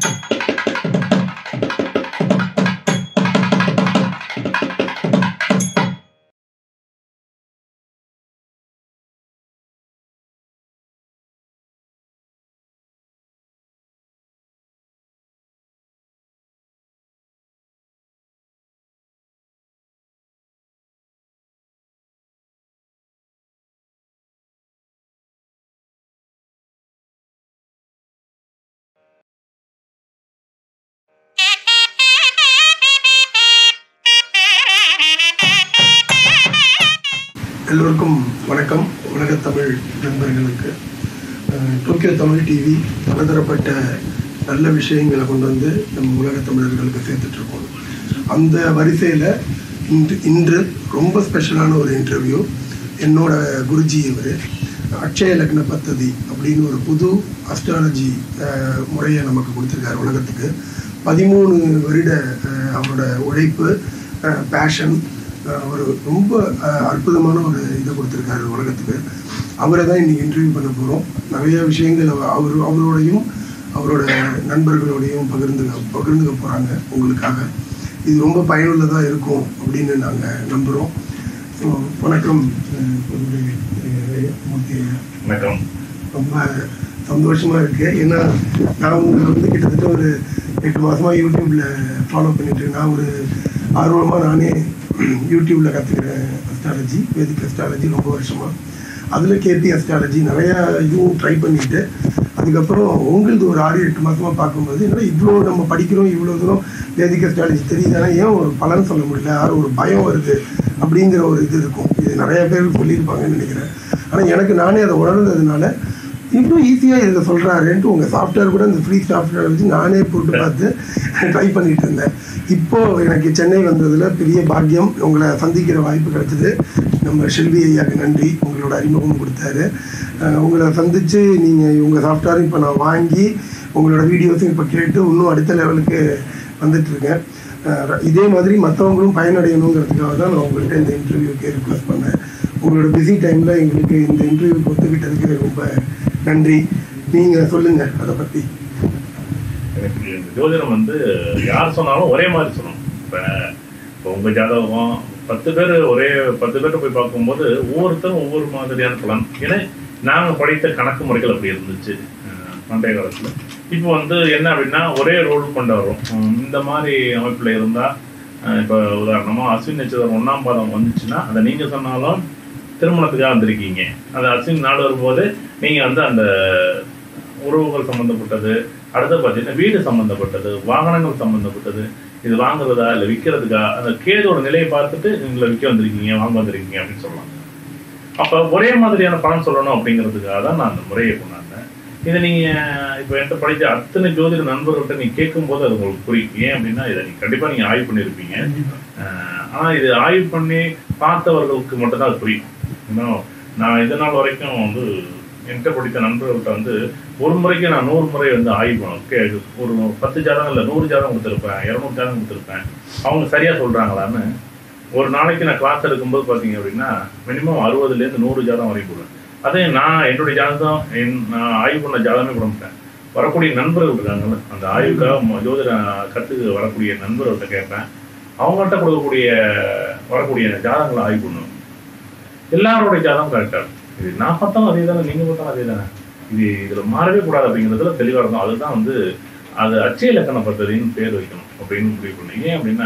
எல்லோருக்கும் வணக்கம் உலக தமிழ் நண்பர்களுக்கு அஹ், டோக்கியோ தமிழ் டிவி பலதரப்பட்ட நல்ல விஷயங்களை கொண்டு வந்து நம்ம உலக தமிழர்களுக்கு சேர்த்துட்ருக்கோம் அந்த வரிசையில் இன்று இன்று ரொம்ப ஸ்பெஷலான ஒரு இன்டர்வியூ என்னோட குருஜி இவர் அக்ஷய லக்ன பத்ததி அப்படின்னு ஒரு புது அஸ்ட்ராலஜி முறையை நமக்கு கொடுத்துருக்காரு உலகத்துக்கு பதிமூணு வருட அஹ், அவரோட உழைப்பு பேஷன் ஒரு ரொம்ப அஹ், அற்புதமான ஒரு இதை கொடுத்துருக்காரு உலகத்துக்கு அவரை தான் இன்னைக்கு இன்டர்வியூ பண்ண போகிறோம் நிறைய விஷயங்கள் அவ- அவர் அவரோடையும் அவரோட நண்பர்களோடையும் பகிர்ந்து பகிர்ந்துக்க போகிறாங்க உங்களுக்காக இது ரொம்ப பயனுள்ளதாக இருக்கும் அப்படின்னு நாங்கள் நம்புகிறோம் ஸோ வணக்கம் அஹ், பொதுவுரை, அஹ், மூர்த்தி ஐயா. வணக்கம் ரொம்ப சந்தோஷமா இருக்கு ஏன்னா நான் உங்களை வந்து கிட்டத்தட்ட ஒரு எட்டு மாசமா யூடியூப்ல ஃபாலோ பண்ணிட்டு இருக்கேன். நான் ஒரு ஆர்வமா நானே யூடியூப்ல கத்துக்கிறேன் அஸ்ட்ராலஜி வேதிக் அஸ்ட்ராலஜி ரொம்ப வருஷமா அதுல கேபி அஸ்ட்ராலஜி நிறைய இதுவும் ட்ரை பண்ணிட்டு அதுக்கப்புறம் உங்களது ஒரு ஆறு எட்டு மாசமா பார்க்கும்போது என்ன இவ்வளோ நம்ம படிக்கிறோம் இவ்வளோ தூரம் வேதிக் அஸ்ட்ராலஜி தெரியுதுன்னா ஏன் ஒரு பலன் சொல்ல முடியல யாரும் ஒரு பயம் வருது அப்படிங்கிற ஒரு இது இருக்கும் இது நிறைய பேர் சொல்லியிருப்பாங்கன்னு நினைக்கிறேன் ஆனால் எனக்கு நானே அதை உணர்ந்ததுனால இன்னும் ஈஸியாக இதில் சொல்கிறாருன்ட்டு உங்கள் சாஃப்ட்வேர் கூட இந்த ஃப்ரீ சாஃப்ட்வேர் வச்சு நானே போட்டு பார்த்து ட்ரை பண்ணிட்டு இருந்தேன் இப்போது எனக்கு சென்னை வந்ததில் பெரிய பாக்கியம் உங்களை சந்திக்கிற வாய்ப்பு கிடைச்சது நம்ம செல்வி ஐயாக்கு நன்றி உங்களோட அறிமுகம் கொடுத்தாரு அஹ் உங்களை சந்தித்து நீங்கள் உங்கள் சாஃப்ட்வேர் இப்போ நான் வாங்கி உங்களோட வீடியோஸும் இப்போ கேட்டு இன்னும் அடுத்த லெவலுக்கு வந்துட்டுருக்கேன் இதே மாதிரி மற்றவங்களும் பயனடையணுங்கிறதுக்காக தான் நான் உங்கள்கிட்ட இந்த இன்டர்வியூக்கு ரிக்வஸ்ட் பண்ணேன் உங்களோட பிஸி டைமில் எங்களுக்கு இந்த இன்டர்வியூக்கு ஒத்துக்கிட்டதுக்கு ரொம்ப நன்றி நீங்கள் சொல்லுங்கள் அதை பற்றி எனக்கு இந்த ஜோதிடம் வந்து யார் சொன்னாலும் ஒரே மாதிரி சொல்லணும் இப்போ இப்போ உங்கள் ஜாதகம் பத்து பேர் ஒரே பத்து பேர்ட்ட போய் பார்க்கும்போது ஒவ்வொருத்தரும் ஒவ்வொரு மாதிரியான பலன் ஏன்னா நாங்கள் படித்த கணக்கு முறைகள் அப்படி இருந்துச்சு அஹ், பண்டைய காலத்தில் இப்போ வந்து என்ன அப்படின்னா ஒரே ரோல் கொண்டு வரும் உம், இந்த மாதிரி அமைப்பில் இருந்தால் இப்போ உதாரணமாக அஸ்வின் நட்சத்திரம் ஒன்றாம் பாதம் வந்துச்சுன்னா அதை நீங்கள் சொன்னாலும் திருமணத்துக்காக வந்திருக்கீங்க அந்த அஸ்வின் நாடு வரும்போது நீங்கள் வந்து அந்த உறவுகள் சம்மந்தப்பட்டது அடுத்து பார்த்தீங்கன்னா வீடு சம்மந்தப்பட்டது வாகனங்கள் சம்மந்தப்பட்டது இது வாங்குறதா இல்லை விற்கிறதுக்கா அந்த கேதோட நிலையை பார்த்துட்டு நீங்களை விற்க வந்திருக்கீங்க வாங்க வந்திருக்கீங்க அப்படின்னு சொல்லலாம் அப்போ ஒரே மாதிரியான பலன் சொல்லணும் அப்படிங்கிறதுக்காக தான் நான் அந்த முறையை கொண்டாந்தேன் இதை நீங்கள் இப்போ என்கிட்ட படித்த அத்தனை ஜோதிட நண்பர்கள்ட்ட நீங்கள் கேட்கும்போது அது உங்களுக்கு புரியும் ஏன் அப்படின்னா இதை நீங்கள் கண்டிப்பாக நீங்கள் ஆய்வு பண்ணியிருப்பீங்க ஆஹ் ஆனா இது ஆய்வு பண்ணி பார்த்தவர்களுக்கு மட்டும்தான் அது புரியும் இன்னும் நான் இது நாள் வரைக்கும் வந்து என்கிட்ட படித்த நண்பர்கள்ட்ட வந்து ஒரு முறைக்கு நான் நூறு முறை வந்து ஆய்வு பண்ணுவேன் கே- ஒரு பத்து ஜாதகம் இல்லை நூறு ஜாதகம் கொடுத்துருப்பேன் இரநூறு ஜாதகம் கொடுத்துருப்பேன் அவங்க சரியா சொல்றாங்களான்னு ஒரு நாளைக்கு நான் கிளாஸ் எடுக்கும்போது பார்த்தீங்க அப்படின்னா மினிமம் அறுபதுலேருந்து நூறு ஜாதகம் வரைக்கும் போடுவேன் அதே நான் என்னுடைய ஜாதகம் என் நான் ஆய்வு பண்ண ஜாதகமே போட மாட்டேன் வரக்கூடிய நண்பர்கள் இருக்காங்கல்ல அந்த ஆய்வுக்காக ம- ஜோதிட கற்றுக்கு வரக்கூடிய நண்பர்கள்ட்ட கேட்பேன் அவங்கள்ட்ட கொடுக்கக்கூடிய வரக்கூடிய ஜாதகங்களை ஆய்வு பண்ணுவேன் எல்லாரோடைய ஜாதகம் கரெக்டாக இது நான் பார்த்தாலும் அதே தானே நீங்கள் பார்த்தாலும் அதே தானே இது இதில் மாறவே கூடாது அப்படிங்கிறதுல தெளிவாக இருக்கும் அதுதான் வந்து அது அச்சய இலக்கண பദ്ധதின்னு பேர் வைக்கணும் அப்படின்னு முடிவு பண்ணேன் ஏன் அப்படின்னா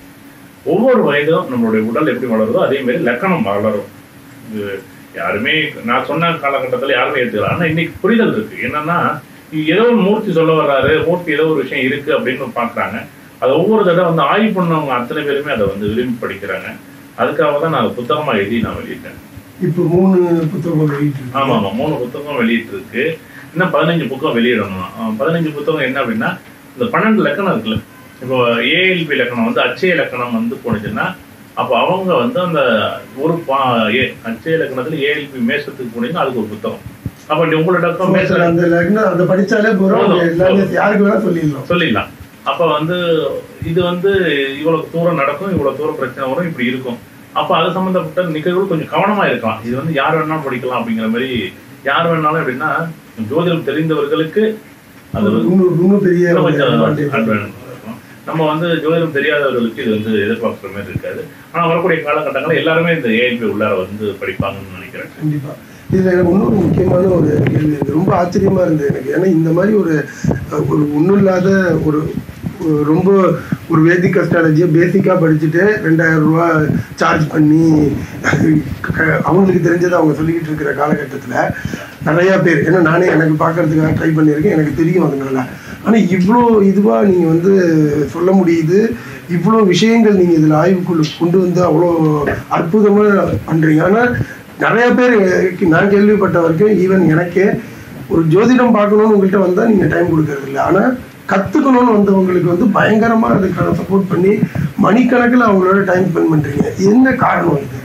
ஒவ்வொரு வயதும் நம்மளுடைய உடல் எப்படி வளருதோ அதே மாதிரி லக்கணம் வளரும் இது யாருமே நான் சொன்ன காலகட்டத்தில் யாருமே எடுத்துக்கல ஆனால் இன்னைக்கு புரிதல் இருக்கு என்னன்னா இது ஏதோ ஒரு மூர்த்தி சொல்ல வர்றாரு மூர்த்தி ஏதோ ஒரு விஷயம் இருக்கு அப்படின்னு பார்க்குறாங்க அதை ஒவ்வொரு தடவை வந்து ஆய்வு பண்ணவங்க அத்தனை பேருமே அதை வந்து விரும்பி படிக்கிறாங்க அதுக்காக தான் நான் புத்தகமா எழுதி நான் வெளியிட்டேன் இப்போ மூணு புத்தகம் வெளியிட்டு ஆமா ஆமா மூணு புத்தகம் வெளியிட்டு இருக்கு இன்னும் பதினஞ்சு புத்தகம் வெளியிடணும் அஹ் பதினஞ்சு புத்தகம் என்ன அப்படின்னா இந்த பன்னெண்டு லக்கணம் இருக்குல்ல இப்போ ஏஎல்பி லக்கணம் வந்து அச்சய லக்கணம் வந்து போனுச்சுன்னா அப்போ அவங்க வந்து அந்த ஒரு பா ஏ அச்சய லக்கணத்துல ஏஎல்பி மேசத்துக்கு போனீங்கன்னா அதுக்கு ஒரு புத்தகம் அப்போ உங்களோட லக்கணம் மேச சார், அந்த லக்னம் அதை படிச்சாலே போறோம் போதும், எல்லாமே போதும். யாருக்கு வேணா சொல்லிடலாம் சொல்லிடலாம் அப்ப வந்து இது வந்து இவ்வளவு தூரம் நடக்கும் இவ்வளவு தூரம் பிரச்சனை வரும் இப்படி இருக்கும் அப்ப அது சம்பந்தப்பட்ட நிகழ்வுகள் கொஞ்சம் கவனமா இருக்கலாம் இது வந்து யார் வேணாலும் படிக்கலாம் அப்படிங்கிற மாதிரி யார் வேணாலும் எப்படின்னா ஜோதிடம் தெரிந்தவர்களுக்கு அது வந்து இன்னும் இன்னும் பெரிய இன்னும் ஒரு கொஞ்சம் advantage. advantage இருக்கும். நம்ம வந்து ஜோதிடம் தெரியாதவர்களுக்கு இது வந்து எதிர்பார்க்குற மாதிரி இருக்காது ஆனா வரக்கூடிய காலகட்டங்களில் எல்லாருமே இந்த ஏஐபி உள்ளார வந்து படிப்பாங்கன்னு நினைக்கிறேன் கண்டிப்பா இதுல எனக்கு இன்னொரு முக்கியமான ஒரு கேள்வி இருக்கு ரொம்ப ஆச்சரியமா இருந்தது எனக்கு ஏன்னா இந்த மாதிரி ஒரு அஹ், ஒரு ஒன்றும் இல்லாத ஒரு ஒரு ரொம்ப ஒரு வேதிக் அஸ்ட்ராலஜியை பேசிக்காக படிச்சுட்டு ரெண்டாயிரம் ரூபா சார்ஜ் பண்ணி க- அவங்களுக்கு தெரிஞ்சதை அவங்க சொல்லிக்கிட்டு இருக்கிற காலகட்டத்தில் நிறையா பேர் ஏன்னா நானே எனக்கு பார்க்கறதுக்காக ட்ரை பண்ணியிருக்கேன் எனக்கு தெரியும் அதனால ஆனால் இவ்வளோ இதுவாக நீங்கள் வந்து சொல்ல முடியுது இவ்வளோ விஷயங்கள் நீங்கள் இதில் ஆய்வுக்குள்ள கொண்டு வந்து அவ்வளோ அற்புதமாக பண்ணுறீங்க ஆனால் நிறைய பேர் எனக்கு- நான் கேள்விப்பட்ட வரைக்கும் ஈவன் எனக்கே ஒரு ஜோதிடம் பார்க்கணும்னு உங்கள்கிட்ட வந்தால் நீங்கள் டைம் கொடுக்கறது இல்லை ஆனால் கற்றுக்கணும்னு வந்தவங்களுக்கு வந்து பயங்கரமாக அதுக்கான சப்போர்ட் பண்ணி மணிக்கணக்கில் அவங்களோட டைம் ஸ்பெண்ட் பண்ணுறீங்க என்ன காரணம் இது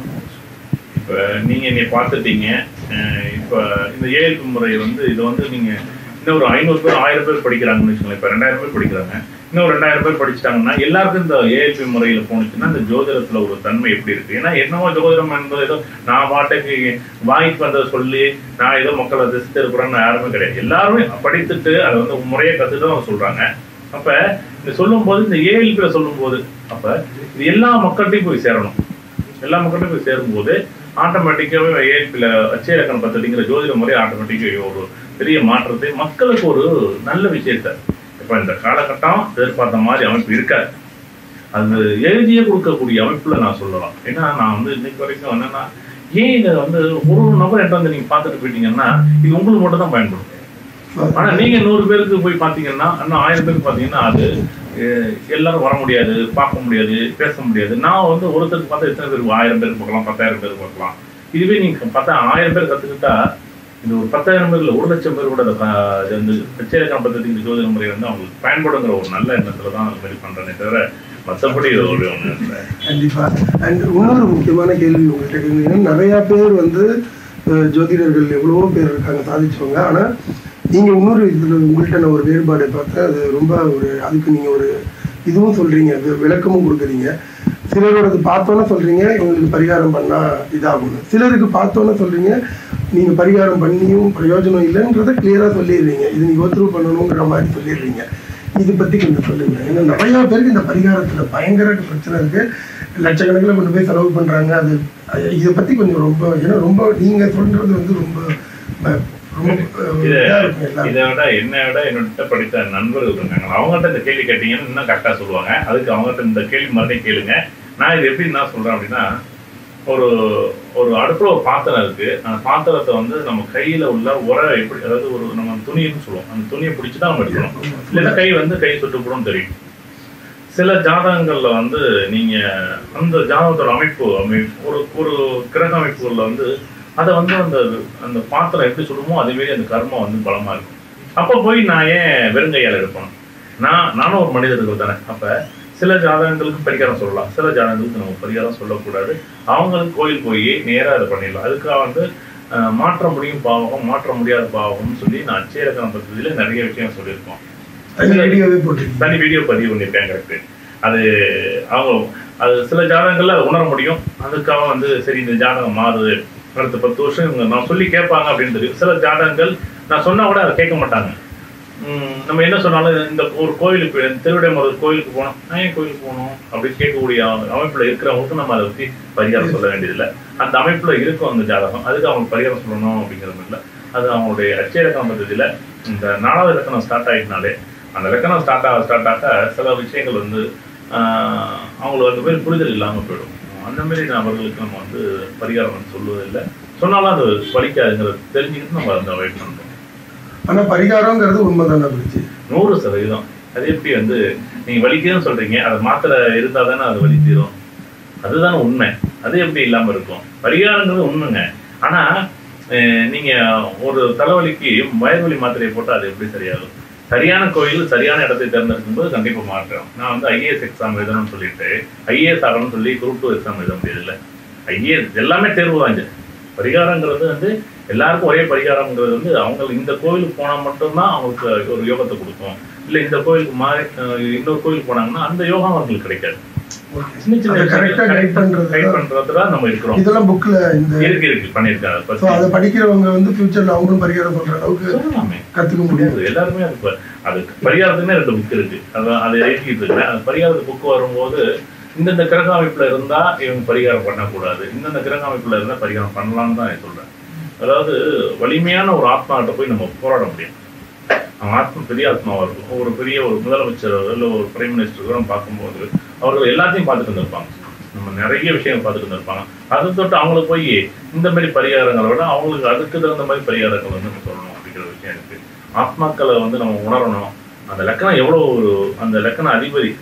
இப்ப நீங்க என்னை பார்த்துட்டீங்க அஹ் இப்ப இந்த ஏஎல்பி முறை வந்து இது வந்து நீங்க இன்னும் ஒரு ஐநூறு பேர் ஆயிரம் பேர் படிக்கிறாங்கன்னு வச்சுக்கோங்களேன் இப்ப ரெண்டாயிரம் பேர் படிக்கிறாங்க இன்னும் ஒரு ரெண்டாயிரம் பேர் படிச்சிட்டாங்கன்னா எல்லாருக்கும் இந்த ஏஎல்பி முறையில போனுச்சுன்னா இந்த ஜோதிடத்துல ஒரு தன்மை எப்படி இருக்கு ஏன்னா என்னவோ ஜோதிடம் என்பது ஏதோ நான் பாட்டுக்கு வாங்கிட்டு வந்ததை சொல்லி நான் ஏதோ மக்களை திசை இருக்கிறேன்னு யாருமே கிடையாது எல்லாருமே படித்துட்டு அதை வந்து முறையை கத்துட்டு தான் அவங்க சொல்றாங்க அப்ப இந்த சொல்லும் போது இந்த ஏஎல்பியில சொல்லும் போது அப்ப இது எல்லா மக்கள்கிட்டையும் போய் சேரணும் எல்லா மக்கள்கிட்டையும் போய் சேரும்போது ஆட்டோமேட்டிக்காகவே ஏஎல்பியில் அச்சய இலக்கண பத்தடிங்கிற ஜோதிட முறை ஆட்டோமேட்டிக்காக ஒரு பெரிய மாற்றத்தை மக்களுக்கு ஒரு நல்ல விஷயத்த இப்போ இந்த காலகட்டம் எதிர்பார்த்த மாதிரி அமைப்பு இருக்காது அது எழுதியே கொடுக்கக்கூடிய அமைப்புல நான் சொல்லலாம் ஏன்னா நான் வந்து இன்னைக்கு வரைக்கும் என்னன்னா ஏன் இதை வந்து ஒரு ஒரு நபர் என்கிட்ட வந்து நீங்க பார்த்துட்டு போயிட்டீங்கன்னா இது உங்களுக்கு மட்டும் தான் பயன்படும் ஆனா நீங்க நூறு பேருக்கு போய் பாத்தீங்கன்னா இன்னும் ஆயிரம் பேருக்கு பாத்தீங்கன்னா அது அஹ், எல்லாரும் வர முடியாது பார்க்க முடியாது பேச முடியாது நான் வந்து ஒருத்தருக்கு பார்த்தா எத்தனை பேருக்கு ஆயிரம் பேருக்கு பார்க்கலாம் பத்தாயிரம் பேருக்கு பார்க்கலாம் இதுவே நீங்க பார்த்தா ஆயிரம் பேர் கத்துக்கிட்டா இது ஒரு பத்தாயிரம் பேர் இல்ல ஒரு லட்சம் பேர் கூட அதை ப- இது வந்து பிரச்சனை பద్ధதி இந்த ஜோதிட முறை வந்து அவங்களுக்கு பயன்படுங்கிற ஒரு நல்ல எண்ணத்துல தான் அது மாதிரி பண்றேனே தவிர மத்தபடி இது ஒரு ஒண்ணு இல்லை கண்டிப்பா அண்ட் இன்னொரு முக்கியமான கேள்வி உங்கள்கிட்ட கேள்வி நிறைய பேர் வந்து அஹ், ஜோதிடர்கள் எவ்வளவோ பேர் இருக்காங்க சாதிச்சவங்க ஆனா நீங்க இன்னொரு இதுல உங்கள்கிட்ட நான் ஒரு வேறுபாடு பார்த்தேன் அது ரொம்ப ஒரு அதுக்கு நீங்க ஒரு இதுவும் சொல்றீங்க வி- விளக்கமும் கொடுக்குறீங்க சிலரோடது பார்த்தோன்னே சொல்றீங்க இவங்களுக்கு பரிகாரம் பண்ணா இதாகும் சிலருக்கு பார்த்தோன்னே சொல்றீங்க நீங்க பரிகாரம் பண்ணியும் பிரயோஜனம் இல்லைன்றதை கிளியரா சொல்லிடுறீங்க இது நீங்க ஒத்துரு பண்ணணுங்கிற மாதிரி சொல்லிடுறீங்க இது பத்தி கொஞ்சம் சொல்லுங்க ஏன்னா நிறைய பேருக்கு இந்த பரிகாரத்துல பயங்கர பிரச்சனை இருக்கு லட்சக்கணக்கில் கொண்டு போய் செலவு பண்றாங்க அது அஹ் இதை பத்தி கொஞ்சம் ரொம்ப ஏன்னா ரொம்ப நீங்க சொல்றது வந்து ரொம்ப அஹ், ரொம்ப அஹ், இத இதா இருக்கும் எல்லாரும் இதை விட என்னை விட என்னோட படித்த நண்பர்கள் இருக்காங்க அவங்ககிட்ட இந்த கேள்வி கேட்டீங்கன்னு இன்னும் கரெக்டாக சொல்லுவாங்க அதுக்கு அவங்ககிட்ட இந்த கேள்வி மறுபடியும் கேளுங்க நான் இது எப்படி என்ன சொல்றேன் அப்படின்னா ஒரு ஒரு அடுப்புல ஒரு பாத்திரம் இருக்கு அந்த பாத்திரத்தை வந்து நம்ம கையில உள்ள உரை எப்படி அதாவது ஒரு நம்ம துணின்னு சொல்லுவோம் அந்த துணியை பிடிச்சி தான் நம்ம எடுக்கணும் இல்லைன்னா கை வந்து கை சுட்டு போடும் தெரியும் சில ஜாதகங்கள்ல வந்து நீங்க அந்த ஜாதகத்தோட அமைப்பு அமை- ஒரு ஒரு கிரக அமைப்புகள்ல வந்து அதை வந்து அந்த அந்த பாத்திரம் எப்படி சுடுமோ அதே மாதிரி அந்த கர்மம் வந்து பலமா இருக்கும் அப்ப போய் நான் ஏன் வெறுங்கையால் எடுப்பேன் நான் நானும் ஒரு மனிதர்கள் தானே அப்ப சில ஜாதகங்களுக்கு பரிகாரம் சொல்லலாம் சில ஜாதகங்களுக்கு நம்ம பரிகாரம் சொல்லக்கூடாது அவங்களுக்கு கோயில் போய் நேரா அதை பண்ணிடலாம் அதுக்காக வந்து அஹ், மாற்ற முடியும் பாவகம் மாற்ற முடியாத பாவகம்னு சொல்லி நான் அச்சேரக்கண பദ്ധதியில நிறைய விஷயம் சொல்லியிருக்கோம் அது வீடியோவே போட்டிருக்கீங்க தனி வீடியோ பதிவு பண்ணியிருக்கேன் கரெக்ட் அது அவங்க அது சில ஜாதகங்கள்ல அதை உணர முடியும் அதுக்காக வந்து சரி இந்த ஜாதகம் மாறுது அடுத்த பத்து வருஷம் இவங்க நான் சொல்லி கேட்பாங்க அப்படின்னு தெரியும் சில ஜாதகங்கள் நான் சொன்னா கூட அதை கேட்க மாட்டாங்க உம் நம்ம என்ன சொன்னாலும் இந்த ஒரு கோயிலுக்கு திருவிடைமருதூர் கோயிலுக்கு போனோம் நான் ஏன் கோயிலுக்கு போகணும் அப்படின்னு கேட்கக்கூடிய அமைப்புல இருக்கிறவங்களுக்கு நம்ம அதை பத்தி பரிகாரம் சொல்ல வேண்டியதில்லை அந்த அமைப்புல இருக்கும் அந்த ஜாதகம் அதுக்கு அவங்க பரிகாரம் சொல்லணும் அப்படிங்கிறது இல்லை அது அவங்களுடைய அச்சேரக்கம் பദ്ധதியில இந்த நாலாவது இலக்கணம் ஸ்டார்ட் ஆயிட்டனாலே அந்த இலக்கணம் ஸ்டார்ட் ஆக ஸ்டார்ட் ஆக சில விஷயங்கள் வந்து ஆஹ், அவங்களுக்கு அந்த மாதிரி புரிதல் இல்லாமல் போயிடும் அந்த மாதிரி நபர்களுக்கு நம்ம வந்து பரிகாரம் வந்து சொல்லுவதில்லை சொன்னாலும் அது பலிக்காதுங்கிறது தெரிஞ்சுக்கிட்டு நம்ம அதை அவாய்ட் பண்ணுறோம் ஆனா பரிகாரங்கிறது உண்மைதானே பிடிச்சி நூறு சதவீதம் அது எப்படி வந்து நீங்க வலிக்குதுன்னு சொல்றீங்க அது மாத்திரை இருந்தா தானே அது வலி தீரும் அதுதானே உண்மை அது எப்படி இல்லாம இருக்கும் பரிகாரங்கிறது உண்மைங்க ஆனா அஹ், நீங்க ஒரு தலைவலிக்கு வயர்வலி மாத்திரையை போட்டா அது எப்படி சரியாகும் சரியான கோயில் சரியான இடத்தை தேர்ந்தெடுக்கும் போது கண்டிப்பா மாற்றம் நான் வந்து ஐஏஎஸ் எக்ஸாம் எழுதணும்னு சொல்லிட்டு ஐஏஎஸ் ஆகணும்னு சொல்லி குரூப் டூ எக்ஸாம் எழுத முடியதில்லை ஐஏஎஸ் எல்லாமே தேர்வு தான் இது பரிகாரங்கிறது வந்து எல்லாருக்கும் ஒரே பரிகாரம்ங்கிறது வந்து அவங்க இந்த கோயிலுக்கு போனா மட்டும்தான் அவங்களுக்கு ஒரு யோகத்தை கொடுக்கும் இல்ல இந்த கோயிலுக்கு மாறி அஹ் இன்னொரு கோயிலுக்கு போனாங்கன்னா அந்த யோகம் அவங்களுக்கு கிடைக்காது சின்ன சின்ன கரெக்டா கைட் பண்றது கைட் பண்றதுல நம்ம இருக்கிறோம் இதெல்லாம் புக்ல இந்த இருக்கு இருக்கு பண்ணியிருக்காங்க அதை ஸோ அதை பத்தி படிக்கிறவங்க வந்து ஃபியூச்சர்ல அவங்களும் பரிகாரம் சொல்ற அளவுக்கு சொல்லலாமே கத்துக்க முடியும் முடியாது எல்லாருமே அது ப- அது பரிகாரத்துக்குமே ரெண்டு புக் இருக்கு அது அதை எழுதிட்டு இருக்கிறேன் அந்த பரிகாரத்து புக் வரும்போது இந்தந்த கிரக அமைப்புல இருந்தா இவங்க பரிகாரம் பண்ணக்கூடாது இந்தந்த கிரக அமைப்புல இருந்தா பரிகாரம் பண்ணலாம்னு தான் நான் சொல்றேன் அதாவது வலிமையான ஒரு ஆத்மாகிட்ட போய் நம்ம போராட முடியும் அவன் ஆத்மா பெரிய ஆத்மாவா இருக்கும் ஒரு பெரிய ஒரு முதலமைச்சர் இல்லை ஒரு பிரைம் மினிஸ்டர் நம்ம பார்க்கும்போது அவர்கள் எல்லாத்தையும் பார்த்துட்டு இருந்திருப்பாங்க நம்ம நிறைய விஷயங்கள் பார்த்துட்டு இருந்திருப்பாங்க அதை தொட்டு அவங்களுக்கு போய் இந்த மாதிரி பரிகாரங்களை விட அவங்களுக்கு அதுக்கு தகுந்த மாதிரி பரிகாரங்கள் வந்து நம்ம சொல்லணும் அப்படிங்கிற விஷயம் இருக்கு ஆத்மாக்களை வந்து நம்ம உணரணும் அந்த லக்கணம் எவ்வளோ ஒரு அந்த லக்கண அதிபதி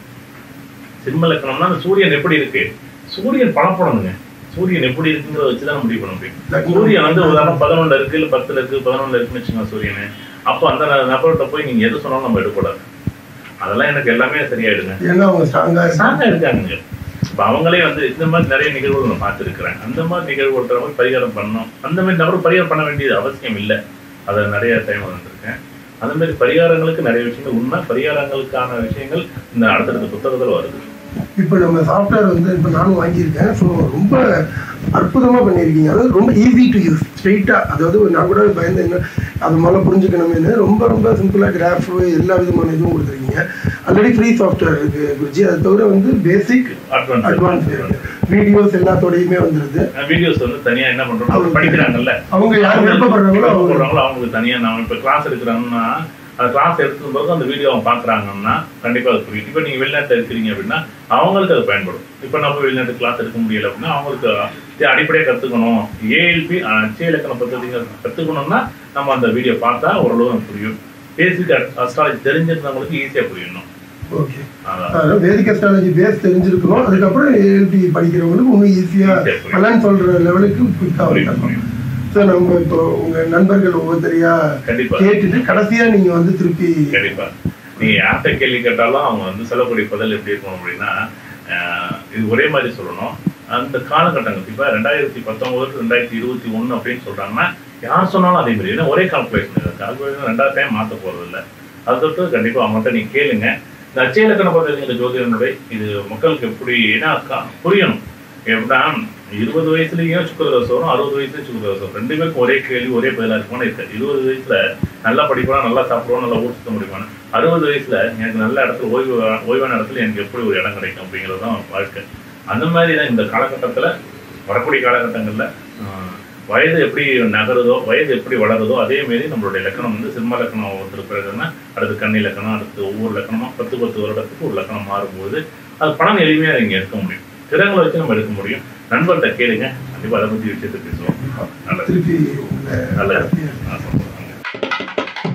சிம்ம லக்கணம்னா அந்த சூரியன் எப்படி இருக்கு சூரியன் பணப்படணுங்க சூரியன் எப்படி இருக்குங்கிறத வச்சு தான் முடிவு பண்ண முடியும் சூரியன் வந்து உதாரணம் பதினொன்றுல இருக்கு இல்லை பத்துல இருக்கு பதினொன்றுல இருக்குன்னு வச்சுக்கோங்க சூரியன் அப்போ அந்த ந- நபர்கிட்ட போய் நீங்க எது சொன்னாலும் நம்ம எடுக்கக்கூடாது அதெல்லாம் எனக்கு எல்லாமே சரியாயிடுங்க ஏன்னா அவங்க ஸ்ட்ராங்கா சாங்க இருக்காங்க இப்போ அவங்களே வந்து இந்த மாதிரி நிறைய நிகழ்வுகள் நான் பார்த்துருக்கிறேன் அந்த மாதிரி நிகழ்வு ஒருத்தர மாதிரி பரிகாரம் பண்ணணும் அந்த மாதிரி நபர் பரிகாரம் பண்ண வேண்டியது அவசியம் இல்லை அதை நிறைய டைம் வந்திருக்கேன் அந்த மாதிரி பரிகாரங்களுக்கு நிறைய விஷயங்கள் உண்மை பரிகாரங்களுக்கான விஷயங்கள் இந்த அடுத்தடுத்த புத்தகத்தில் வருது இப்போ நம்ம சாஃப்ட்வேர் வந்து இப்போ நானும் வாங்கியிருக்கேன் ஸோ ரொம்ப அற்புதமாக பண்ணியிருக்கீங்க அதாவது ரொம்ப ஈஸி டு யூஸ் ஸ்ட்ரெயிட்டாக அதாவது நான் கூட பயந்து என்ன அது முதல்ல புரிஞ்சுக்கணுமேனு ரொம்ப ரொம்ப சிம்பிளாக கிராஃப் எல்லா விதமான இதுவும் கொடுத்துருக்கீங்க ஆல்ரெடி ஃப்ரீ சாஃப்ட்வேர் இருக்கு குருஜி அது தவிர வந்து பேசிக் அட்வான்ஸ் அட்வான்ஸ் வீடியோஸ் எல்லாத்தோடையுமே வந்துடுது வீடியோஸ் வந்து தனியா என்ன பண்றோம் அவங்க படிக்கிறாங்கல்ல அவங்க யார் விருப்பப்படுறாங்களோ அவங்க விருப்பப்படுறாங்களோ அவங்களுக்கு தனியா நான் இப்ப கிளாஸ் எடுக்கிறாங்கன்னா அந்த கிளாஸ் எடுக்கும் போது அந்த வீடியோ அவங்க பாக்குறாங்கன்னா கண்டிப்பா அது புரியும் இப்ப நீங்க வெளிநாட்டுல இருக்கிறீங்க அப்படின்னா அவங்களுக்கு அது பயன்படும் இப்ப நம்ம வெளிநாட்டு கிளாஸ் எடுக்க முடியல அப்படின்னா அவங்களுக்கு இது அடிப்படையா கத்துக்கணும் ஏஎல்பி அச்சய இலக்கண பദ്ധதிங்க கத்துக்கணும்னா நம்ம அந்த வீடியோ பார்த்தா ஓரளவு நமக்கு புரியும் பேசிக் அஸ்ட்ராலஜி தெரிஞ்சிருந்தவங்களுக்கு ஈஸியா புரியணும் ஓகே அதான் அதனால வேதிக் அஸ்ட்ராலஜி பேஸ் தெரிஞ்சிருக்கணும் அதுக்கப்புறம் ஏஎல்பி படிக்கிறவங்களுக்கு இன்னும் ஈஸியாக Easy ஆ புரியும். பலன் சொல்ற லெவலுக்கு குயிக்காக புரியும், வந்துடலாம் புரியும். ஸோ நம்ம இப்போ உங்க நண்பர்கள் ஒவ்வொருத்தரையா கண்டிப்பா கேட்டுட்டு கடைசியா நீங்க வந்து திருப்பி கண்டிப்பா நீங்க யார்கிட்ட கேள்வி கேட்டாலும் அவங்க வந்து சொல்லக்கூடிய பதில் எப்படி இருக்கும் அப்படின்னா ஆஹ் இது ஒரே மாதிரி சொல்லணும் அந்த காலகட்டங்கள் இப்ப ரெண்டாயிரத்தி பத்தொன்பது ரெண்டாயிரத்தி இருபத்தி ஒண்ணு அப்படின்னு சொல்றாங்கன்னா யார் சொன்னாலும் அதே மாதிரி ஏன்னா ஒரே கால்குலேஷன் கால்குலேஷன் ரெண்டாவது டைம் மாத்த போறது இல்ல அது தொட்டு கண்டிப்பா அவங்கள்ட்ட நீங்க கேளுங்க இந்த அச்சய இலக்கண பദ്ധதிங்கிற ஜோதிடனுடைய இது மக்களுக்கு எப்படி ஏன்னா க- புரியணும் எப்படின்னா இருபது வயசுலயும் சுக்கரதோசம் வரும் அறுபது வயசுலயும் சுக்கரதோசம் வரும் ரெண்டு பேருக்கும் ஒரே கேள்வி ஒரே பதிலா இருக்குமான்னு இருக்கு இருபது வயசுல நல்லா படிக்கலாம் நல்லா சாப்பிடுவோம் நல்லா ஊர் சுத்த முடியுமான்னு அறுபது வயசுல எனக்கு நல்ல இடத்துல ஓய்வு ஓய்வான இடத்துல எனக்கு எப்படி ஒரு இடம் கிடைக்கும் அப்படிங்கிறது தான் வாழ்க்கை அந்த மாதிரி தான் இந்த காலகட்டத்துல வரக்கூடிய காலகட்டங்கள்ல ஆஹ், வயது எப்படி நகருதோ வயது எப்படி வளருதோ அதே மாரி நம்மளுடைய லக்கணம் வந்து சிம்ம லக்கணம் ஒருத்தர் பிறகுன்னா அடுத்து கன்னி லக்கணம் அடுத்து ஒவ்வொரு லக்கணமா பத்து பத்து வருடத்துக்கு ஒரு லக்கணம் மாறும்போது அது பணம் எளிமையா இங்க எடுக்க முடியும் கிரகங்களை வச்சு நம்ம எடுக்க முடியும் நண்பர்கிட்ட கேளுங்க கண்டிப்பா அதை பத்தி விஷயத்தை பேசுவோம் நல்லது திருப்பி உங்களை நல்லது கடைசியா ஆ, சந்தோஷம்.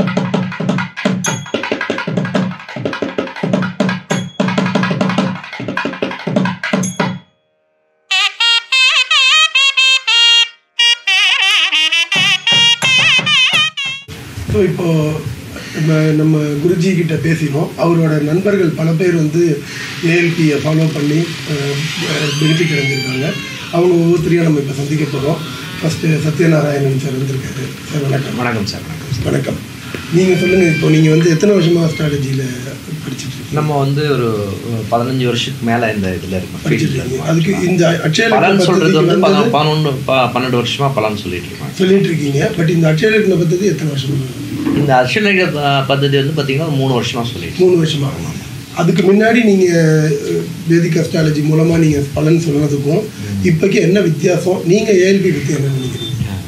ஸோ இப்போ நம்ம நம்ம குருஜி கிட்ட பேசினோம் அவரோட நண்பர்கள் பல பேர் வந்து ஏஎல்பியை ஃபாலோ பண்ணி பெனிஃபிட் அடைஞ்சிருக்காங்க அவங்க ஒவ்வொருத்தரையும் நம்ம இப்போ சந்திக்க போகிறோம் ஃபஸ்ட்டு சத்யநாராயணன் சார் வந்திருக்காரு சார் வணக்கம் வணக்கம் சார் வணக்கம் சார் வணக்கம் நீங்கள் சொல்லுங்கள் இப்போ நீங்கள் வந்து எத்தனை வருஷமாக அஸ்ட்ராலஜியில் படிச்சுட்டு இருக்கீங்க நம்ம வந்து ஒரு ஒரு பதினஞ்சு வருஷத்துக்கு மேல இந்த இதுல இருக்கோம் படிச்சுட்டு ஃபீல்டில் இருக்கீங்க அதுக்கு இந்த அட்சய பலன் லக்ன சொல்றது வந்து பദ്ധதிக்கு பத- வந்தது பதினொன்று ப- பன்னெண்டு வருஷமா பலன் சொல்லிட்டு இருக்கோம் சொல்லிட்டு இருக்கீங்க பட் இந்த அட்சய லக்ன பദ്ധதி எத்தனை வருஷமா இந்த அர்ஷநிலை பద్ధதி வந்து பார்த்தீங்கன்னா மூணு வருஷமா சொல்லிட்டு மூணு வருஷமா அதுக்கு முன்னாடி நீங்க அஹ், வேதிக் அஸ்ட்ராலஜி மூலமா நீங்க பலன் சொன்னதுக்கும் இப்போக்கு என்ன வித்தியாசம் நீங்க ஏஎல்பி பத்தி என்ன நினைக்கிறீங்க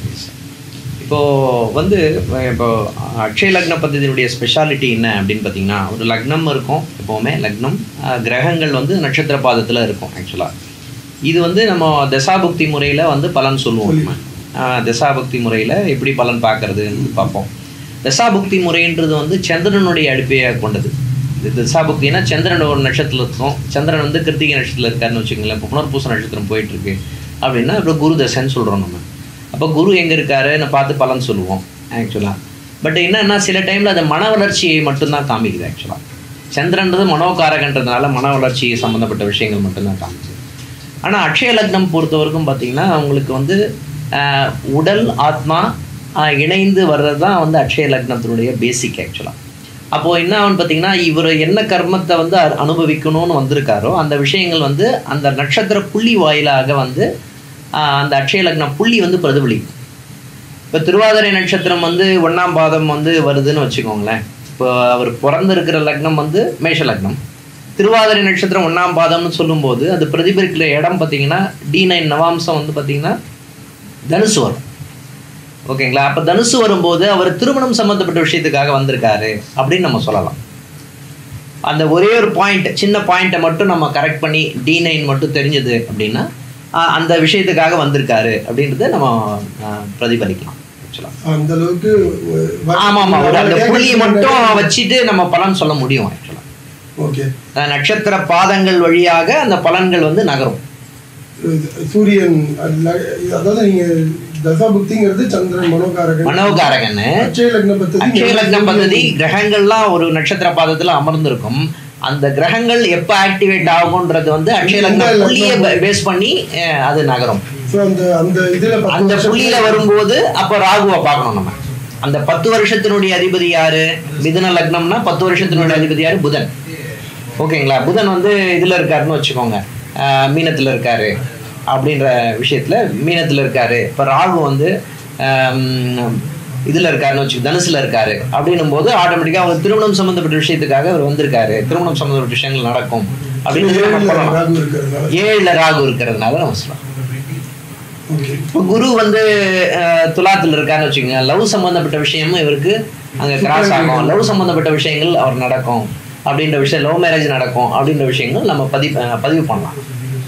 இப்போ வந்து இப்போ அக்ஷய லக்ன பദ്ധதியினுடைய ஸ்பெஷாலிட்டி என்ன அப்படின்னு பார்த்தீங்கன்னா ஒரு லக்னம் இருக்கும் எப்போவுமே லக்னம் அஹ், கிரகங்கள் வந்து நட்சத்திர பாதத்தில் இருக்கும் ஆக்சுவலாக இது வந்து நம்ம தசாபுக்தி முறையில் வந்து பலன் சொல்லுவோம் நம்ம அஹ், தசாபுக்தி முறையில் எப்படி பலன் பார்க்கறதுன்னு பார்ப்போம் தசாபுக்தி முறைன்றது வந்து சந்திரனுடைய அடிப்படையாக கொண்டது இது தசாபுக்தினா சந்திரன் ஒரு நட்சத்திரத்தில் இருக்கும் சந்திரன் வந்து கிருத்திகை நட்சத்திரத்தில் இருக்காருன்னு வச்சுங்களேன் இப்போ புனர்பூச நட்சத்திரம் போயிட்டு இருக்கு அப்படின்னா இப்போ குரு தசைன்னு சொல்கிறோம் நம்ம அப்போ குரு எங்கே இருக்காருன்னு பார்த்து பலன் சொல்லுவோம் ஆக்சுவலாக பட் என்னன்னா சில டைமில் அது மன வளர்ச்சியை மட்டும்தான் காமிக்குது ஆக்சுவலாக சந்திரன்றது மனோகாரகன்றதுனால மன வளர்ச்சி சம்மந்தப்பட்ட விஷயங்கள் மட்டும்தான் காமிக்குது ஆனால் அக்ஷய லக்னம் பொறுத்த வரைக்கும் பார்த்தீங்கன்னா அவங்களுக்கு வந்து ஆஹ், உடல் ஆத்மா ஆஹ், இணைந்து வர்றது தான் வந்து அக்ஷய லக்னத்தினுடைய பேசிக் ஆக்சுவலாக அப்போது என்ன ஆகும்னு பார்த்தீங்கன்னா இவர் என்ன கர்மத்தை வந்து அ- அனுபவிக்கணும்னு வந்திருக்காரோ அந்த விஷயங்கள் வந்து அந்த நட்சத்திர புள்ளி வாயிலாக வந்து ஆஹ், அந்த அக்ஷய லக்ன புள்ளி வந்து பிரதிபலிக்கும் இப்போ திருவாதிரை நட்சத்திரம் வந்து ஒன்றாம் பாதம் வந்து வருதுன்னு வச்சுக்கோங்களேன் இப்போ அவர் பிறந்திருக்கிற லக்னம் வந்து மேஷ லக்னம் திருவாதிரை நட்சத்திரம் ஒன்றாம் பாதம்னு சொல்லும்போது அது பிரதிபலிக்கிற இடம் பார்த்தீங்கன்னா டி நைன் நவாம்சம் வந்து பார்த்தீங்கன்னா தனுசு வரும் ஓகேங்களா அப்போ தனுசு வரும்போது அவர் திருமணம் சம்மந்தப்பட்ட விஷயத்துக்காக வந்திருக்காரு அப்படின்னு நம்ம சொல்லலாம் அந்த ஒரே ஒரு பாயிண்ட் சின்ன பாயிண்ட்டை மட்டும் நம்ம கரெக்ட் பண்ணி டி நைன் மட்டும் தெரிஞ்சது அப்படின்னா ஆஹ், அந்த விஷயத்துக்காக வந்திருக்காரு அப்படின்றத நம்ம ஆஹ், பிரதிபலிக்கலாம் ஆக்சுவலாக அந்த அளவுக்கு வ- ஆமாம் ஆமாம் ஒரு அந்த கேட்க புள்ளியை சொன்ன- மட்டும் வச்சுட்டு நம்ம பலன் சொல்ல முடியும் ஆக்சுவலாக ஓகே நட்சத்திர பாதங்கள் வழியாக அந்த பலன்கள் வந்து நகரும் இது சூரியன் அதுல அதாவது நீங்க தசாபுக்திங்கிறது சந்திரன் மனோகாரகன் மனோகாரகன்னு அட்சய லக்ன பദ്ധதி அக்ஷய லக்னம் பദ്ധதி கிரகங்கள்லாம் ஒரு நட்சத்திர பாதத்துல அமர்ந்திருக்கும் அந்த கிரகங்கள் எப்ப ஆக்டிவேட் ஆகும்ன்றது வந்து அக்ஷய லக்ன இந்த புள்ளியை லக்னம் பேஸ் பண்ணி அஹ், அது நகரும் So, அந்த அந்த இதுல பத்து அந்த வருஷத்துல- புள்ளியில வரும்போது அப்ப ராகுவை பார்க்கணும் நம்ம அந்த பத்து வருஷத்தினுடைய அதிபதி யாரு மிதுன லக்னம்னா பத்து வருஷத்தினுடைய அதிபதி யாரு புதன் ஓகேங்களா புதன் வந்து இதுல இருக்காருன்னு வச்சுக்கோங்க ஆஹ் மீனத்துல இருக்காரு அப்படின்ற விஷயத்துல மீனத்துல இருக்காரு இப்ப ராகு வந்து ஆம், இதுல இருக்காருன்னு வச்சு தனுசுல இருக்காரு அப்படின்னும் போது ஆட்டோமேட்டிக்கா அவர் திருமணம் சம்பந்தப்பட்ட விஷயத்துக்காக அவர் வந்திருக்காரு திருமணம் சம்பந்தப்பட்ட விஷயங்கள் நடக்கும் அப்படின்னு நம்ம ஏழுல சொல்லலாம் ராகு இருக்கிறதுனால ஏழுல ராகு இருக்கிறதுனால நம்ம சொல்லலாம் ஓகே இப்போ குரு வந்து அஹ், துலாத்துல இருக்காருன்னு வச்சுக்கோங்க லவ் சம்பந்தப்பட்ட விஷயமும் இவருக்கு அங்க கிராஸ் ஆகும் லவ் சம்பந்தப்பட்ட விஷயங்கள் அவர் நடக்கும் அப்படின்ற விஷயம் லவ் மேரேஜ் நடக்கும் அப்படின்ற விஷயங்கள் நம்ம பதிவு அஹ், பதிவு பண்ணலாம்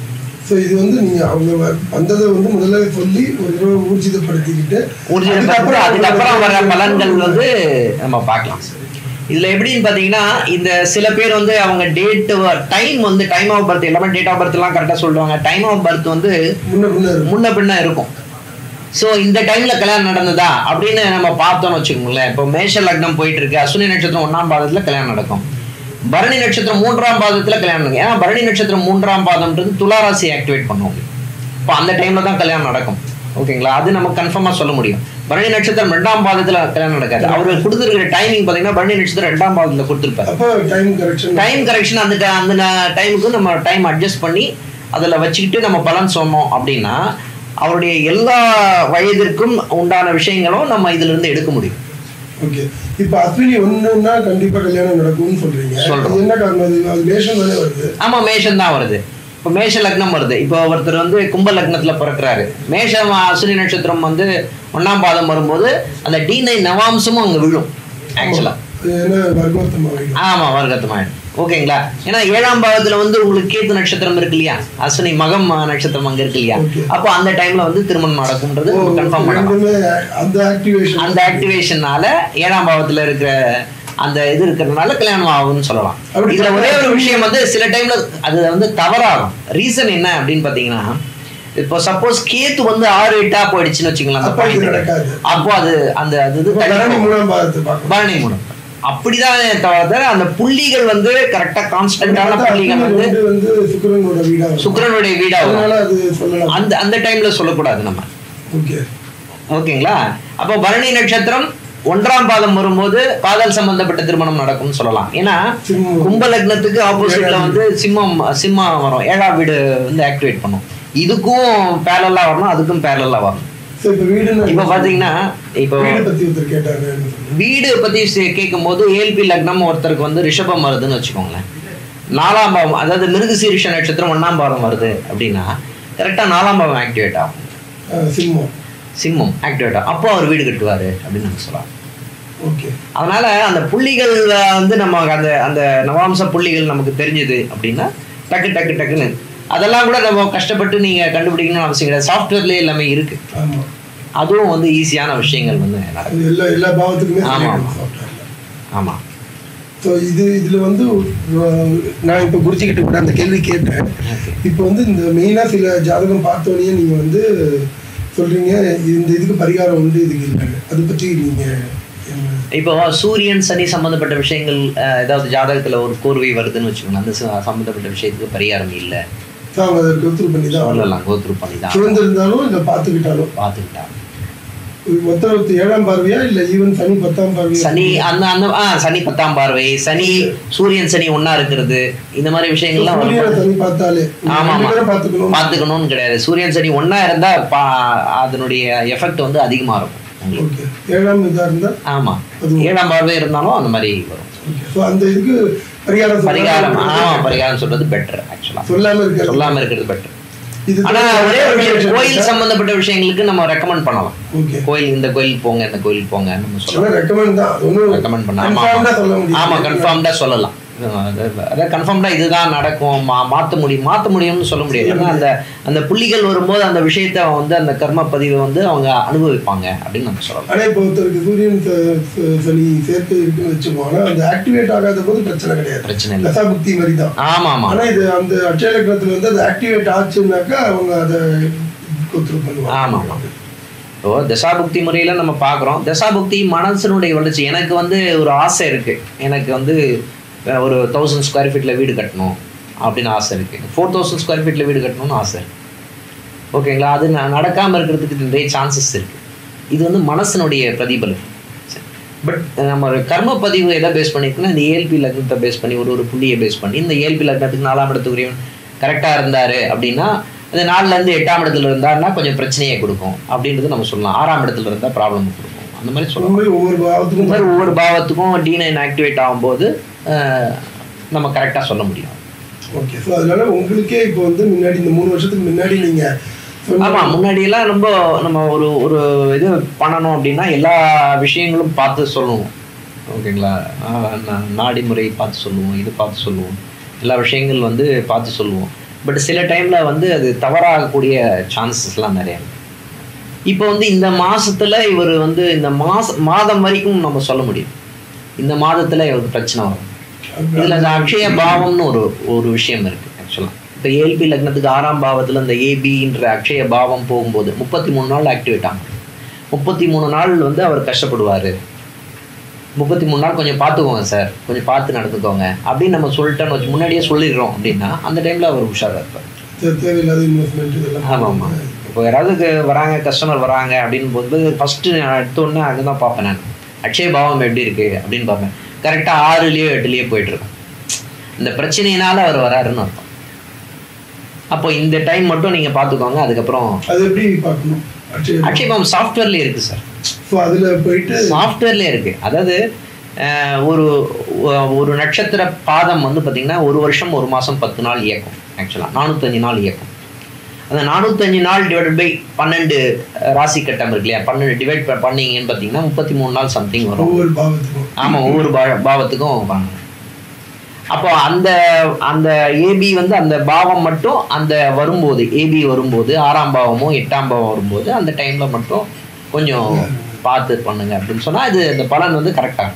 ஸோ இது வந்து நீங்க அவங்க வ- வந்ததை வந்து முதல்ல சொல்லி ஒரு தடவை ஊர்ஜிதப்படுத்திக்கிட்டு ஊர்ஜிதப்படுத்தி அதுக்கப்புறம் வர பலன்கள் வந்து நம்ம பார்க்கலாம் இதுல எப்படின்னு பாத்தீங்கன்னா இந்த சில பேர் வந்து அவங்க டேட் டைம் வந்து டைம் ஆஃப் பர்த் எல்லாமே டேட் ஆஃப் பர்த் எல்லாம் கரெக்டா சொல்லுவாங்க டைம் ஆஃப் பர்த் வந்து முன்ன பின்ன இருக்கும். முன்ன பின்ன இருக்கும் ஸோ இந்த டைம்ல கல்யாணம் நடந்ததா அப்படின்னு நம்ம பார்த்தோம்னு வச்சுக்கோங்களேன் இப்போ மேஷ லக்னம் போயிட்டு இருக்கு அஸ்வினி நட்சத்திரம் ஒன்றாம் பாதத்துல கல்யாணம் நடக்கும் பரணி நட்சத்திரம் மூன்றாம் பாதத்துல கல்யாணம் நடக்கும் ஏன்னா பரணி நட்சத்திரம் மூன்றாம் பாதம்ன்றது துளாராசி ஆக்டிவேட் பண்ணும் இப்போ அந்த டைம்ல தான் கல்யாணம் நடக்கும் ஓகேங்களா அது நம்ம கன்ஃபார்மா சொல்ல முடியும் பரணி நட்சத்திரம் ரெண்டாம் பாதத்துல கல்யாணம் நடக்காது அவர் கொடுத்துருக்கிற டைமிங் பாத்தீங்கன்னா பரணி நட்சத்திரம் ரெண்டாம் பாதத்துல கொடுத்துருப்பாரு அப்போ டைம் கரெக்ஷன் டைம் கரெக்ஷன் அந்த ti- அந்த டைமுக்கு நம்ம டைம் அட்ஜஸ்ட் பண்ணி அதில் வச்சுக்கிட்டு நம்ம பலன் சொன்னோம் அப்படின்னா அவருடைய எல்லா வயதிற்கும் உண்டான விஷயங்களும் நம்ம இதுல இருந்து எடுக்க முடியும் ஓகே இப்போ அஸ்வினி ஒண்ணுன்னா கண்டிப்பா கல்யாணம் நடக்கும்னு சொல்றீங்க சொல்றோம். அது என்ன காரணம் அது அது மேஷம் தானே வருது ஆமா மேஷம் தான் வருது இப்போ மேஷ லக்னம் வருது இப்போ ஒருத்தர் வந்து கும்ப லக்னத்துல பிறக்கிறாரு மேஷம் அஸ்வினி நட்சத்திரம் வந்து ஒண்ணாம் பாதம் வரும்போது அந்த டி நைன் நவாம்சமும் அங்க விழும் ஆக்சுவலா அது என்ன வர்க்கோத்தமா வைக்கும் ஆமா வர்க்கத்தமாயிடும் ஓகேங்களா ஏன்னா ஏழாம் பாவத்துல வந்து உங்களுக்கு கேத்து நட்சத்திரம் இருக்கு இல்லையா அஸ்வினி மகம் நட்சத்திரம் அங்க இருக்கு இல்லையா Okay. அப்போ அந்த டைம்ல வந்து திருமணம் நடக்கும்ன்றது ஓ, கன்ஃபார்ம் பண்ணலாம் ரெண்டுமே அந்த ஆக்டிவேஷன் அந்த ஆக்டிவேஷனால ஏழாம் பாவத்துல இருக்கிற அந்த இது இருக்கிறதுனால கல்யாணம் ஆகும்னு சொல்லலாம் அப்படி இதுல ஒரே ஒரு விஷயம் வந்து சில டைம்ல அது வந்து தவறாகும் ரீசன் என்ன அப்படின்னு பாத்தீங்கன்னா இப்போ சப்போஸ் கேத்து வந்து ஆறு எட்டா போயிடுச்சுன்னு வச்சுக்கலாம் அந்த அப்ப இது point. நடக்காது. அப்போ அது அந்த அது இது பரணி தள்ளி மூணாம் பாதத்தை பார்க்கணும் பரணி மூலம் அப்படிதான் தவிர அந்த புள்ளிகள் வந்து கரெக்டா கான்ஸ்டன்டான புள்ளிகள் வந்து ரெண்டு வந்து சுக்கிரனோட வீடா இருக்கும். சுக்கிரனுடைய வீடா வரும் அதனால அது சொல்லலாம் அந்த அந்த டைம்ல சொல்லக்கூடாது நம்ம ஓகே ஓகேங்களா அப்போ பரணி நட்சத்திரம் ஒன்றாம் பாதம் வரும்போது காதல் சம்பந்தப்பட்ட திருமணம் நடக்கும்னு சொல்லலாம் ஏன்னா சிம்மம். கும்ப லக்னத்துக்கு ஆப்போசிட்ல ஏழாம் வந்து சிம்மம் சிம்மம் வரும் ஏழாம் வீடு வந்து ஆக்டிவேட் பண்ணும் இதுக்கும் பேரலா வரணும் அதுக்கும் பேரலா வரணும் சோ இப்போ வீடுன்னு இப்போ பாத்தீங்கன்னா இப்போ வீடு பத்தி ஒருத்தர் கேட்டாரு என்ன சொல்றது? வீடு பத்தி சே- கேட்கும்போது ஏல்பி லக்னம் ஒருத்தருக்கு வந்து ரிஷபம் வருதுன்னு வச்சுக்கோங்களேன் நாலாம் பாவம் அதாவது மிருகசீரிஷ நட்சத்திரம் ஒண்ணாம் பாவம் வருது அப்படின்னா கரெக்டா நாலாம் பாவம் ஆக்டிவேட் ஆகும் ஆ, சிம்மம் சிம்மம் ஆக்டிவேட் ஆகும் அப்போ அவர் வீடு கட்டுவாரு அப்படின்னு நம்ம சொல்லலாம் ஓகே அதனால அந்த புள்ளிகள் வந்து நம்ம அந்த அந்த நவாம்ச புள்ளிகள் நமக்கு தெரிஞ்சது அப்படின்னா டக்கு டக்கு டக்குன்னு அதெல்லாம் கூட நம்ம கஷ்டப்பட்டு நீங்க கண்டுபிடிக்கணும்னு அவசியம் கிடையாது சாஃப்ட்வேர்லேயே எல்லாமே இருக்கு ஆமா அதுவும் வந்து ஈஸியான விஷயங்கள் வந்து நடக்கும் அது எல்லா எல்லா பாவத்துக்குமே ஆமா, சொல்லிடணும் ஆமா. software-ல. ஆமா ஸோ இது இதுல வந்து அஹ், நான் இப்போ குருஜிக்கிட்ட கூட அந்த கேள்வி கேட்டேன் Okay. இப்போ வந்து இந்த மெயினா சில ஜாதகம் பார்த்தோன்னே நீங்க வந்து சொல்றீங்க இந்த இதுக்கு பரிகாரம் உண்டு இதுக்கு இல்லைன்னு அதை பற்றி நீங்க என்ன இப்போ சூரியன் சனி சம்பந்தப்பட்ட விஷயங்கள் அஹ், ஏதாவது ஜாதகத்துல ஒரு கோர்வை வருதுன்னு வச்சுக்கோங்க அந்த ச- சம்பந்தப்பட்ட விஷயத்துக்கு பரிகாரம் இல்லை ஸோ அவங்க அதை கொத்துரு பண்ணி தான் சொல்லலாம் கோத்ரூ பண்ணி தான் சிவந்திருந்தாலும் இல்லை பார்த்துக்கிட்டாலும் பார்த்துக்கிட்டா மொத்தம் ஏழாம் பார்வையா இல்லை ஈவன் சனி பத்தாம் பார்வையா சனி அந்த அந்த ஆ சனி பத்தாம் பார்வை சனி சூரியன் சனி ஒண்ணா இருக்கிறது இந்த மாதிரி விஷயங்கள்லாம் சூரியனை வரும் சனி பார்த்தாலே ஆமா ரெண்டு ஆமா பேரும் பார்த்துக்கணும் பார்த்துக்கணும்னு கிடையாது சூரியன் சனி ஒண்ணா இருந்தா பா அதனுடைய எஃபெக்ட் வந்து அதிகமா இருக்கும் ஓகே ஏழாம் இதா இருந்தா ஆமா அது- ஏழாம் பார்வை இருந்தாலும் அந்த மாதிரி வரும் ஓகே ஸோ அந்த இதுக்கு பரிகாரம் சொல்லாம பரிகாரம் ஆமா இருக்கிறது பரிகாரம் சொல்றது பெட்டர் ஆக்சுவலா சொல்லாம இருக்கிறது சொல்லாம இருக்கிறது பெட்டர் இது ஆனா ஒரே ஒரு விஷயம் கோயில் சம்பந்தப்பட்ட விஷயங்களுக்கு நம்ம ரெக்கமெண்ட் பண்ணலாம் ஓகே கோயில் இந்த கோயிலுக்கு போங்க இந்த கோயிலுக்கு போங்க நம்ம சொல்லலாம் ஆனா ரெக்கமெண்ட் தான் அது ஒன்றும் ரெக்கமெண்ட் பண்ண ஆமா கன்ஃபார்ம்டா சொல்ல ஆமா. முடியும் ஆமா கன்ஃபார்ம்டா சொல்லலாம் அதாவது கன்ஃபார்ம்டா இதுதான் நடக்கும் மா மாற்ற முடியும் மாற்ற முடியும்னு சொல்ல முடியாது ஏன்னா அந்த அந்த புள்ளிகள் வரும்போது அந்த விஷயத்தை வந்து அந்த கர்ம பதிவை வந்து அவங்க அனுபவிப்பாங்க அப்படின்னு நம்ம சொல்லலாம் ஆனா இப்போ ஒருத்தருக்கு சூரியன் ச- ச- சனி சேர்க்கை இருக்குன்னு வச்சுக்கோங்க ஆனா அந்த ஆக்டிவேட் ஆகாத போது பிரச்சனை கிடையாது பிரச்சனை இல்லை தசா புக்தி மாதிரி தான் ஆமா ஆமா ஆனா இது அந்த அட்சய லக்னத்துல வந்து அது ஆக்டிவேட் ஆச்சுன்னாக்கா அவங்க அதை கொத்துரு பண்ணுவாங்க ஆமா, ஆமா. இப்போ தசாபுக்தி முறையில நம்ம பார்க்குறோம் தசாபுக்தி மனசனுடைய வளர்ச்சி எனக்கு வந்து ஒரு ஆசை இருக்கு எனக்கு வந்து அஹ், ஒரு தௌசண்ட் ஸ்கொயர் ஃபீட்ல வீடு கட்டணும் அப்படின்னு ஆசை இருக்கு ஃபோர் தௌசண்ட் ஸ்கொயர் ஃபீட்ல வீடு கட்டணும்னு ஆசை இருக்கு ஓகேங்களா அது ந- நடக்காம இருக்கிறதுக்கு நிறைய சான்சஸ் இருக்கு இது வந்து மனசனுடைய பிரதிபலன் பட் நம்ம ஒரு கர்ம பதிவு எதை பேஸ் பண்ணிருக்குன்னா இந்த ஏல்பி லக்னத்தை பேஸ் பண்ணி ஒரு ஒரு புள்ளியை பேஸ் பண்ணி இந்த ஏல்பி லக்னத்துக்கு நாலாம் இடத்துக்குரியவன் கரெக்டாக இருந்தாரு அப்படின்னா அது நாலுல இருந்து எட்டாம் இடத்துல இருந்தாருன்னா கொஞ்சம் பிரச்சனையை கொடுக்கும் அப்படின்றது நம்ம சொல்லலாம் ஆறாம் இடத்துல இருந்தால் ப்ராப்ளம் கொடுக்கும் அந்த மாதிரி சொல்லலாம் அந்த மாதிரி ஒவ்வொரு இந்த பாவத்துக்கும் மாதிரி ஒவ்வொரு பாவத்துக்கும் டி நைன் ஆக்டிவேட் ஆகும்போது அஹ், நம்ம கரெக்டாக சொல்ல முடியும் ஓகே ஸோ அதனால உங்களுக்கே இப்போ வந்து முன்னாடி இந்த மூணு வருஷத்துக்கு முன்னாடி நீங்க சொன்ன- ஆமா முன்னாடியெல்லாம் ரொம்ப நம்ம ஒரு ஒரு இது பண்ணணும் அப்படின்னா எல்லா விஷயங்களும் பார்த்து சொல்லுவோம் ஓகேங்களா ஆஹ் நா- நாடி முறை பார்த்து சொல்லுவோம் இது பார்த்து சொல்லுவோம் எல்லா விஷயங்கள் வந்து பார்த்து சொல்லுவோம் பட் சில டைம்ல வந்து அது தவறாகக்கூடிய சான்சஸ்லாம் நிறைய இருக்கு இப்போ வந்து இந்த மாசத்துல இவர் வந்து இந்த மாச மாதம் வரைக்கும் நம்ம சொல்ல முடியும் இந்த மாதத்துல இவருக்கு பிரச்சனை வரும் இதுல இந்த அக்ஷய பாவம்னு ஒரு ஒரு விஷயம் இருக்கு ஆக்சுவலா இப்போ ஏல்பி லக்னத்துக்கு ஆறாம் பாவத்துல இந்த ஏபின்ற அக்ஷய பாவம் போகும்போது முப்பத்தி மூணு நாள் ஆக்டிவேட் ஆகும் முப்பத்தி மூணு நாள் வந்து அவர் கஷ்டப்படுவாரு முப்பத்தி மூணு நாள் கொஞ்சம் பார்த்துக்கோங்க சார் கொஞ்சம் பார்த்து நடந்துக்கோங்க அப்படின்னு நம்ம சொல்லிட்டோன்னு வச்சு முன்னாடியே சொல்லிடுறோம் அப்படின்னா அந்த டைம்ல அவர் உஷாரா இருப்பார் தே- தேவையில்லாத இன்வெஸ்ட்மெண்ட் இதெல்லாம் ஆமாம் ஆமாம் இப்போ யாராவது க- வராங்க கஸ்டமர் வராங்க அப்படின்னு போது ஃபஸ்ட்டு எடுத்தோடனே அதுதான் பார்ப்பேன் நான் அக்ஷய பாவம் எப்படி இருக்கு அப்படின்னு பார்ப்பேன் கரெக்டாக ஆறுலேயோ எட்டுலேயோ போயிட்டு இருக்கும் இந்த பிரச்சனையினால அவர் வராருன்னு அர்த்தம் அப்போ இந்த டைம் மட்டும் நீங்கள் பார்த்துக்கோங்க அதுக்கப்புறம் அது எப்படி பார்க்கணும் அட்சய அக்ஷய பாவம் சாஃப்ட்வேர்லேயே இருக்குது சார் ஸோ அதுல போயிட்டு சாஃப்ட்வேர்லேயே இருக்கு அதாவது அஹ், ஒரு ஒ- ஒரு நட்சத்திர பாதம் வந்து பார்த்தீங்கன்னா ஒரு வருஷம் ஒரு மாதம் பத்து நாள் இயக்கும் ஆக்சுவலாக நானூற்றஞ்சு நாள் இயக்கும் அந்த நானூற்றஞ்சு நாள் டிவைட் பை பன்னெண்டு அஹ், ராசி கட்டம் இருக்கு இல்லையா பன்னெண்டு டிவைட் பண்ணீங்கன்னு பார்த்தீங்கன்னா முப்பத்தி மூணு நாள் சம்திங் வரும் ஒவ்வொரு பாவத்துக்கும் ஆமாம் ஒவ்வொரு பா பாவத்துக்கும் வாங்க அப்போ அந்த அந்த ஏபி வந்து அந்த பாவம் மட்டும் அந்த வரும்போது ஏபி வரும்போது ஆறாம் பாவமோ எட்டாம் பாவம் வரும்போது அந்த டைம்ல மட்டும் கொஞ்சம் பார்த்து பண்ணுங்க அப்படின்னு சொன்னா இது அந்த பலன் வந்து கரெக்டாக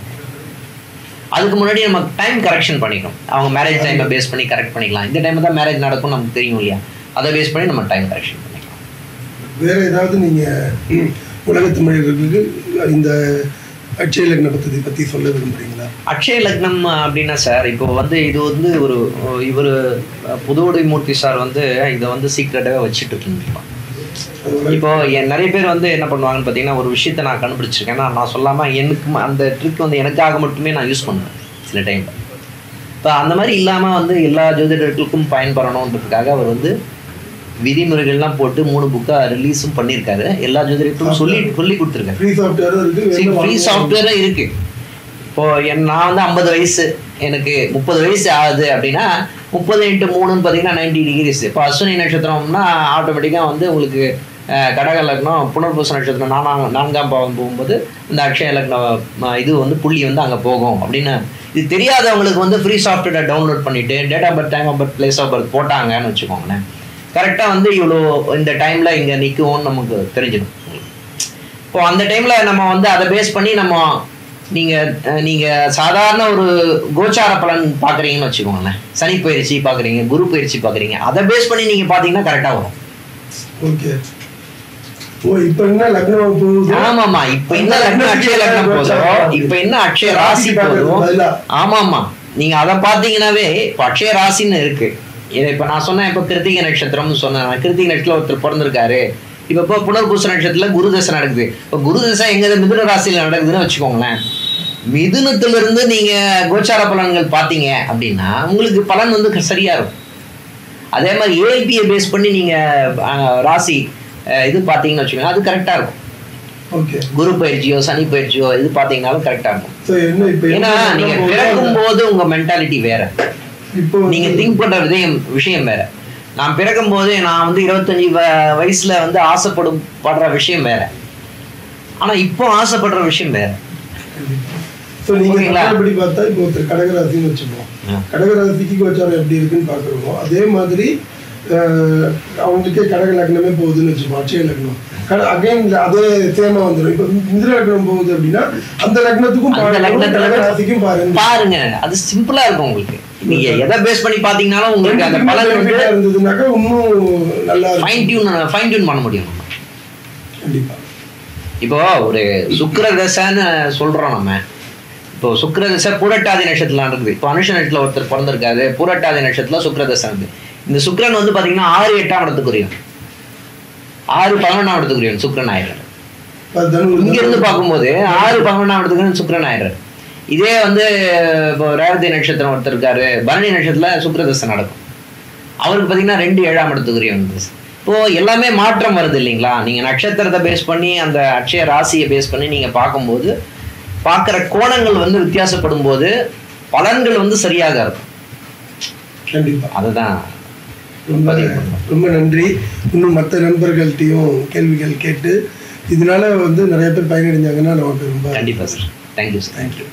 அதுக்கு முன்னாடி நம்ம டைம் கரெக்ஷன் பண்ணிக்கணும் அவங்க மேரேஜ் டைமை பேஸ் பண்ணி கரெக்ட் பண்ணிக்கலாம் இந்த டைம் தான் மேரேஜ் நடக்கும் நமக்கு தெரியும் இல்லையா அதை பேஸ் பண்ணி நம்ம டைம் கரெக்ஷன் பண்ணிக்கலாம் வேற ஏதாவது நீங்க ம், உலகத் தமிழர்களுக்கு இந்த அட்சய லக்ன பத்தி பத்தி சொல்ல விரும்புறீங்களா அக்ஷய லக்னம் அப்படின்னா சார் இப்போ வந்து இது வந்து ஒரு இவர் புதுவுடை மூர்த்தி சார் வந்து இதை வந்து சீக்ரெட்டாகவே வச்சுட்டு இருக்கீங்க அது உலக- இப்போ என் நிறைய பேர் வந்து என்ன பண்ணுவாங்கன்னு பார்த்தீங்கன்னா ஒரு விஷயத்தை நான் கண்டுபிடிச்சிருக்கேன் நான் நான் சொல்லாமல் எனக்கு ம- அந்த ட்ரிக் வந்து எனக்காக மட்டுமே நான் யூஸ் பண்ணுவேன் சில டைமில் இப்போ அந்த மாதிரி இல்லாமல் வந்து எல்லா ஜோதிடர்களுக்கும் பயன்படணுன்றதுக்காக அவர் வந்து விதிமுறைகள்லாம் போட்டு மூணு புக்காக ரிலீஸும் பண்ணியிருக்காரு எல்லா ஜோதிடர்களுக்கும் சொல்லி சொல்லி கொடுத்துருக்காரு ஃப்ரீ சாஃப்ட்வேரும் இருக்கு வெளில ஃப்ரீ வாங்க- சாஃப்ட்வேரும் இருக்கு இப்போ என் நான் வந்து ஐம்பது வயசு எனக்கு முப்பது வயசு ஆகுது அப்படின்னா முப்பது இன்ட்டு மூணுன்னு பார்த்தீங்கன்னா நைன்டி டிகிரிஸ் இப்போ அஸ்வினி நட்சத்திரம்னா ஆட்டோமேட்டிக்காக வந்து உங்களுக்கு அஹ், கடக லக்னம் புனர்பூச நட்சத்திரம் நானாம் நான்காம் பாவம் போகும்போது இந்த அக்ஷய லக்னம் அஹ், இது வந்து புள்ளி வந்து அங்கே போகும் அப்படின்னு இது தெரியாதவங்களுக்கு வந்து ஃப்ரீ சாஃப்ட்வேரை டவுன்லோட் பண்ணிட்டு date of birth time of birth place of birth போட்டாங்கன்னு வச்சுக்கோங்களேன் கரெக்டாக வந்து இவ்வளோ இந்த டைமில் இங்கே நிற்கும்னு நமக்கு தெரிஞ்சிடும் இப்போ அந்த டைம்ல நம்ம வந்து அதை பேஸ் பண்ணி நம்ம நீங்க அஹ், நீங்க சாதாரண ஒரு கோச்சார பலன் பாக்குறீங்கன்னு வச்சுக்கோங்களேன் சனி பயிற்சி பாக்குறீங்க குரு பயிற்சி பாக்குறீங்க அதை பேஸ் பண்ணி நீங்க பாத்தீங்கன்னா கரெக்டா வரும் ஓகே ஓ இப்போ என்ன லக்னம் போகுது ஆமாமா இப்ப என்ன லக்னம் அக்ஷய லக்னம் போதோ இப்ப என்ன அக்ஷய ராசி போதோ பதிலா. ஆமாமா நீங்க அதை பாத்தீங்கன்னாவே இப்போ அக்ஷய ராசின்னு இருக்கு இதை இப்ப நான் சொன்னேன் இப்ப கிருத்திகை நட்சத்திரம்னு சொன்னேன் கிருத்திகை நட்சத்திரம் ஒருத்தர் பிறந்திருக்காரு இப்ப இப்போ புனர்பூச நட்சத்திரத்துல குரு தசை நடக்குது இப்போ குரு தசை எங்க மிதுன ராசியில நடக்குதுன்னு வச்சுக்கோங்களேன் மிதுனத்துல இருந்து நீங்க கோச்சார பலன்கள் பாத்தீங்க அப்படின்னா உங்களுக்கு பலன் வந்து சரியா இருக்கும் அதே மாதிரி ஏஎல்பியை பேஸ் பண்ணி நீங்க அஹ், ராசி அஹ், இது பார்த்தீங்கன்னு வச்சுக்கோங்க அது கரெக்டாக இருக்கும் ஓகே குரு பயிற்சியோ சனி பயிற்சியோ இது பார்த்தீங்கன்னாலும் கரெக்டாக இருக்கும் ஸோ என்ன இப்போ ஏன்னா நீங்க பிறக்கும் போது உங்க மென்டாலிட்டி வேற இப்போ நீங்க திங்க் பண்ற விஷயம் விஷயம் வேற நான் பிறக்கும் போது நான் வந்து இருபத்தஞ்சி வ- வயசுல வந்து ஆசைப்படும் படுற விஷயம் வேற ஆனா இப்போ ஆசைப்படுற விஷயம் வேற ஸோ நீங்க ஓகேங்களா? படி பார்த்தா இப்போ ஒருத்தர் கடகராசின்னு வச்சுப்போம் ஆ. கடகராசிக்கு கோச்சாரம் எப்படி இருக்குன்னு பார்க்குறோமோ அதே மாதிரி அஹ், அவங்களுக்கே கடக லக்னமே போகுதுன்னு வச்சுப்போம் அட்சய லக்னம் கட அகைன் அதே தேமா வந்துடும் இப்போ இந்திர லக்னம் போகுது அப்படின்னா அந்த லக்னத்துக்கும் அந்த பாருங்க லக்னத்துல கடகராசிக்கும் பாருங்க பாருங்க அது சிம்பிளா இருக்கும் உங்களுக்கு நீங்க எதை பேஸ் பண்ணி பாத்தீங்கன்னாலும் உங்களுக்கு அந்த பலன் வந்து benefit ஆ இருந்ததுனாக்கா இன்னும் நல்லா ஃபைன் இருக்கும் டியூன் ஃபைன் டியூன் பண்ண முடியும் நம்ம. கண்டிப்பா இப்போ ஒரு சுக்கிர தசைன்னு சொல்றோம் நம்ம இப்போ சுக்கிர தசை பூரட்டாதி நட்சத்திரம் இருக்குது இப்போ அனுஷ நட்சத்திரத்துல ஒருத்தர் பிறந்திருக்காரு பூரட்டாதி நட்சத்திரத்துல சுக்கிர தசை இருக்குது இந்த சுக்கிரன் வந்து பாத்தீங்கன்னா ஆறு எட்டாம் இடத்துக்குரியும் ஆறு பதினொன்றாம் இடத்துக்குரியும் சுக்கிரன் ஆயிடுறாரு அது தனு இங்க இருந்து பார்க்கும்போது ஆறு பதினொன்றாம் இடத்துக்கு சுக்கிரன் ஆயிடுறாரு இதே வந்து இப்போ ரேவதி நட்சத்திரம் ஒருத்தர் இருக்காரு பரணி நட்சத்திரத்துல சுக்கிர தசை நடக்கும் அவருக்கு பார்த்தீங்கன்னா ரெண்டு ஏழாம் இடத்துக்குரிய வந்து இப்போ எல்லாமே மாற்றம் வருது இல்லைங்களா நீங்க நட்சத்திரத்தை பேஸ் பண்ணி அந்த அட்சய ராசியை பேஸ் பண்ணி நீங்க பார்க்கும்போது பார்க்குற கோணங்கள் வந்து வித்தியாசப்படும் போது பலன்கள் வந்து சரியாக இருக்கும் கண்டிப்பா அதுதான் ரொம்ப ரொம்ப நன்றி இன்னும் மற்ற நண்பர்கள்ட்டையும் கேள்விகள் கேட்டு இதனால வந்து நிறைய பேர் பயனடைஞ்சாங்கன்னா நமக்கு ரொம்ப கண்டிப்பா sir thank you sir thank you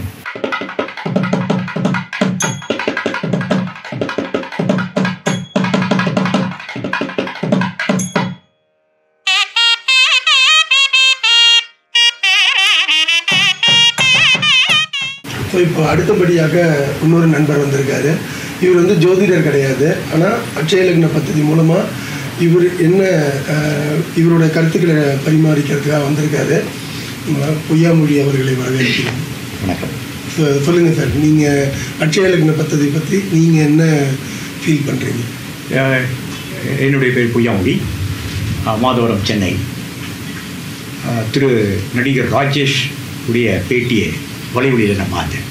so இப்போ அடுத்தபடியாக இன்னொரு நண்பர் வந்திருக்காரு இவர் வந்து ஜோதிடர் கிடையாது ஆனால் அட்சய லக்ன பദ്ധதி மூலமாக இவர் என்ன அஹ், இவரோட கருத்துக்களை பரிமாறிக்கிறதுக்காக வந்திருக்காரு ம- பொய்யாமொழி அவர்களை வரவேற்கிறேன் வணக்கம் சொ- சொல்லுங்க சார் நீங்கள் அட்சய லக்ன பദ്ധதி பற்றி நீங்கள் என்ன ஃபீல் பண்ணுறீங்க அஹ், என்னுடைய பேர் பொய்யாமொழி அஹ், மாதவரம் சென்னை அஹ், திரு நடிகர் ராஜேஷ் உடைய பேட்டியை வலைவழியில் நான் பார்த்தேன்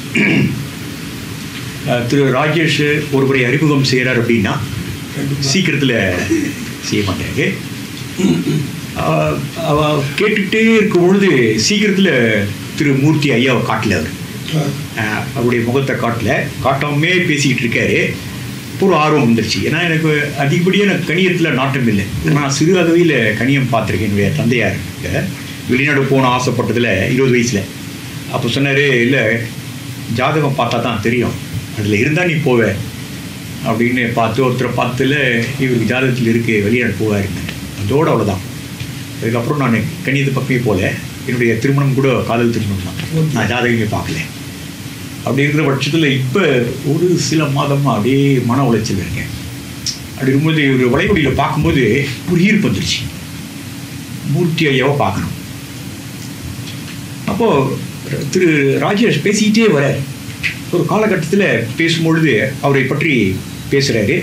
அஹ், திரு ராஜேஷ் ஒருவரை அறிமுகம் செய்கிறார் அப்படின்னா சீக்கிரத்தில் செய்ய மாட்டாரு அஹ், அவ கேட்டுக்கிட்டே இருக்கும் பொழுது சீக்கிரத்தில் திரு மூர்த்தி ஐயாவை காட்டல அவர் ஆஹ் அவருடைய முகத்தை காட்டல காட்டாமே பேசிக்கிட்டு இருக்காரு ஒரு ஆர்வம் வந்துருச்சு ஏன்னா எனக்கு அதிகப்படியாக எனக்கு கணியத்தில் நாட்டம் இல்லை நான் சிறு அளவில் கணியம் பார்த்துருக்கேன் என்னுடைய தந்தையார் வெளிநாடு போன ஆசைப்பட்டதில் இருபது வயசில் அப்போ சொன்னார் இல்லை ஜாதகம் பார்த்தா தான் தெரியும் அதில் இருந்தால் நீ போவ அப்படின்னு பார்த்து ஒருத்தரை பார்த்துல இவருக்கு ஜாதகத்தில் இருக்கு வெளிநாடு போவாருங்க அதோடு அவ்வளோதான் அதுக்கப்புறம் நான் கணியத்து பக்கமே போல என்னுடைய திருமணம் கூட காதல் திருமணம் தான் நான் ஜாதகமே பார்க்கல அப்படி இருக்கிற பட்சத்தில் இப்போ ஒரு சில மாதமாக அப்படியே மன உளைச்சல் இருக்கேன் அப்படி இருக்கும்போது ஒரு வளைகுடியில் பார்க்கும்போது ஒரு ஈர்ப்பு வந்துருச்சு மூர்த்தி ஐயாவை பார்க்கணும் அப்போது திரு ராஜேஷ் பேசிக்கிட்டே வர ஒரு காலகட்டத்தில் பேசும்பொழுது அவரை பற்றி பேசுகிறாரு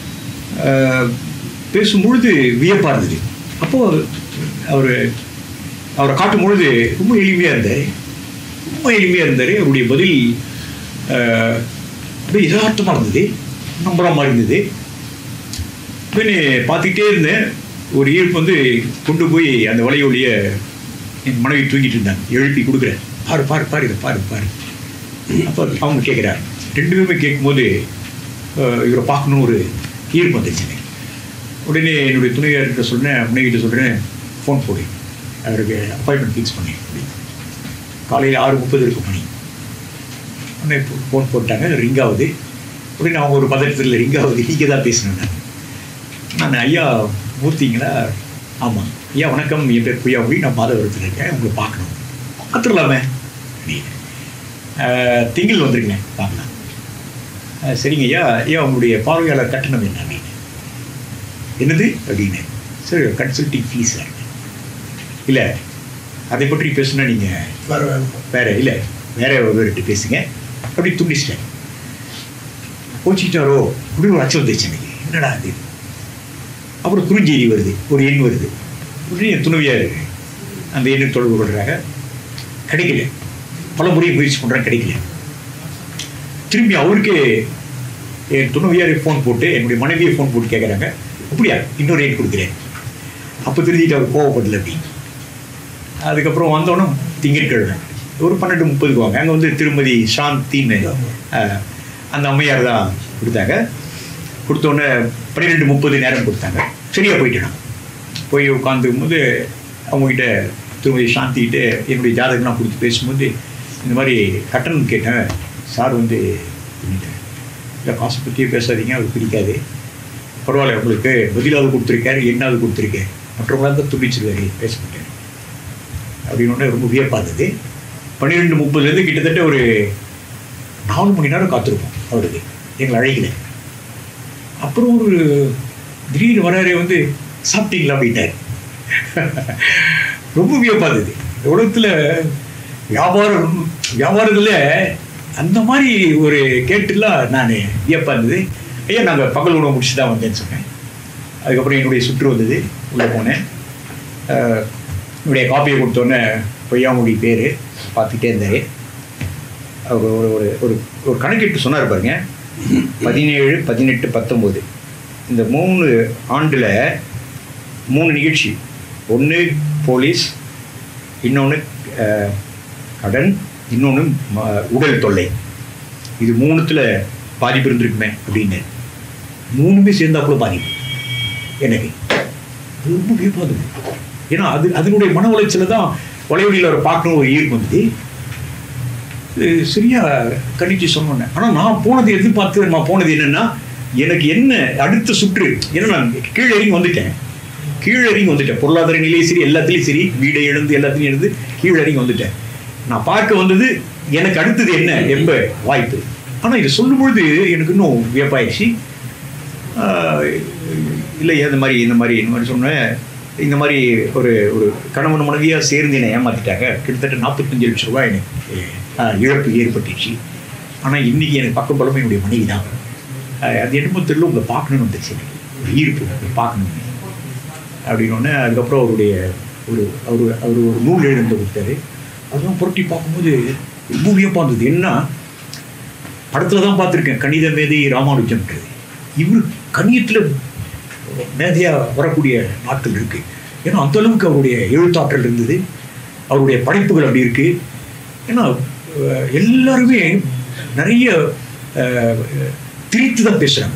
பேசும்பொழுது வியப்பாக இருந்தது அப்போது அவர் அவரை காட்டும் பொழுது ரொம்ப எளிமையாக இருந்தார் ரொம்ப எளிமையாக இருந்தார் அவருடைய பதில் அஹ், அப்படியே யதார்த்தமாக இருந்தது நம்புற மாதிரி இருந்தது பின்ன பார்த்துக்கிட்டே இருந்தேன் ஒரு ஈர்ப்பு வந்து கொண்டு போய் அந்த வலையொலியை என் மனைவி தூங்கிட்டு இருந்தாங்க எழுப்பி கொடுக்குறேன் பாரு பாரு பாரு இதை பாரு பாரு அப்போ அவங்க கேட்குறாரு ரெண்டு பேருமே கேட்கும்போது அஹ், இவரை பார்க்கணும் ஒரு ஈர்ப்பு வந்துச்சு எனக்கு. உடனே என்னுடைய துணையார்கிட்ட சொன்னேன் மனைவிட்ட சொல்கிறேன் ஃபோன் போடு அவருக்கு அப்பாயின்மெண்ட் ஃபிக்ஸ் பண்ணி காலையில் ஆறு முப்பது இருக்கும் மணி உடனே ஃபோன் போட்டாங்க ரிங் ஆகுது உடனே அவங்க ஒரு பதட்டத்தில் ரிங் ஆகுது நீங்கள் தான் பேசணும் நான் நான் ஐயா மூர்த்திங்களா ஆமாம் ஐயா வணக்கம் என் பேர் புய்யா மொழி நான் மாதவரத்தில் இருக்கேன் உங்களை பார்க்கணும் பார்த்துடலாமே அப்படின்னு ஆஹ், திங்கள் வந்துருங்க பார்க்கலாம் ஆஹ், சரிங்க ஐயா ஐயா உங்களுடைய பார்வையாளர் கட்டணம் என்ன அப்படின்னு என்னது அப்படின்னு சரி கன்சல்டிங் ஃபீஸ் இல்லை அதை பற்றி பேசுனா நீங்கள் வர வேணும் வேற இல்லை வேற ஒருவர்கிட்ட பேசுங்க அப்படி துண்டிச்சிட்டேன் கோச்சிக்கிட்டாரோ அப்படின்னு ஒரு அச்சம் வந்துச்சு எனக்கு என்னடா அது அப்புறம் குறுஞ்செய்தி வருது ஒரு எண் வருது உடனே என் துணைவியார் அந்த எண்ணுக்கு தொடர்பு கொள்கிறாங்க கிடைக்கல பல முறை முயற்சி பண்ணுறேன் கிடைக்கல திரும்பி அவருக்கே என் துணைவியாரை ஃபோன் போட்டு என்னுடைய மனைவியை ஃபோன் போட்டு கேட்குறாங்க அப்படியா இன்னொரு எண் கொடுக்குறேன் அப்போ தெரிஞ்சுட்டு அவர் கோவப்படல அப்படின்னு அதுக்கப்புறம் வந்தோன்னே திங்கட்கிழமை ஒரு பன்னெண்டு முப்பதுக்கு வாங்க அங்கே வந்து திருமதி சாந்தின்னு அஹ், அந்த அம்மையார் தான் கொடுத்தாங்க கொடுத்தோன்னே பன்னிரெண்டு முப்பது நேரம் கொடுத்தாங்க சரியாக போயிட்டேன் நான். போய் உட்காந்துக்கும் போது அவங்ககிட்ட திருமதி சாந்திகிட்ட என்னுடைய ஜாதகம்லாம் கொடுத்து பேசும்போது இந்த மாதிரி கட்டணம் கேட்டேன் சார் வந்து பண்ணிட்டார் இல்லை காசு பற்றியே பேசாதீங்க அது பிடிக்காது பரவாயில்ல உங்களுக்கு பதிலாவது கொடுத்துருக்காரு என்னாவது கொடுத்துருக்கேன் மற்றவங்களாம் தான் துடிச்சிருக்காரு பேச மாட்டேன் அப்படின்னு உடனே ரொம்ப வியப்பாக இருந்தது பன்னிரெண்டு முப்பதுலேருந்து கிட்டத்தட்ட ஒரு நாலு மணி நேரம் காத்திருப்போம் அவருக்கு எங்களை அழைக்கல அப்புறம் ஒரு திடீர்னு வராரு வந்து சாப்பிட்டீங்களா அப்படின்ட்டார் ரொம்ப வியப்பாக இருந்தது இந்த உலகத்தில் வியாபாரம் வியாபாரத்தில் அந்த மாதிரி ஒரு கேட்டுலாம் நான் வியப்பாக இருந்தது ஐயா நாங்கள் பகல் உணவு முடிச்சு தான் வந்தேன்னு சொன்னேன் அதுக்கப்புறம் என்னுடைய சுற்று வந்தது உள்ளே போனேன் அஹ், என்னுடைய காப்பியை கொடுத்தோன்னே பொய்யாமொழி பேர் பார்த்துட்டே இருந்தார் அவர் ஒரு ஒரு ஒரு ஒரு கணக்கிட்டு சொன்னார் பாருங்க பதினேழு பதினெட்டு பத்தொம்போது இந்த மூணு ஆண்டில் மூணு நிகழ்ச்சி ஒன்று போலீஸ் இன்னொன்று கடன் இன்னொன்று உடல் தொல்லை இது மூணுத்தில் பாதிப்பு இருந்திருக்குமே அப்படின்னு மூணுமே சேர்ந்தாப்புல பாதிப்பு எனக்கு அது ரொம்ப வியப்பாக இருந்தது ஏன்னா அது அதனுடைய மன உளைச்சல தான் வலைவழியில் அவர் பார்க்கணும் ஒரு ஈர்ப்பு வந்தது இது சரியா கணிச்சு சொன்னோன்னே ஆனால் நான் போனது எதிர்பார்த்து நான் போனது என்னன்னா எனக்கு என்ன அடுத்த சுற்று ஏன்னா நான் கீழே இறங்கி வந்துட்டேன் கீழே இறங்கி வந்துட்டேன் பொருளாதார நிலையும் சரி எல்லாத்துலேயும் சரி வீடை இழந்து எல்லாத்துலையும் இழந்து கீழே இறங்கி வந்துட்டேன் நான் பார்க்க வந்தது எனக்கு அடுத்தது என்ன என்ப வாய்ப்பு ஆனால் இதை சொல்லும்பொழுது எனக்கு இன்னும் வியப்பாயிடுச்சு ஆஹ் இல்லை இந்த மாதிரி இந்த மாதிரி இந்த மாதிரி சொன்னேன் இந்த மாதிரி ஒரு ஒரு கணவன் மனைவியாக சேர்ந்து என்னை ஏமாத்திட்டாங்க கிட்டத்தட்ட நாற்பத்தஞ்சு லட்சம் ரூபாய் எனக்கு ஆஹ், இழப்பு ஏற்பட்டுச்சு ஆனால் இன்னைக்கு எனக்கு பக்கம் பலமே என்னுடைய மனைவி தான் ஆஹ், அது என்னமோ தெரியல உங்களை பார்க்கணும்னு வந்துச்சு எனக்கு ஒரு ஈர்ப்பு உங்களை பார்க்கணும் அப்படின்னோடனே அதுக்கப்புறம் அவருடைய ஒரு அவர் அவர் ஒரு நூல் எழுந்து கொடுத்தாரு அதெல்லாம் புரட்டி பார்க்கும்போது ரொம்ப வியப்பாக இருந்தது என்ன படத்தில் தான் பார்த்துருக்கேன் கணித மேதை ராமானுஜம்ன்றது இவர் கணியத்தில் மேதையாக வரக்கூடிய நாட்கள் இருக்குது ஏன்னா அந்த அளவுக்கு அவருடைய எழுத்தாற்றல் இருந்தது அவருடைய படைப்புகள் அப்படி இருக்குது ஏன்னா அஹ், எல்லாருமே நிறைய அஹ், திரித்து தான் பேசுகிறாங்க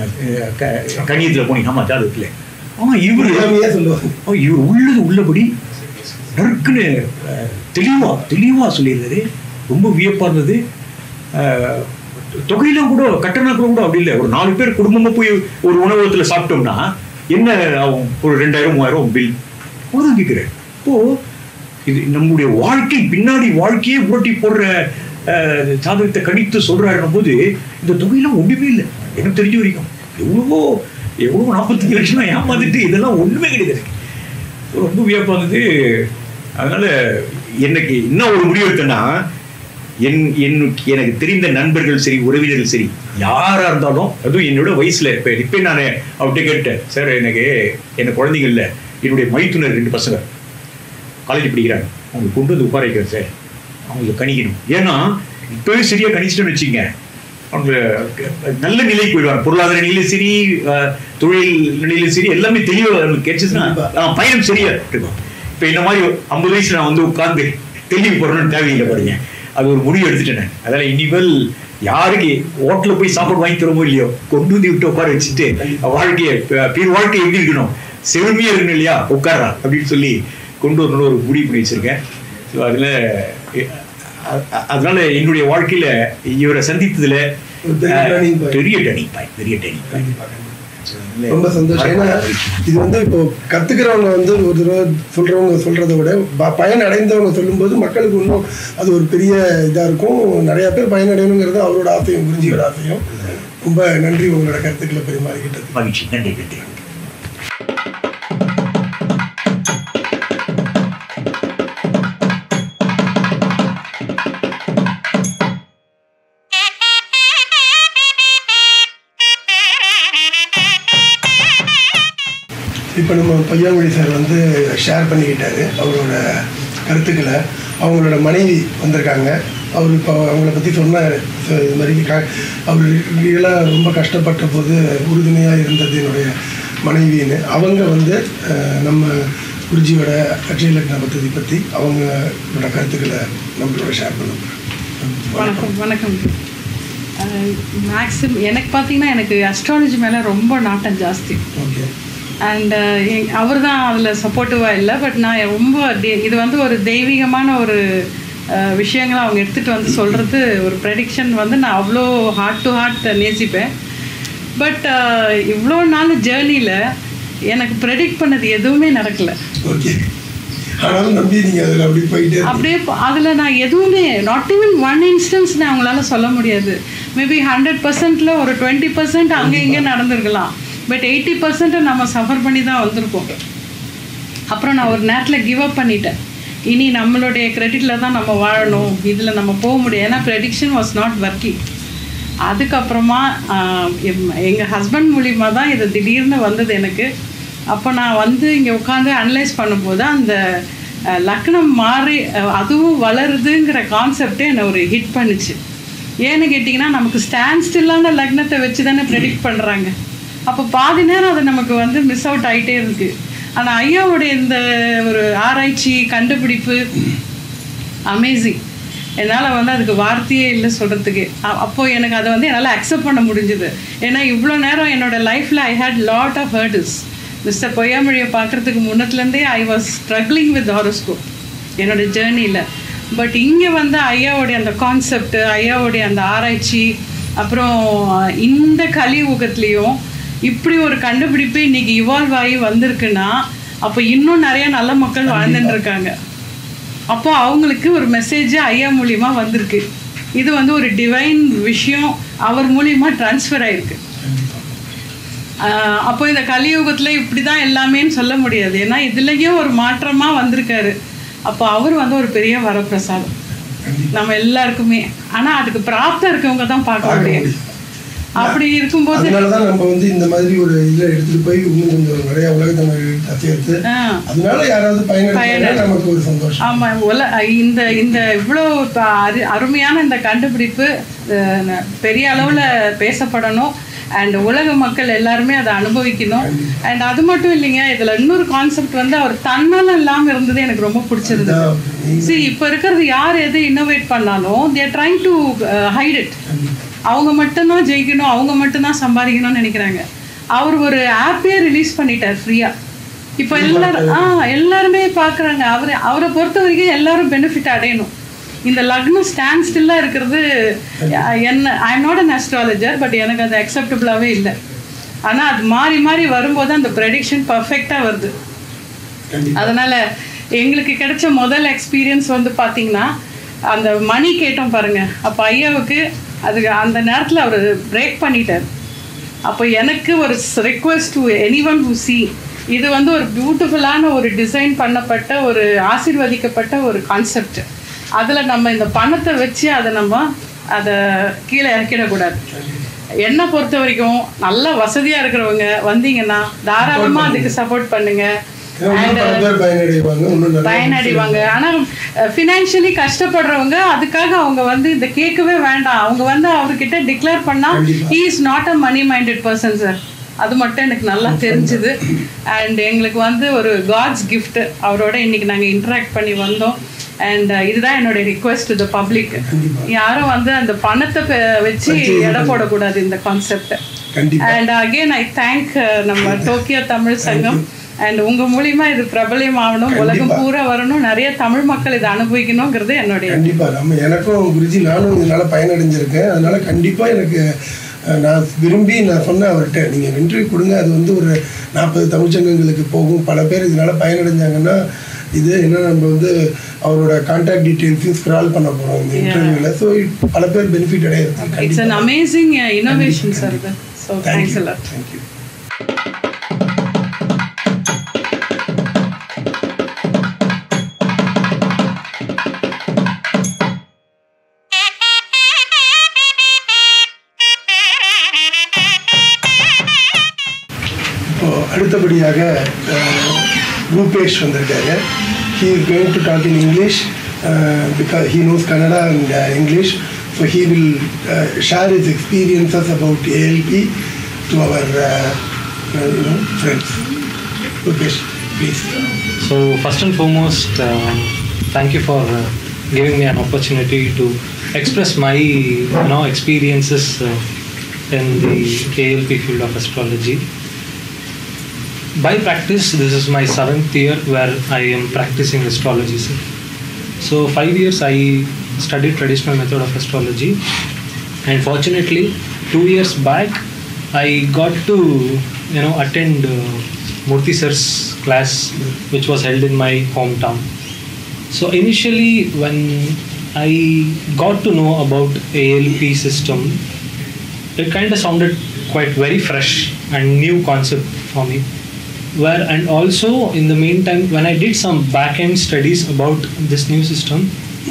கணியத்தில் போனீங்க ஆமாம் ஜாதகத்தில் ஆனால் இவர் இளமையா சொல்லுவாங்க அவன் இவர் உள்ளது உள்ளபடி நறுக்குன்னு அஹ், தெளிவா தெளிவா சொல்லியிருந்தாரு ரொம்ப வியப்பா இருந்தது அஹ், தொகையெல்லாம் கூட கட்டணாக்கள் கூட அப்படி இல்லை ஒரு நாலு பேர் குடும்பமா போய் ஒரு உணவகத்துல சாப்பிட்டோம்னா என்ன ஆகும் ஒரு ரெண்டாயிரம் மூவாயிரம் பில் அவ்வளோதான் கேட்குறேன் இப்போ இது நம்முடைய வாழ்க்கை பின்னாடி வாழ்க்கையே புரட்டி போடுற அஹ், ஜாதகத்தை கணித்து சொல்றாருன்னும் போது இந்த தொகையெல்லாம் ஒன்றுமே இல்லை எனக்கு தெரிஞ்ச வரைக்கும் எவ்வளவோ எவ்வளவோ நாற்பத்தஞ்சு லட்சம் ஏமாந்துட்டு இதெல்லாம் ஒண்ணுமே கிடையாது ரொம்ப வியப்பாக இருந்தது அதனால எனக்கு என்ன ஒரு முடிவு எடுத்தேன்னா என் எனக்கு எனக்கு தெரிந்த நண்பர்கள் சரி உறவினர்கள் சரி யாரா இருந்தாலும் அதுவும் என்னோட வயசுல இப்போ இப்போ நான் அவர்கிட்ட கேட்டேன் சார் எனக்கு எனக்கு குழந்தைங்க இல்லை என்னுடைய மைத்துனர் ரெண்டு பசங்க காலேஜ் படிக்கிறாங்க அவங்க கொண்டு வந்து உட்கார வைக்கிறேன் சார் அவங்களுக்கு கணிக்கணும் ஏன்னா இப்போவே சரியா கணிச்சிட்டோன்னு வச்சுங்க அவங்க நல்ல நிலைக்கு போயிடுவாங்க பொருளாதார நிலையிலும் சரி அஹ், தொழில் நிலையிலும் சரி எல்லாமே தெளிவாக நமக்கு கிடைச்சதுன்னா அஹ், பயணம் சரியா இருக்கும் இப்போ இந்த மாதிரி ஐம்பது வயசுல நான் வந்து உட்கார்ந்து தெளிவு போறணும்னு தேவையில்லை பாருங்க அது ஒரு முடிவு எடுத்துட்டேன் நான். அதனால இனிமேல் யாருக்கு ஹோட்டலில் போய் சாப்பாடு வாங்கி தருமோ இல்லையோ கொண்டு வந்து விட்டு உட்கார வச்சுட்டு வாழ்க்கையை ப- பிற வாழ்க்கை எப்படி இருக்கணும் செழுமையா இருக்கணும் இல்லையா உட்காரா அப்படின்னு சொல்லி கொண்டு வரணும்னு ஒரு முடிவு பண்ணி வச்சிருக்கேன் ஸோ அதில் அதனால என்னுடைய வாழ்க்கையில இவரை சந்தித்ததுல ஒரு பெரிய turning point. பெரிய டர்னிங் பாயிண்ட் பெரிய டர்னிங் பாயிண்ட் ரொம்ப சந்தோஷம் ஏன்னா இது வந்து இப்போ கத்துக்கிறவங்க வந்து ஒரு தடவை சொல்றவங்க சொல்றதை விட ப- பயன் அடைந்தவங்க சொல்லும்போது மக்களுக்கு இன்னும் அது ஒரு பெரிய இதா இருக்கும் நிறைய பேர் பயனடையணுங்கிறது அவரோட ஆசையும் குருஜியோட ஆசையும் ரொம்ப நன்றி உங்களோட கருத்துக்களை பரிமாறிக்கிட்டது மகிழ்ச்சி நன்றி நன்றி இப்போ நம்ம பையாமொழி சார் வந்து ஷேர் பண்ணிக்கிட்டாரு அவரோட கருத்துக்களை அவங்களோட மனைவி வந்திருக்காங்க அவர் இப்போ அவங்கள பற்றி சொன்னார் ஸோ இது மாதிரி க அவர் ரியலாக ரொம்ப கஷ்டப்பட்ட போது உறுதுணையாக இருந்தது என்னுடைய மனைவின்னு அவங்க வந்து அஹ், நம்ம குருஜியோட அட்சய லக்ன பദ്ധதி பற்றி அவங்களோட கருத்துக்களை நம்மளோட ஷேர் பண்ண போகிறோம் வணக்கம் வணக்கம் மேக்ஸிம் எனக்கு பார்த்தீங்கன்னா எனக்கு அஸ்ட்ராலஜி மேலே ரொம்ப நாட்டம் ஜாஸ்தி ஓகே அண்ட் அவர் தான் அதில் சப்போர்ட்டிவாக இல்லை பட் நான் ரொம்ப டே- இது வந்து ஒரு தெய்வீகமான ஒரு அஹ், விஷயங்களை அவங்க எடுத்துகிட்டு வந்து சொல்கிறது ஒரு ப்ரெடிக்ஷன் வந்து நான் அவ்வளோ ஹார்ட் டு ஹார்ட் நேசிப்பேன் பட் இவ்வளோ நாள் ஜேர்னியில் எனக்கு ப்ரெடிக்ட் பண்ணது எதுவுமே நடக்கலை ஓகே ஆனாலும் நம்பி நீங்கள் அதில் அப்படி போயிட்டே இருக்கீங்க. அப்படியே அதில் நான் எதுவுமே நாட் ஈவன் ஒன் இன்ஸ்டன்ஸ் நான் அவங்களால சொல்ல முடியாது மேபி ஹண்ட்ரட் பர்சன்டில் ஒரு டுவெண்ட்டி பர்சன்ட் அங்கே இங்கே நடந்திருக்கலாம் பட் எயிட்டி பர்சன்ட் நம்ம சஃபர் பண்ணி தான் வந்திருக்கோம் அப்புறம் நான் ஒரு நேரத்தில் கிவ் அப் பண்ணிட்டேன் இனி நம்மளுடைய கிரெடிட்டில் தான் நம்ம வாழணும் இதில் நம்ம போக முடியும் ஏன்னா ப்ரெடிக்ஷன் வாஸ் நாட் ஒர்க்கிங் அதுக்கப்புறமா எங்கள் ஹஸ்பண்ட் மூலிமா தான் இது திடீர்னு வந்தது எனக்கு அப்போ நான் வந்து இங்கே உட்காந்து அனலைஸ் பண்ணும்போது அந்த அஹ், லக்னம் மாறி அஹ், அதுவும் வளருதுங்கிற கான்செப்டே என்னை ஒரு ஹிட் பண்ணுச்சு ஏன்னு கேட்டிங்கன்னா நமக்கு ஸ்டாண்ட் ஸ்டில்லான லக்னத்தை வச்சு தானே ப்ரெடிக்ட் பண்ணுறாங்க அப்போ பாதி நேரம் அது நமக்கு வந்து மிஸ் அவுட் ஆகிட்டே இருக்கு ஆனால் ஐயாவுடைய இந்த ஒரு ஆராய்ச்சி கண்டுபிடிப்பு அமேசிங் என்னால் வந்து அதுக்கு வார்த்தையே இல்லை சொல்கிறதுக்கு அப்போ எனக்கு அதை வந்து என்னால் அக்செப்ட் பண்ண முடிஞ்சுது ஏன்னா இவ்வளோ நேரம் என்னோட லைஃப்பில் I had lot of hurdles mister பொய்யாமொழியை பார்க்குறதுக்கு முன்னத்துலேருந்தே I was struggling with horoscope என்னோட ஜேர்னியில் பட் இங்கே வந்து ஐயாவுடைய அந்த கான்செப்ட் ஐயாவுடைய அந்த ஆராய்ச்சி அப்புறம் இந்த கலியுகத்துலேயும் இப்படி ஒரு கண்டுபிடிப்பு இன்னைக்கு இவால்வ் ஆகி வந்திருக்குன்னா அப்போ இன்னும் நிறைய நல்ல மக்கள் வாழ்ந்துட்டு இருக்காங்க அப்போ அவங்களுக்கு ஒரு மெசேஜ் ஐயா மூலியமா வந்திருக்கு இது வந்து ஒரு டிவைன் விஷயம் அவர் மூலியமா ட்ரான்ஸ்ஃபர் ஆயிருக்கு ஆஹ் அப்போ இந்த கலியுகத்தில் இப்படி தான் எல்லாமேன்னு சொல்ல முடியாது ஏன்னா இதுலேயும் ஒரு மாற்றமாக வந்திருக்காரு அப்போ அவர் வந்து ஒரு பெரிய வரப்பிரசாதம் நம்ம எல்லாருக்குமே ஆனால் அதுக்கு பிராப்தம் இருக்கவங்க தான் பார்க்க பார்க்க முடியும் முடியும். அப்படி இருக்கும்போது அதனால தான் நம்ம வந்து இந்த மாதிரி ஒரு இதில் எடுத்துகிட்டு போய் இன்னும் கொஞ்சம் நிறைய உலக தமிழ் சேர்த்து ஆ அதனால யாராவது பயனடைஞ்சா நமக்கு ஒரு சந்தோஷம் ஆமா உல இந்த இந்த இவ்வளோ இப்ப அரு அருமையான இந்த கண்டுபிடிப்பு அஹ், ந- பெரிய அளவில் பேசப்படணும் அண்ட் உலக மக்கள் எல்லாருமே அதை அனுபவிக்கணும் அண்ட் அது மட்டும் இல்லைங்க இதில் இன்னொரு கான்செப்ட் வந்து அவர் தன்னலம் இல்லாமல் இருந்தது எனக்கு ரொம்ப பிடிச்சிருந்தது அதான் see இப்போ இருக்கிறது யார் எது இன்னோவேட் பண்ணாலும் they're trying to hide it அவங்க மட்டும்தான் ஜெயிக்கணும் அவங்க மட்டும்தான் சம்பாதிக்கணும்னு நினைக்கிறாங்க அவர் ஒரு ஆப்பே ரிலீஸ் பண்ணிட்டார் ஃப்ரீயா இப்போ எல்லாரும் ஆ எல்லாருமே பார்க்குறாங்க அவர் அவரை பொறுத்த வரைக்கும் எல்லாரும் பெனிஃபிட் அடையணும் இந்த லக்னம் ஸ்டாண்ட் ஸ்டில்லாக இருக்கிறது அஹ், என்ன I am not an astrologer but எனக்கு அது அக்செப்டபுளாகவே இல்லை ஆனால் அது மாறி மாறி வரும்போது அந்த ப்ரெடிக்ஷன் பர்ஃபெக்டாக வருது கண்டிப்பா அதனால எங்களுக்கு கிடைச்ச முதல் எக்ஸ்பீரியன்ஸ் வந்து பார்த்தீங்கன்னா அந்த மணி கேட்டோம் பாருங்க அப்போ ஐயாவுக்கு அதுக்கு அந்த நேரத்தில் அவர் பிரேக் பண்ணிட்டார் அப்போ எனக்கு ஒரு request to anyone who see இது வந்து ஒரு பியூட்டிஃபுல்லான ஒரு டிசைன் பண்ணப்பட்ட ஒரு ஆசீர்வதிக்கப்பட்ட ஒரு கான்செப்ட் அதில் நம்ம இந்த பணத்தை வச்சு அதை நம்ம அதை கீழே இறக்கிடக்கூடாது என்னை பொறுத்த வரைக்கும் நல்ல வசதியாக இருக்கிறவங்க வந்தீங்கன்னா தாராளமாக அதுக்கு சப்போர்ட் பண்ணுங்க ஏன்னா இன்னும் பல பேர் பயனடைவாங்க இன்னும் நிறைய பயனடைவாங்க ஆனா ஃபினான்ஷியலி கஷ்டப்படுறவங்க அதுக்காக அவங்க வந்து இந்த கேட்கவே வேண்டாம் அவங்க வந்து அவர்கிட்ட டிக்ளேர் பண்ணா கண்டிப்பா. he is not a money minded person sir அது மட்டும் எனக்கு நல்லா தெரிஞ்சுது அண்ட் எங்களுக்கு வந்து ஒரு காட்ஸ் gift அவரோட இன்னைக்கு நாங்க இன்டராக்ட் பண்ணி வந்தோம் அண்ட் இதுதான் என்னோட ரிக்வெஸ்ட் டு த பப்ளிக் யாரும் வந்து அந்த பணத்தை பெ- வச்சு எடை போடக்கூடாது இந்த கான்செப்ட் கண்டிப்பா அண்ட் அகைன் ஐ தேங்க் நம்ம டோக்கியோ தமிழ் சங்கம் அண்ட் உங்க மூலியமா இது பிரபலியம் ஆகணும் உலகம் பூரா வரணும் நிறைய தமிழ் மக்கள் இதை அனுபவிக்கணுங்கிறது என்னுடைய கண்டிப்பா நம்ம எனக்கும் குருஜி நானும் இதனால பயனடைஞ்சிருக்கேன் அதனால கண்டிப்பா எனக்கு அஹ், நான் விரும்பி நான் சொன்னேன் அவர்கிட்ட நீங்க இன்டர்வியூ கொடுங்க அது வந்து ஒரு நாற்பது தமிழ்ச்சங்கங்களுக்கு போகும் பல பேர் இதனால பயனடைஞ்சாங்கன்னா இது என்ன நம்ம வந்து அவரோட கான்டாக்ட் டீட்டெயில்ஸையும் ஸ்க்ரால் பண்ண போறோம் இந்த இன்டர்வியூவில் ஸோ பல பேர் பெனிஃபிட் அடையிறது it's an amazing innovation sir இது ஸோ தேங்க்ஸ் எல்லாம் தேங்க்யூ இப்போ அடுத்தபடியாக அஹ், ரூபேஷ் வந்திருக்காரு he is going to talk in English because he knows Kannada and English so he will share his experiences about ALP to our friends Rupesh please So first and foremost, uh, thank you for uh, giving me an opportunity to express my you know experiences uh, in the ALP field of astrology. By practice, this is my seventh year where I am practicing astrology. Sir. So five years I studied traditional method of astrology, and fortunately, two years back I got to you know attend uh, Murthy sir's class, which was held in my hometown. So initially, when I got to know about ALP system, it kind of sounded quite very fresh and new concept for me. Where and also in the meantime, when I did some back end studies about this new system,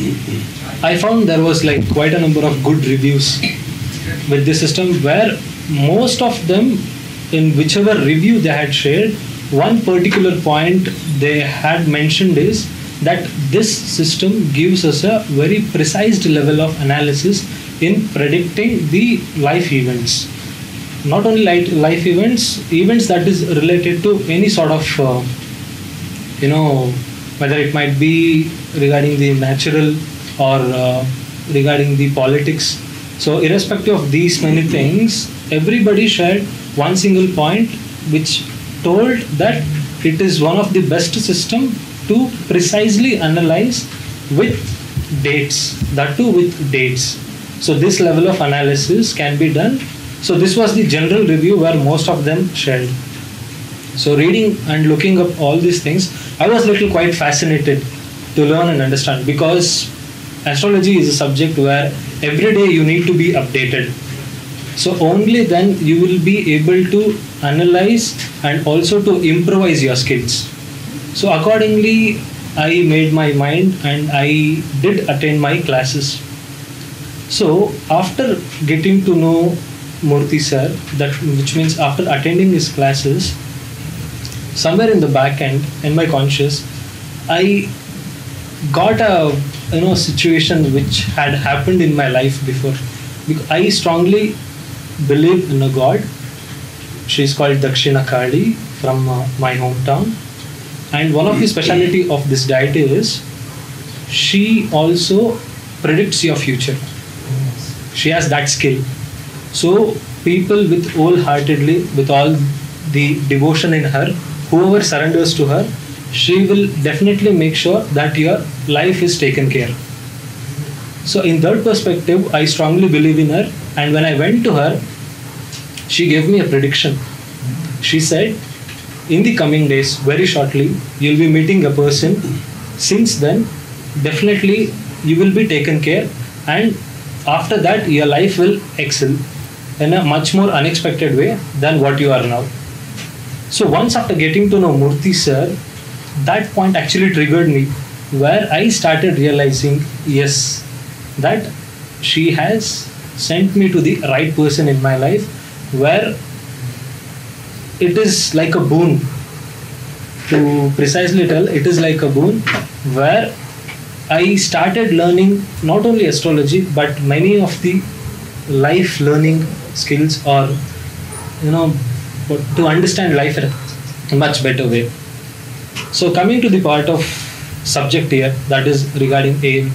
I found there was like quite a number of good reviews with this system where most of them in whichever review they had shared one particular point they had mentioned is that this system gives us a very precise level of analysis in predicting the life events not only life, life events events that is related to any sort of uh, you know whether it might be regarding the natural or uh, regarding the politics so irrespective of these many things everybody shared one single point which told that it is one of the best system to precisely analyze with dates that too with dates so this level of analysis can be done so this was the general review where most of them shared so reading and looking up all these things i was little quite fascinated to learn and understand because astrology is a subject where every day you need to be updated so only then you will be able to analyze and also to improvise your skills so accordingly i made my mind and i did attend my classes so after getting to know murthy sir that which means after attending his classes somewhere in the back end in my conscious i got a you know situation which had happened in my life before because i strongly believe in a god she is called dakshina kali from uh, my hometown and one of the speciality of this deity is she also predicts your future she has that skill so people with wholeheartedly with all the devotion in her whoever surrenders to her she will definitely make sure that your life is taken care so in that perspective i strongly believe in her and when i went to her she gave me a prediction she said in the coming days very shortly you'll be meeting a person since then definitely you will be taken care and after that your life will excel in a much more unexpected way than what you are now so once after getting to know murthy sir that point actually triggered me where i started realizing yes that she has sent me to the right person in my life where it is like a boon to precisely tell it is like a boon where i started learning not only astrology but many of the life learning skills or you know but to understand life in a much better way so coming to the part of subject here that is regarding ALP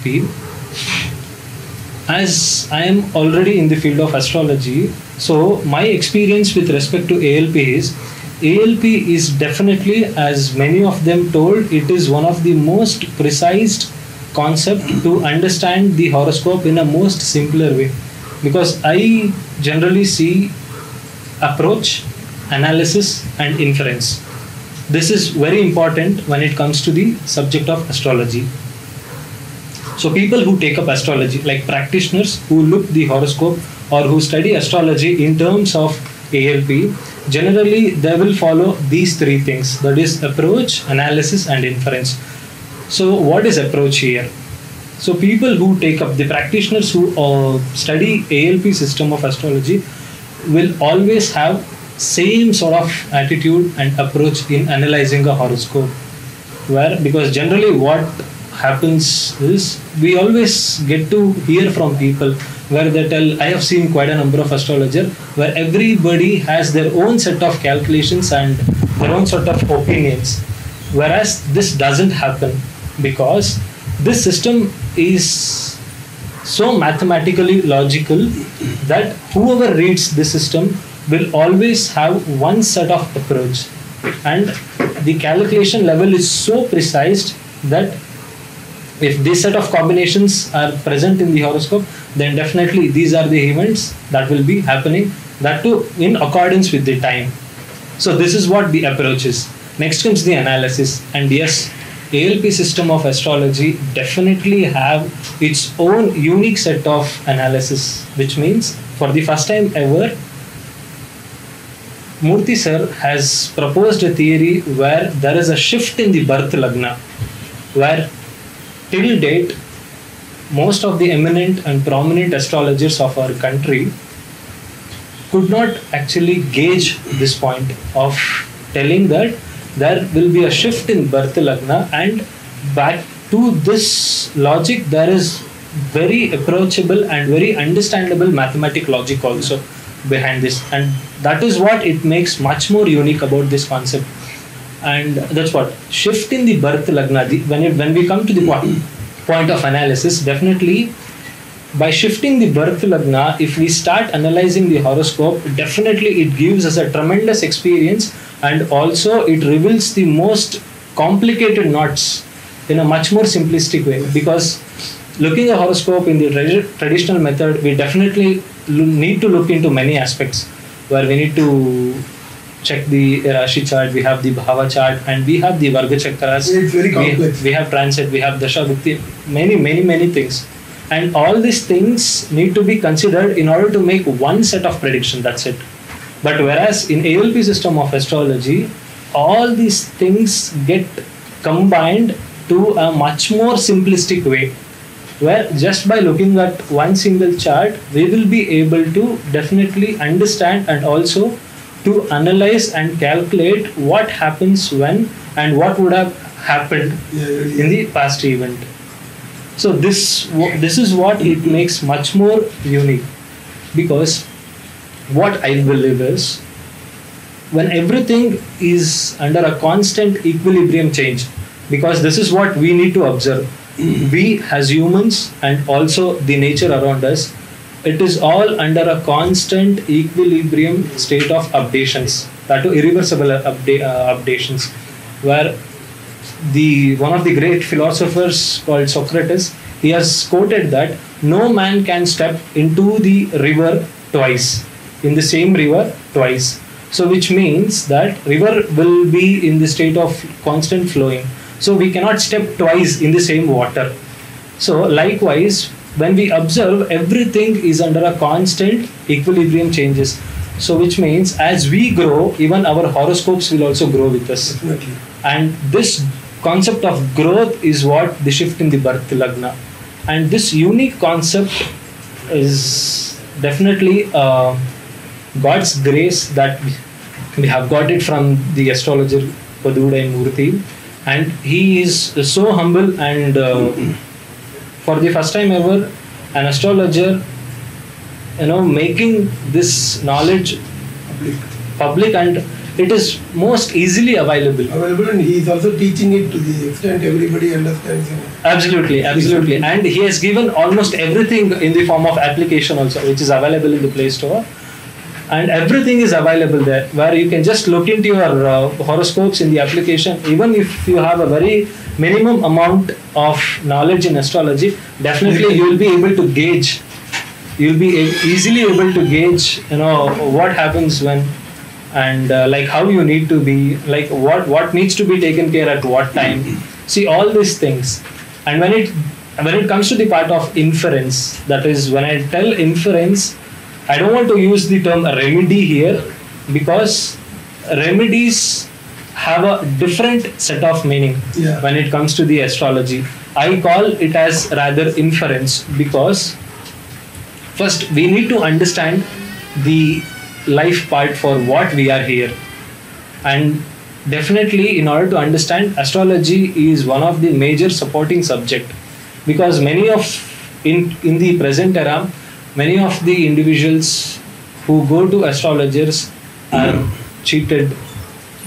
as I am already in the field of astrology so my experience with respect to ALP is ALP is definitely as many of them told it is one of the most precise concept to understand the horoscope in a most simpler way because I generally see approach analysis and inference this is very important when it comes to the subject of astrology so people who take up astrology like practitioners who look the horoscope or who study astrology in terms of alp generally they will follow these three things that is approach analysis and inference so what is approach here so people who take up the practitioners who uh, study alp system of astrology will always have same sort of attitude and approach in analyzing a horoscope where because generally what happens is we always get to hear from people where they tell i have seen quite a number of astrologers where everybody has their own set of calculations and their own sort of opinions whereas this doesn't happen because this system is so mathematically logical that whoever reads this system will always have one set of approach and the calculation level is so precise that if this set of combinations are present in the horoscope then definitely these are the events that will be happening that too in accordance with the time so this is what the approach is next comes the analysis and yes alp system of astrology definitely have its own unique set of analysis which means for the first time ever Murthy sir has proposed a theory where there is a shift in the birth lagna, where till date most of the eminent and prominent astrologers of our country could not actually gauge this point of telling that there will be a shift in birth lagna and back to this logic there is very approachable and very understandable mathematic logic also behind this and that is what it makes much more unique about this concept and that's what shift in the birth lagna the, when it, when we come to the point, point of analysis definitely by shifting the birth lagna if we start analyzing the horoscope definitely it gives us a tremendous experience and also it reveals the most complicated knots in a much more simplistic way because looking at horoscope in the tradi- traditional method we definitely lo- need to look into many aspects where we need to check the Rashi chart, we have the Bhava chart, and we have the Varga chakras. It's very We- complex. We, have transit, we have Dasha Bhukti, many, many, many things. And all these things need to be considered in order to make one set of prediction. That's it. But whereas in ALP system of astrology, all these things get combined to a much more simplistic way where just by looking at one single chart we will be able to definitely understand and also to analyze and calculate what happens when and what would have happened Yeah, yeah, in the past event so this wa- this is what it makes much more unique because what i believe is when everything is under a constant equilibrium change because this is what we need to observe we as humans and also the nature around us it is all under a constant equilibrium state of updations that are irreversible upda- uh, updations where the one of the great philosophers called Socrates, he has quoted that no man can step into the river twice, in the same river twice. So which means that river will be in the state of constant flowing. So we cannot step twice in the same water. So likewise, when we observe, everything is under a constant equilibrium changes. So which means as we grow, even our horoscopes will also grow with us Definitely. and this concept of growth is what the shift in the birth lagna and this unique concept is definitely uh, god's grace that we have got it from the astrologer paduda murthy and he is so humble and uh, for the first time ever an astrologer you know making this knowledge Public. public and it is most easily available Available and he is also teaching it to the extent everybody understands it. Absolutely, absolutely. And he has given almost everything in the form of application also, which is available in the Play Store. And everything is available there, where you can just look into your uh, horoscopes in the application. Even if you have a very minimum amount of knowledge in astrology, definitely you will be able to gauge. You'll be a- easily able to gauge, you know, what happens when and uh, like how you need to be like what what needs to be taken care at what time see all these things and when it when it comes to the part of inference that is when i tell inference i don't want to use the term remedy here because remedies have a different set of meaning Yeah. when it comes to the astrology i call it as rather inference because first we need to understand the life part for what we are here and definitely in order to understand astrology is one of the major supporting subject because many of in in the present era many of the individuals who go to astrologers are cheated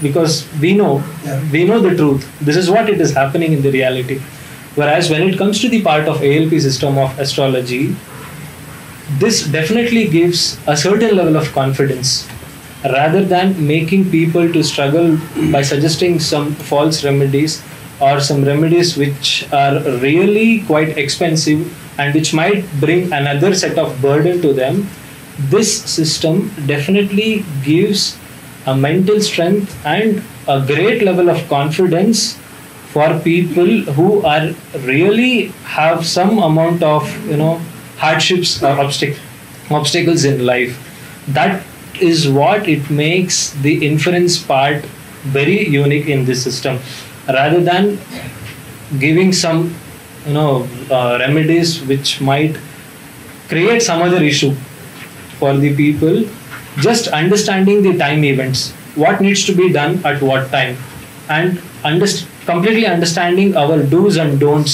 because we know Yeah. we know the truth this is what it is happening in the reality whereas when it comes to the part of alp system of astrology this definitely gives a certain level of confidence rather than making people to struggle by suggesting some false remedies or some remedies which are really quite expensive and which might bring another set of burden to them this system definitely gives a mental strength and a great level of confidence for people who are really have some amount of you know hardships or obstac- obstacles in life that is what it makes the inference part very unique in this system rather than giving some you know uh, remedies which might create some other issue for the people just understanding the time events what needs to be done at what time and underst- completely understanding our do's and don'ts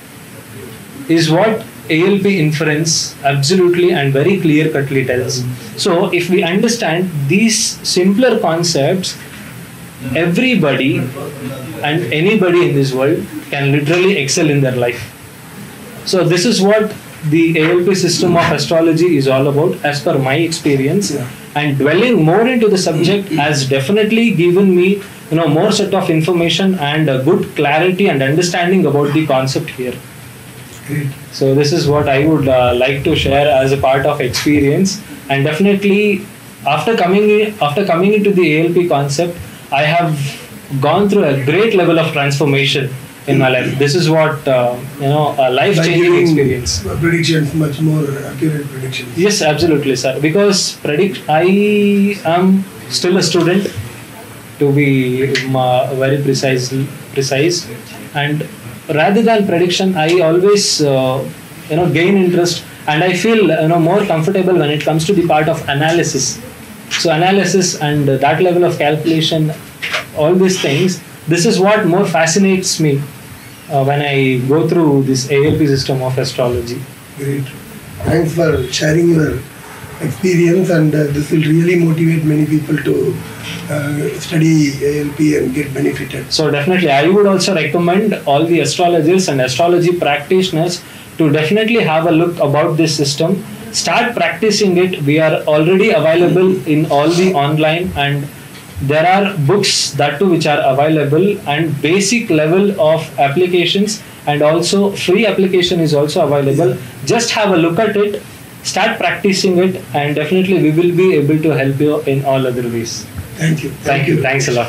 is what ALP inference absolutely and very clear cutly tells. So, if we understand these simpler concepts, everybody and anybody in this world can literally excel in their life. So, this is what the ALP system of astrology is all about, as per my experience. Yeah. And dwelling more into the subject has definitely given me, you know, more set of information and a good clarity and understanding about the concept here. Great. So this is what I would uh, like to share as a part of experience, and definitely after coming in, after coming into the ALP concept, I have gone through a great level of transformation in my life. This is what uh, you know a By life-changing giving experience. Predictions, much more accurate predictions. Yes, absolutely, sir. Because predict, I am still a student, to be um, uh, very precise, precise, and rather than prediction, I always uh, you know gain interest, and I feel you know more comfortable when it comes to the part of analysis. So analysis and that level of calculation, all these things. This is what more fascinates me uh, when I go through this ALP system of astrology. Great. Thanks for sharing your experience, and uh, this will really motivate many people to uh, study ALP and get benefited. So definitely, I would also recommend all the astrologers and astrology practitioners to definitely have a look about this system. Start practicing it. We are already available in all the online and there are books that too which are available and basic level of applications and also free application is also available. Just have a look at it, start practicing it, and definitely we will be able to help you in all other ways. Thank you. Thank you. Thanks a lot.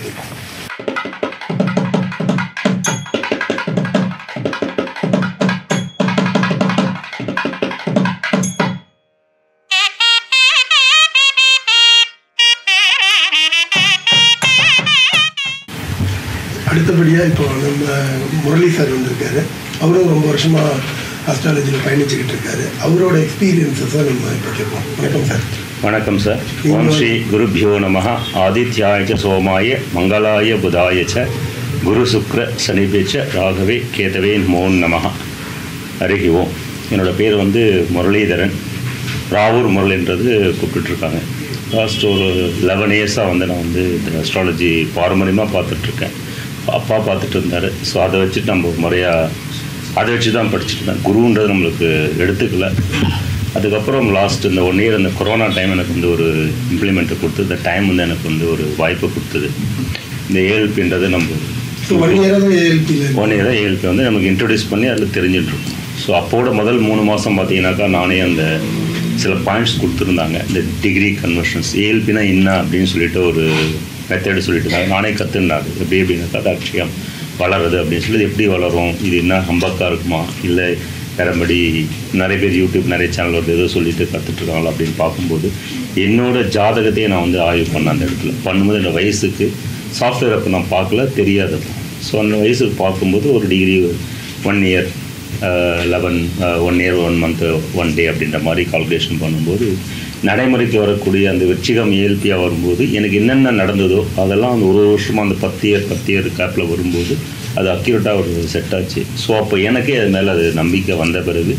அடுத்தபடியாக இப்போ நம்ம Murali sir வந்திருக்காரு அவரும் ரொம்ப வருஷமாக அஸ்ட்ராலஜியில் பயணிச்சுக்கிட்டு இருக்காரு அவரோட எக்ஸ்பீரியன்ஸஸை நம்ம இப்போ கேட்போம் வணக்கம் சார் வணக்கம் சார் ஓம் ஸ்ரீ குருபியோ நம ஆதித்யாய ச சோமாய மங்களாய புதாய ச குரு சுக்ர சனிபேச்ச ராகவே கேதவே நமோ நம ஹரிஹி ஓம் என்னோடய பேர் வந்து முரளிதரன் ராவூர் முரளின்றது கூப்பிட்டுட்ருக்காங்க லாஸ்ட் ஒரு லெவன் இயர்ஸாக வந்து நான் வந்து இந்த அஸ்ட்ராலஜி பாரம்பரியமாக பார்த்துட்ருக்கேன் அப்பா பார்த்துட்டு இருந்தார் ஸோ அதை வச்சுட்டு நம்ம ஒரு முறையாக அதை வச்சு தான் படிச்சுட்டு இருந்தேன் குருன்றது நம்மளுக்கு எடுத்துக்கல அதுக்கப்புறம் லாஸ்ட் இந்த ஒன் இயர் அந்த கொரோனா டைம் எனக்கு வந்து ஒரு இம்ப்ளிமெண்ட்டை கொடுத்து இந்த டைம் வந்து எனக்கு வந்து ஒரு வாய்ப்பு கொடுத்தது இந்த ஏஎல்பின்றது நம்ம ஸோ ஒன் இயராக ஏஎல்பியில் ஒன் இயராக ஏஎல்பி வந்து நமக்கு இன்ட்ரடியூஸ் பண்ணி அதில் தெரிஞ்சுட்டு இருக்கோம் ஸோ அப்போட முதல் மூணு மாதம் பார்த்தீங்கன்னாக்கா நானே அந்த சில பாயிண்ட்ஸ் கொடுத்துருந்தாங்க இந்த டிகிரி கன்வர்ஷன்ஸ் ஏஎல்பினா என்ன அப்படின்னு சொல்லிட்டு ஒரு மெத்தடு சொல்லிட்டு இருந்தாங்க நானே கற்றுனாரு எப்படி எப்படின்னாக்கா அது அக்ஷயம் வளருது அப்படின்னு சொல்லி இது எப்படி வளரும் இது என்ன ஹம்பக்கா இருக்குமா இல்லை வேறபடி நிறைய பேர் யூடியூப் நிறைய சேனல் வருது ஏதோ சொல்லிட்டு கற்றுட்ருக்காங்களா அப்படின்னு பார்க்கும்போது என்னோட ஜாதகத்தையே நான் வந்து ஆய்வு பண்ணேன் அந்த இடத்துல பண்ணும்போது என்னோட வயசுக்கு சாஃப்ட்வேர் அப்போ நான் பார்க்கல தெரியாது ஸோ அந்த வயசுக்கு பார்க்கும்போது ஒரு degree one year eleven one year one month one day அப்படின்ற மாதிரி கால்குலேஷன் பண்ணும்போது நடைமுறைக்கு வரக்கூடிய அந்த விருச்சிகம் இயல்பியாக வரும்போது எனக்கு என்னென்ன நடந்ததோ அதெல்லாம் அந்த ஒரு வருஷமாக அந்த பத்து இயர் பத்து இயர் கேப்பில் வரும்போது அது அக்யூரேட்டாக ஒரு செட் ஆச்சு ஸோ அப்போ எனக்கே அது மேலே அது நம்பிக்கை வந்த பிறகு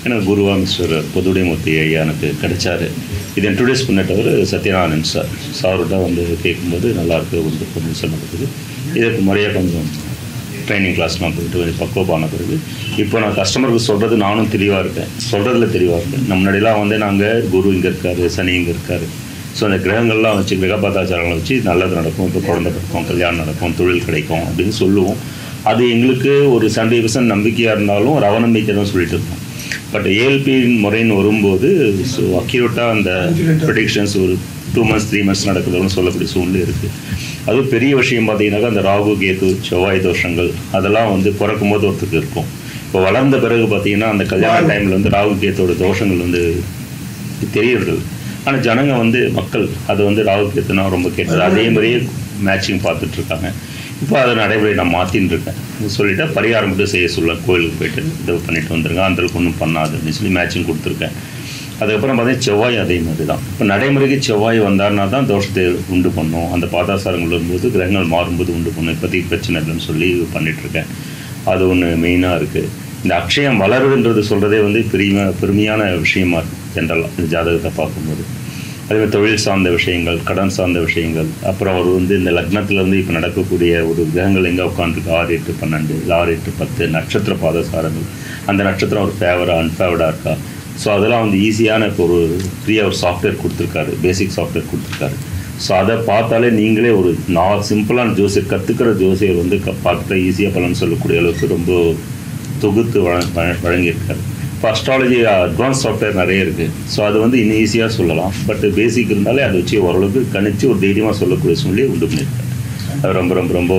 எனக்கு குருவா மிஸ்டர் பொதுடைமூர்த்தி ஐயா எனக்கு கிடைச்சாரு இது இன்ட்ரடியூஸ் பண்ணிட்டவர் சத்யநாராயணன் சார் சார்கிட்ட வந்து கேட்கும்போது நல்லாயிருக்கு வந்து அப்படின்னு சொன்னதுக்கு இதுக்கு முறையாக கொஞ்சம் ட்ரைனிங் கிளாஸ்லாம் போயிட்டு கொஞ்சம் பக்குவப்பான பிறகு இப்போ நான் கஸ்டமருக்கு சொல்கிறது நானும் தெளிவாக இருக்கேன் சொல்கிறதுல தெளிவாக இருக்கேன் நம்ம முன்னாடிலாம் வந்து நாங்கள் குரு இங்கே இருக்காரு சனி இங்கே இருக்காரு ஸோ அந்த கிரகங்கள்லாம் வச்சு கிரகபாதாச்சாரங்களை வச்சு நல்லது நடக்கும் இப்போ குழந்தை பிறக்கும் கல்யாணம் நடக்கும் தொழில் கிடைக்கும் அப்படின்னு சொல்லுவோம் அது எங்களுக்கு ஒரு செவன்டி பர்சன்ட் நம்பிக்கையாக இருந்தாலும் ஒரு அவநம்பிக்கை தான் சொல்லிட்டு இருக்கோம் பட் ஏஎல்பி முறைன்னு வரும்போது ஸோ அக்யூரேட்டாக அந்த ப்ரொடிக்ஷன்ஸ் ஒரு டூ மந்த்ஸ் த்ரீ மந்த்ஸ் நடக்குதுன்னு சொல்லக்கூடிய சூழ்நிலை இருக்குது அது பெரிய விஷயம் பார்த்தீங்கன்னாக்கா அந்த ராகு கேது செவ்வாய் தோஷங்கள் அதெல்லாம் வந்து பிறக்கும் போது ஒருத்தருக்கு இருக்கும் இப்போ வளர்ந்த பிறகு பார்த்தீங்கன்னா அந்த கல்யாண டைமில் வந்து ராகு கேத்தோட தோஷங்கள் வந்து தெரியறது ஆனால் ஜனங்க வந்து மக்கள் அது வந்து ராகு கேத்துனா ரொம்ப கேட்டது அதே மாதிரியே மேட்சிங் பார்த்துட்டு இருக்காங்க இப்போ அதை நடைமுறை நான் மாற்றின்னு இருக்கேன் சொல்லிட்டு பரிகாரம் மட்டும் செய்ய சொல்ல கோயிலுக்கு போயிட்டு இது பண்ணிட்டு வந்துருங்க அந்த அளவுக்கு ஒன்றும் பண்ணாது அப்படின்னு சொல்லி மேட்சிங் கொடுத்துருக்கேன் அதுக்கப்புறம் பார்த்தீங்கன்னா செவ்வாய் அதே மாதிரி தான் இப்போ நடைமுறைக்கு செவ்வாய் வந்தார்னா தான் தோஷத்தை உண்டு பண்ணும் அந்த பாதாசாரங்கள் வரும்போது கிரகங்கள் மாறும்போது உண்டு பண்ணும் இப்போதைக்கு பிரச்சனை இல்லைன்னு சொல்லி பண்ணிட்டு இருக்கேன் அது ஒன்று மெயினாக இருக்குது இந்த அக்ஷயம் வளருதுன்றது சொல்கிறதே வந்து பெரிய பெருமையான விஷயமா இருக்குது ஜென்ரலாக இந்த ஜாதகத்தை பார்க்கும்போது அதேமாதிரி தொழில் சார்ந்த விஷயங்கள் கடன் சார்ந்த விஷயங்கள் அப்புறம் அவர் வந்து இந்த லக்னத்துல இருந்து இப்போ நடக்கக்கூடிய ஒரு கிரகங்கள் எங்கே உட்காந்துருக்கு ஆறு எட்டு பன்னெண்டு இல்லை ஆறு எட்டு பத்து நட்சத்திர பாதசாரங்கள் அந்த நட்சத்திரம் ஒரு ஃபேவரா அன்ஃபேவர்டாக இருக்கா ஸோ அதெல்லாம் வந்து ஈஸியான இப்போ ஒரு ஃப்ரீயாக ஒரு சாஃப்ட்வேர் கொடுத்துருக்காரு பேசிக் சாஃப்ட்வேர் கொடுத்துருக்காரு ஸோ அதை பார்த்தாலே நீங்களே ஒரு நான் சிம்பிளான ஜோசியர் கற்றுக்கிற ஜோசியர் வந்து க பார்த்துட்டா ஈஸியாக பலன் சொல்லக்கூடிய அளவுக்கு ரொம்ப தொகுத்து வழ வழ- வழங்கியிருக்காரு இப்போ அஸ்ட்ராலஜி அட்வான்ஸ் சாஃப்ட்வேர் நிறைய இருக்குது ஸோ அது வந்து இன்னும் ஈஸியாக சொல்லலாம் பட் பேசிக் இருந்தாலே அதை வச்சு ஓரளவுக்கு கணிச்சு ஒரு தைரியமாக சொல்லக்கூடிய சூழ்நிலையை உண்டு பண்ணியிருக்காரு அது ரொம்ப ரொம்ப ரொம்ப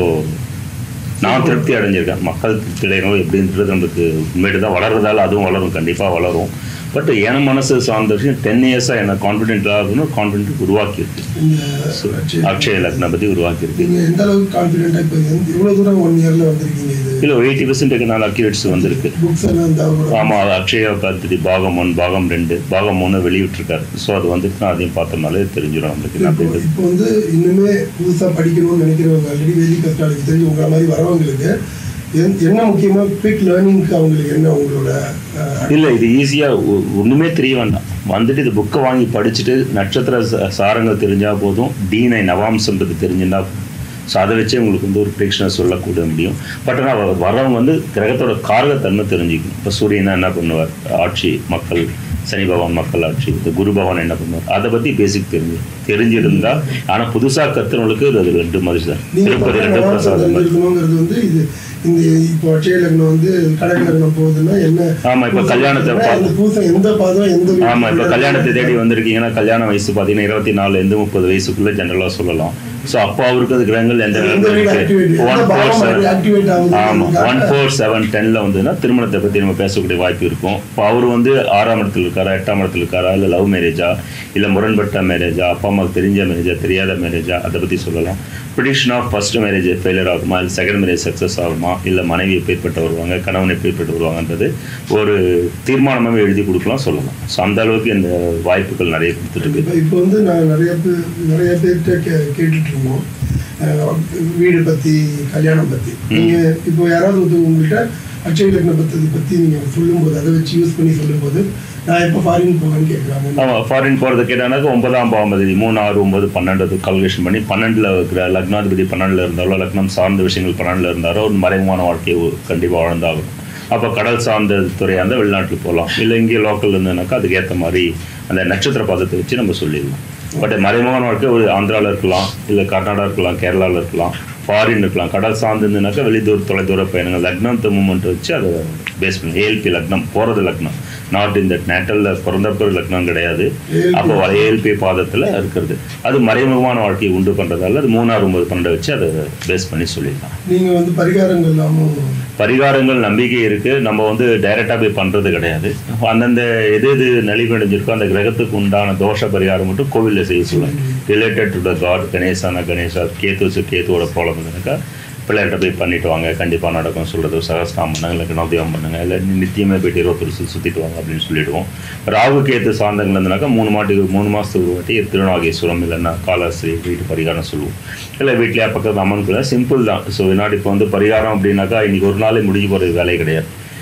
நான் திருப்தி அடைஞ்சிருக்கேன் மக்கள் திருப்தி அடையணும் எப்படின்றது நமக்கு உண்மையிட்டு தான் வளர்றதால அதுவும் வளரும் கண்டிப்பாக வளரும் பட் என் மனசு சார்ந்த விஷயம் டென் இயர்ஸாக என்ன கான்ஃபிடென்ட்டாக இருக்கணும் கான்ஃபிடென்ட் உருவாக்கியிருக்கு So, இந்த அக்ஷய லக்னை பற்றி உருவாக்கியிருக்கு நீங்க எந்த அளவுக்கு கான்ஃபிடென்ட்டா இப்போ எந்த- இவ்வளவு தூரம் ஒன் இயர்ல வந்திருக்கீங்க இது இல்லை ஒரு எயிட்டி பர்சன்ட் நாலு அக்யூரேட்ஸ் வந்திருக்கு புக்ஸ் எல்லாம் இந்த அவரோட ஆமாம் அது அக்ஷயா பத்தி பாகம் ஒன் பாகம் ரெண்டு பாகம் மூணு வெளியிட்டிருக்காரு ஸோ அது வந்துட்டுனா அதையும் பார்த்தோம்னாலே தெரிஞ்சிடும் நம்மளுக்கு என்ன இப்போ அப்படின்றது இப்போ வந்து இன்னுமே புதுசா படிக்கணும்னு நினைக்கிறவங்க ஆல்ரெடி வேதிக் அஸ்ட்ராலஜி தெரிஞ்சு உங்களை மாதிரி வரவங்களுக்கு என்- என்ன முக்கியமா குவிக் லேர்னிங்க்கு அவங்களுக்கு என்ன உங்களோட அஹ், இல்லை இது ஈஸியாக ஒன்றுமே தெரிய வேண்டாம் வந்துட்டு இது புக்கை வாங்கி படிச்சுட்டு நட்சத்திர ச- சாரங்கள் தெரிஞ்சால் போதும் டி நைன் நவாம்சன்றது தெரிஞ்சுன்னா ஸோ அதை வச்சே உங்களுக்கு வந்து ஒரு ப்ரிடிக்ஷனை சொல்லக்கூட முடியும் பட் ஆனால் வரவங்க வந்து கிரகத்தோட காரகத்தன்மை தெரிஞ்சுக்கணும் இப்போ சூரியனா என்ன பண்ணுவார் ஆட்சி மக்கள் சனி பகவான் மக்கள் ஆட்சி இந்த குரு பகவான் என்ன பண்ணுவார் அதை பற்றி பேசிக் தெரிஞ்சு தெரிஞ்சிருந்தா ஆனால் புதுசாக கத்துறவங்களுக்கு அது ரெண்டு மாதிரி தான் நீங்க திருப்பதி பக்கம் ரெண்டு நவாம்சம் பிரசாதம் மாதிரி தெரிஞ்சுக்கணுங்கிறது வந்து இது இந்த இப்போ அட்சய லக்னம் வந்து கடக லக்னம் போகுதுன்னா என்ன ஆமா, இப்ப கல்யாணத்தை பா- இந்த பூசம் எந்த பாதம் எந்த வீட்டுல ஆமா இப்போ கல்யாணத்தை தேடி வந்திருக்கீங்கன்னா கல்யாண வயசு பார்த்தீங்கன்னா இருபத்தி நாலுலேருந்து முப்பது வயசுக்குள்ள ஜென்ரலாக சொல்லலாம் ஸோ அப்போ அவருக்கு அது கிரகங்கள் எந்த எந்த வீடு activate, எந்த ஒன் ஃபோர் பாவம் செவன் activate ஆகுது ஆமாம் அதுக்காக- ஒன் ஃபோர் செவன் டென்னில் வந்துன்னா திருமணத்தை பற்றி நம்ம பேசக்கூடிய வாய்ப்பு இருக்கும் இப்போ அவர் வந்து ஆறாம் இடத்துல இருக்காரா எட்டாம் இடத்துல இருக்காரா இல்லை லவ் மேரேஜா இல்லை முரண்பட்ட மேரேஜா அப்பா அம்மாவுக்கு தெரிஞ்ச மேரேஜா தெரியாத மேரேஜா அதை பற்றி சொல்லலாம் prediction of first marriage failure ஆகுமா இல்லை செகண்ட் மேரேஜ் சக்ஸஸ் ஆகுமா இல்லை மனைவி எப்பேற்பட்டு வருவாங்க கணவன் எப்பேற்பட்டு வருவாங்கன்றது ஒரு தீர்மானமாகவே எழுதி கொடுக்கலாம் சொல்லலாம் ஸோ அந்த அளவுக்கு இந்த வாய்ப்புகள் நிறைய கொடுத்துட்டு இருக்கு இப்போ இப்போ வந்து நான் நிறைய பேர் நிறைய பேர்கிட்ட கே கேட்டுட்டு இருந்தோம் அஹ் வீடு பத்தி கல்யாணம் பத்தி நீங்க இப்போ யாராவது ஒருத்தர் உங்கள்கிட்ட அட்சய லக்ன பத்தி பத்தி நீங்க சொல்லும்போது அதை வச்சு யூஸ் பண்ணி சொல்லும்போது நான் எப்போ ஃபாரின் போவேன்னு கேட்குறாங்க ஆமாம் ஃபாரின் போகிறது கேட்டானாக்கா ஒன்பதாம் பாவமதி மூணு ஆறு ஒன்பது பன்னெண்டு கால்குலேஷன் பண்ணி பன்னெண்டில் இருக்கிற லக்னாதிபதி பன்னெண்டில் இருந்தாலோ லக்னம் சார்ந்த விஷயங்கள் பன்னெண்டில் இருந்தாரோ ஒரு மறைமுகமான வாழ்க்கையை கண்டிப்பாக வாழ்ந்தாகும் அப்போ கடல் சார்ந்த துறையாக இருந்தால் வெளிநாட்டுக்கு போகலாம் இல்லை இங்கே லோக்கல் இருந்ததுனாக்கா அதுக்கேற்ற மாதிரி அந்த நட்சத்திர பதத்தை வச்சு நம்ம சொல்லிடலாம் பட் மறைமுகமான வாழ்க்கை ஒரு ஆந்திராவில் இருக்கலாம் இல்லை கர்நாடகா இருக்கலாம் கேரளாவில் இருக்கலாம் ஃபாரின் இருக்கலாம் கடல் சார்ந்து இருந்ததுனாக்கா வெளிதூர தொலைதூர பயணங்கள் லக்னத்தை மூமெண்ட் வச்சு அதை பேஸ் பண்ணி ஏஎல்பி லக்னம் போகிறது லக்னம் நாட் இந்த நேட்டலில் பிறந்தப்ப லக்னம் கிடையாது அப்போ ஏஎல்பி பாதத்தில் இருக்கிறது அது மறைமுகமான வாழ்க்கையை உண்டு பண்ணுறதால அது மூணாறு ஒன்பது பன்னெண்டு வச்சு அதை பேஸ் பண்ணி சொல்லிடலாம் நீங்க வந்து பரிகாரங்கள் இல்லாமல் பரிகாரங்கள் நம்பிக்கை இருக்கு நம்ம வந்து டைரக்டா போய் பண்றது கிடையாது அந்தந்த எது எது நலிவடைஞ்சிருக்கோ அந்த கிரகத்துக்கு உண்டான தோஷ பரிகாரம் மட்டும் கோவிலில் செய்ய சொல்லுவாங்க ரிலேட்டட் டு த காட் கணேசானா கணேசா கேத்து கேத்துவோட ப்ராப்ளம் இருந்துனாக்கா பிள்ளைகிட்ட போய் பண்ணிட்டு வாங்க கண்டிப்பாக நடக்கும் சொல்கிறது சகஸ்தாம் பண்ணுங்க இல்லை கணோதயம் பண்ணுங்க இல்லை நித்தியமே போயிட்டு இருபத்தொரு சுற்றி சுற்றிட்டு வாங்க அப்படின்னு சொல்லிடுவோம் ராகு கேத்து சாந்தங்கள் இருந்தனாக்கா மூணு மாட்டுக்கு மூணு மாதத்துக்கு ஒரு வாட்டி திருநாகேஸ்வரம் இல்லைன்னா காலாஸ்திரி வீட்டு பரிகாரம் சொல்லுவோம் இல்லை வீட்லேயே பக்கத்து அம்மனுக்குள்ள சிம்பிள் தான் ஸோ வினாடி இப்போ வந்து பரிகாரம் அப்படின்னாக்கா இன்னைக்கு ஒரு நாளே முடிஞ்சு போகிறது வேலை கிடையாது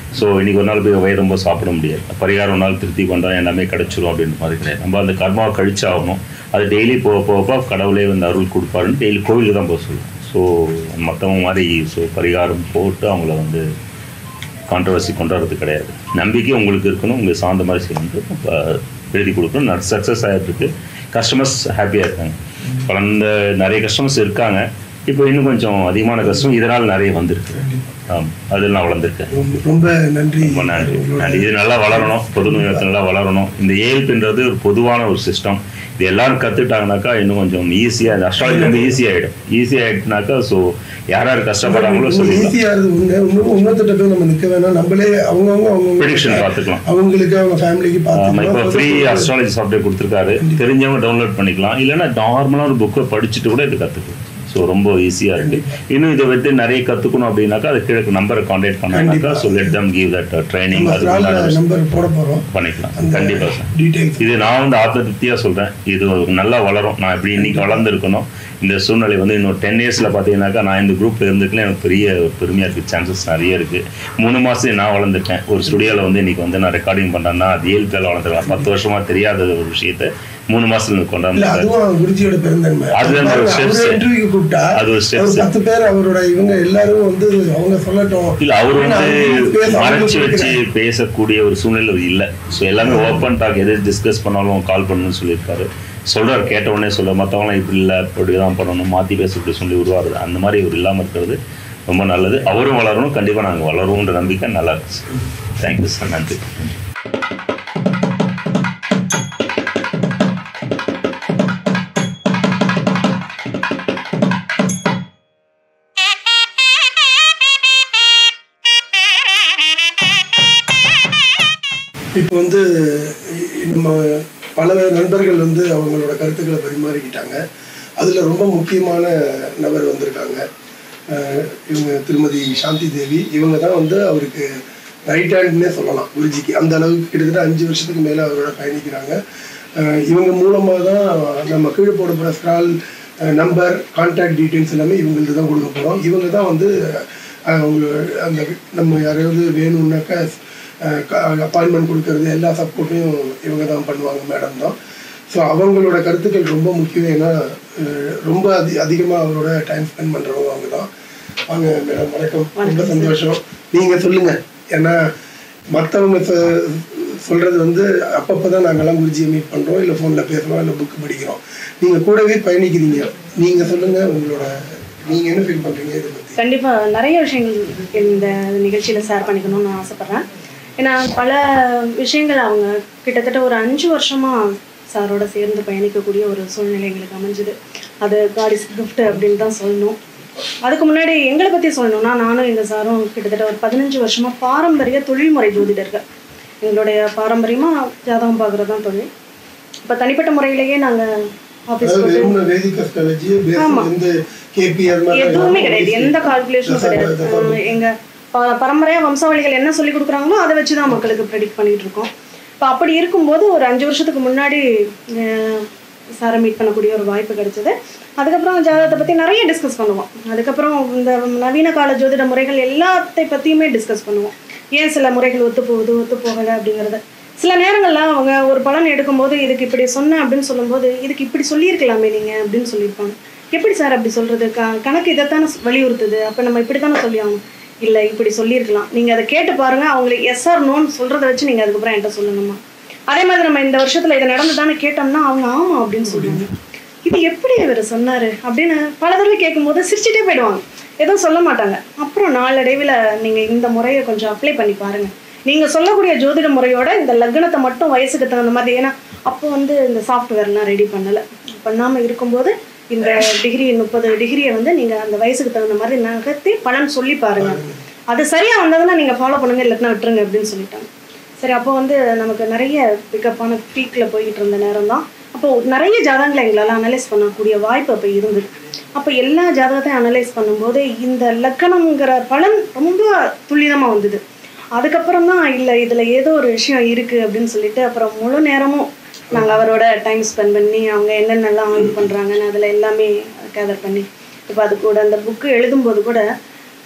ஸோ இன்னைக்கு ஒரு நாள் போய் வயிறு ரொம்ப சாப்பிட முடியாது பரிகாரம் ஒரு நாள் திருத்தி கொண்டா எல்லாமே கிடைச்சிரும் அப்படின்ற மாதிரி கிடையாது நம்ம அந்த கர்மாவை கழிச்சாகணும் அது டெய்லி போக போக போக கடவுளே வந்து அருள் கொடுப்பாருன்னு டெய்லி கோவிலுக்கு தான் போக சொல்லுவோம் ஸோ மற்றவங்க மாதிரி ஸோ பரிகாரம் போட்டு அவங்கள வந்து கான்ட்ரவர்சி கொண்டு வரது கிடையாது நம்பிக்கை உங்களுக்கு இருக்கணும் உங்களுக்கு சார்ந்த மாதிரி செய்யணும் இப்போ எழுதி கொடுக்கணும் சக்ஸஸ் ஆகிட்டு கஸ்டமர்ஸ் ஹாப்பியாக இருக்காங்க குழந்த நிறைய கஸ்டமர்ஸ் இருக்காங்க இப்போ இன்னும் கொஞ்சம் அதிகமான கஷ்டம் இதனால் நிறைய வந்திருக்கு ஆமாம் அதில் நான் வளர்ந்துருக்கேன் ரொம்ப- ரொம்ப நன்றி ரொம்ப நன்றி நன்றி இது நல்லா வளரணும் பொது நூலகத்தில் நல்லா வளரணும் இந்த ஏல்பின்றது ஒரு பொதுவான ஒரு சிஸ்டம் இது எல்லாரும் கற்றுட்டாங்கனாக்கா இன்னும் கொஞ்சம் ஈஸியாக இந்த அஸ்ட்ராலஜி ரொம்ப ஈஸியாகிடும் ஈஸியாகிட்டுனாக்கா ஸோ யார் யார் கஷ்டப்படாங்களோ சொல்லிக்கலாம் ஈஸியா இருக்கு ஒண்ணு இன்னும் இன்னொருத்தட்ட போய் நம்ம நிக்க வேணாம் நம்மளே அவங்கவுங்க Prediction அவங்க பார்த்துக்கலாம். அவங்களுக்கு அவங்க ஃபேமிலிக்கு ஆமா, இப்போ ஃப்ரீ பார்த்துக்கலாம் அஸ்ட்ராலஜி சாஃப்ட்வேர் கொடுத்துருக்காரு தெரிஞ்சவங்க டவுன்லோட் பண்ணிக்கலாம் இல்லைன்னா நார்மலாக ஒரு புக்கை படிச்சுட்டு கூட இது கற்றுக்கலாம் ஸோ ரொம்ப ஈஸியாக இருக்கு இன்னும் இதை வந்து நிறைய கற்றுக்கணும் அப்படின்னாக்கா அது கீழே நம்பரை காண்டாக்ட் பண்ணாக்கா so let them give that training நம்ம அது ஸ்டால்ல நம்பர் போட போறோம் பண்ணிக்கலாம் அந்த கண்டிப்பாக சார் டீடைல்ஸ் இது நான் வந்து ஆத்ம திருப்தியாக சொல்கிறேன் இது ஒரு நல்லா வளரும் நான் இப்படி இன்னைக்கு வளர்ந்துருக்கணும் இந்த சூழ்நிலை வந்து இன்னும் டென் இயர்ஸில் பார்த்தீங்கன்னாக்கா நான் இந்த குரூப்பில் இருந்துக்கலாம் எனக்கு பெரிய பெருமையாக இருக்குது சான்சஸ் நிறைய இருக்குது மூணு மாதம் நான் வளர்ந்துருக்கேன் ஒரு ஸ்டுடியோவில் வந்து இன்னைக்கு வந்து நான் ரெக்கார்டிங் பண்ணுறேன்னா அது ஏழு பேர் வளர்ந்துருக்கலாம் பத்து வருஷமாக தெரியாத ஒரு விஷயத்த மூணு மாதத்துல இல்ல கொண்டாந்து அதுவும் குருஜியோட பெருந்தன்மை அது அந்த ஒரு steps. இன்டர்வியூ கூப்பிட்டா அது ஒரு steps. ஒரு பத்து பேர் அவரோட இவங்க எல்லாரும் வந்து அவங்க சொல்லட்டும் இல்ல அவர் வந்து அப்படின்னு பேச மறைச்சு அவங்களுக்கு வச்சு பேசக்கூடிய ஒரு சூழ்நிலை அவர் இல்ல ஸோ எல்லாமே ஓப்பன் டாக் எது டிஸ்கஸ் பண்ணாலும் கால் பண்ணணும்னு சொல்லியிருக்காரு சொல்றாரு கேட்ட உடனே சொல்ல மற்றவங்களாம் இப்படி இல்லை இப்படி தான் பண்ணணும் மாற்றி பேச இப்படி சொல்லி உருவாருது அந்த மாதிரி இவர் இல்லாமல் இருக்கிறது ரொம்ப நல்லது அவரும் வளரணும் கண்டிப்பாக நாங்கள் வளருவோன்ற நம்பிக்கை நல்லா இருக்கு தேங்க்யூ சார் நன்றி இப்போ வந்து இ- நம்ம பல நண்பர்கள் வந்து அவங்களோட கருத்துக்களை பரிமாறிக்கிட்டாங்க அதில் ரொம்ப முக்கியமான நபர் வந்திருக்காங்க அஹ் இவங்க திருமதி சாந்தி தேவி இவங்க தான் வந்து அவருக்கு ரைட் ஹேண்ட்னே சொல்லலாம் குருஜிக்கு அந்த அளவுக்கு கிட்டத்தட்ட அஞ்சு வருஷத்துக்கு மேலே அவரோட பயணிக்கிறாங்க அஹ் இவங்க மூலமாக தான் நம்ம கீழே போடப்படுற ஸ்க்ரால் நம்பர் கான்டாக்ட் டீட்டெயில்ஸ் எல்லாமே இவங்களுக்கு தான் கொடுக்க போகிறோம் இவங்க தான் வந்து அஹ் அவங்க அந்த நம்ம யாராவது வேணும்னாக்கா அப்பாயின்மெண்ட் கொடுக்கறது எல்லா சப்போர்ட்டையும் இவங்க தான் பண்ணுவாங்க மேடம் தான் ஸோ அவங்களோட கருத்துக்கள் ரொம்ப முக்கியம் ஏன்னா அஹ் ரொம்ப அதி அதிகமாக அவரோட டைம் ஸ்பெண்ட் பண்ணுறவங்க அவங்க தான் வாங்க மேடம் வணக்கம் ரொம்ப சந்தோஷம் நீங்கள் சொல்லுங்கள் ஏன்னா மற்றவங்க சொல்கிறது வந்து அப்பப்போ தான் நாங்கள்லாம் குருஜியை மீட் பண்ணுறோம் இல்லை ஃபோனில் பேசுகிறோம் இல்லை புக்கு படிக்கிறோம் நீங்கள் கூடவே பயணிக்கிறீங்க நீங்கள் சொல்லுங்கள் உங்களோட நீங்கள் என்ன ஃபீல் பண்ணுறீங்க இதை பற்றி கண்டிப்பா நிறைய விஷயங்கள் இந்த நிகழ்ச்சியில ஷேர் பண்ணிக்கணும்னு நான் ஆசைப்படுறேன் ஏன்னா பல விஷயங்கள் அவங்க கிட்டத்தட்ட ஒரு அஞ்சு வருஷமா சாரோட சேர்ந்து பயணிக்கக்கூடிய ஒரு சூழ்நிலை எங்களுக்கு அமைஞ்சுது அது காடிஸ் கிஃப்ட் அப்படின்னு தான் சொல்லணும் அதுக்கு முன்னாடி எங்களை பற்றி சொல்லணும்னா நானும் எங்கள் சாரும் கிட்டத்தட்ட ஒரு பதினஞ்சு வருஷமா பாரம்பரிய தொழில்முறை ஜோதிடர்கள் எங்களுடைய பாரம்பரியமாக ஜாதகம் பார்க்குறது தான் தொழில் இப்போ தனிப்பட்ட முறையிலேயே நாங்கள் ஆஃபீஸ் அதாவது போட்டு வெறும் வேதிக் அஸ்ட்ராலஜி ஆமா. எந்த கேபிஆர் எதுவுமே கிடையாது எந்த கால்குலேஷனும் கிடையாது அஹ் எங்க ப- பரம்பரையா வம்சாவளிகள் என்ன சொல்லி கொடுக்குறாங்களோ அதை வச்சு தான் மக்களுக்கு ப்ரெடிக்ட் பண்ணிட்டு இருக்கோம் இப்போ அப்படி இருக்கும்போது ஒரு அஞ்சு வருஷத்துக்கு முன்னாடி சாரை மீட் பண்ணக்கூடிய ஒரு வாய்ப்பு கிடைச்சது அதுக்கப்புறம் ஜாதகத்தை பற்றி நிறைய டிஸ்கஸ் பண்ணுவோம் அதுக்கப்புறம் இந்த நவீன கால ஜோதிட முறைகள் எல்லாத்தை பற்றியுமே டிஸ்கஸ் பண்ணுவோம் ஏன் சில முறைகள் ஒத்து போகுது ஒத்து போகலை அப்படிங்கிறத சில நேரங்கள்ல அவங்க ஒரு பலன் எடுக்கும்போது இதுக்கு இப்படி சொன்னேன் அப்படின்னு சொல்லும்போது இதுக்கு இப்படி சொல்லியிருக்கலாமே நீங்கள் அப்படின்னு சொல்லியிருப்பாங்க எப்படி சார் அப்படி சொல்றது க கணக்கு இதைத்தானே வலியுறுத்துது அப்போ நம்ம இப்படி தானே சொல்லி ஆகணும் இல்லை இப்படி சொல்லியிருக்கலாம் நீங்கள் அதை கேட்டு பாருங்க அவங்களுக்கு எஸ் ஆர் நோன்னு சொல்கிறத வச்சு நீங்கள் அதுக்கப்புறம் என்கிட்ட சொல்லணுமா அதே மாதிரி நம்ம இந்த வருஷத்தில் இது நடந்துதானே கேட்டோம்னா அவங்க ஆமா அப்படின்னு சொல்லுவாங்க இது எப்படி இவர் சொன்னாரு அப்படின்னு பல தடவை கேட்கும்போது சிரிச்சுட்டே போயிடுவாங்க எதுவும் சொல்ல மாட்டாங்க அப்புறம் நாளடைவில் நீங்கள் இந்த முறையை கொஞ்சம் அப்ளை பண்ணி பாருங்க நீங்க சொல்லக்கூடிய ஜோதிட முறையோட இந்த லக்னத்தை மட்டும் வயசுக்கு தகுந்த மாதிரி ஏன்னா அப்போ வந்து இந்த சாஃப்ட்வேர்லாம் ரெடி பண்ணலை பண்ணாமல் இருக்கும்போது இந்த டிகிரி முப்பது டிகிரியை வந்து நீங்க அந்த வயசுக்கு தகுந்த மாதிரி நகர்த்தி பலன் சொல்லி பாருங்க அது சரியா வந்ததுன்னா நீங்க ஃபாலோ பண்ணுங்க இல்லைன்னா விட்டுருங்க அப்படின்னு சொல்லிட்டாங்க சரி அப்போ வந்து நமக்கு நிறைய பிக்கப்பான பீக்கில் போய்கிட்டு இருந்த நேரம் தான் அப்போ நிறைய ஜாதகங்களை எங்களால் அனலைஸ் பண்ணக்கூடிய வாய்ப்பு அப்போ இருந்தது அப்போ எல்லா ஜாதகத்தையும் அனலைஸ் பண்ணும்போது இந்த லக்கணம்ங்கிற பலன் ரொம்ப துல்லியமாக வந்தது அதுக்கப்புறம் தான் இல்லை இதில் ஏதோ ஒரு விஷயம் இருக்குது அப்படின்னு சொல்லிட்டு அப்புறம் முழு நேரமும் நாங்கள் அவரோட டைம் ஸ்பெண்ட் பண்ணி அவங்க என்னென்னலாம் ஆய்வு பண்ணுறாங்கன்னு அதில் எல்லாமே கேதர் பண்ணி இப்போ அது கூட அந்த புக்கு எழுதும்போது கூட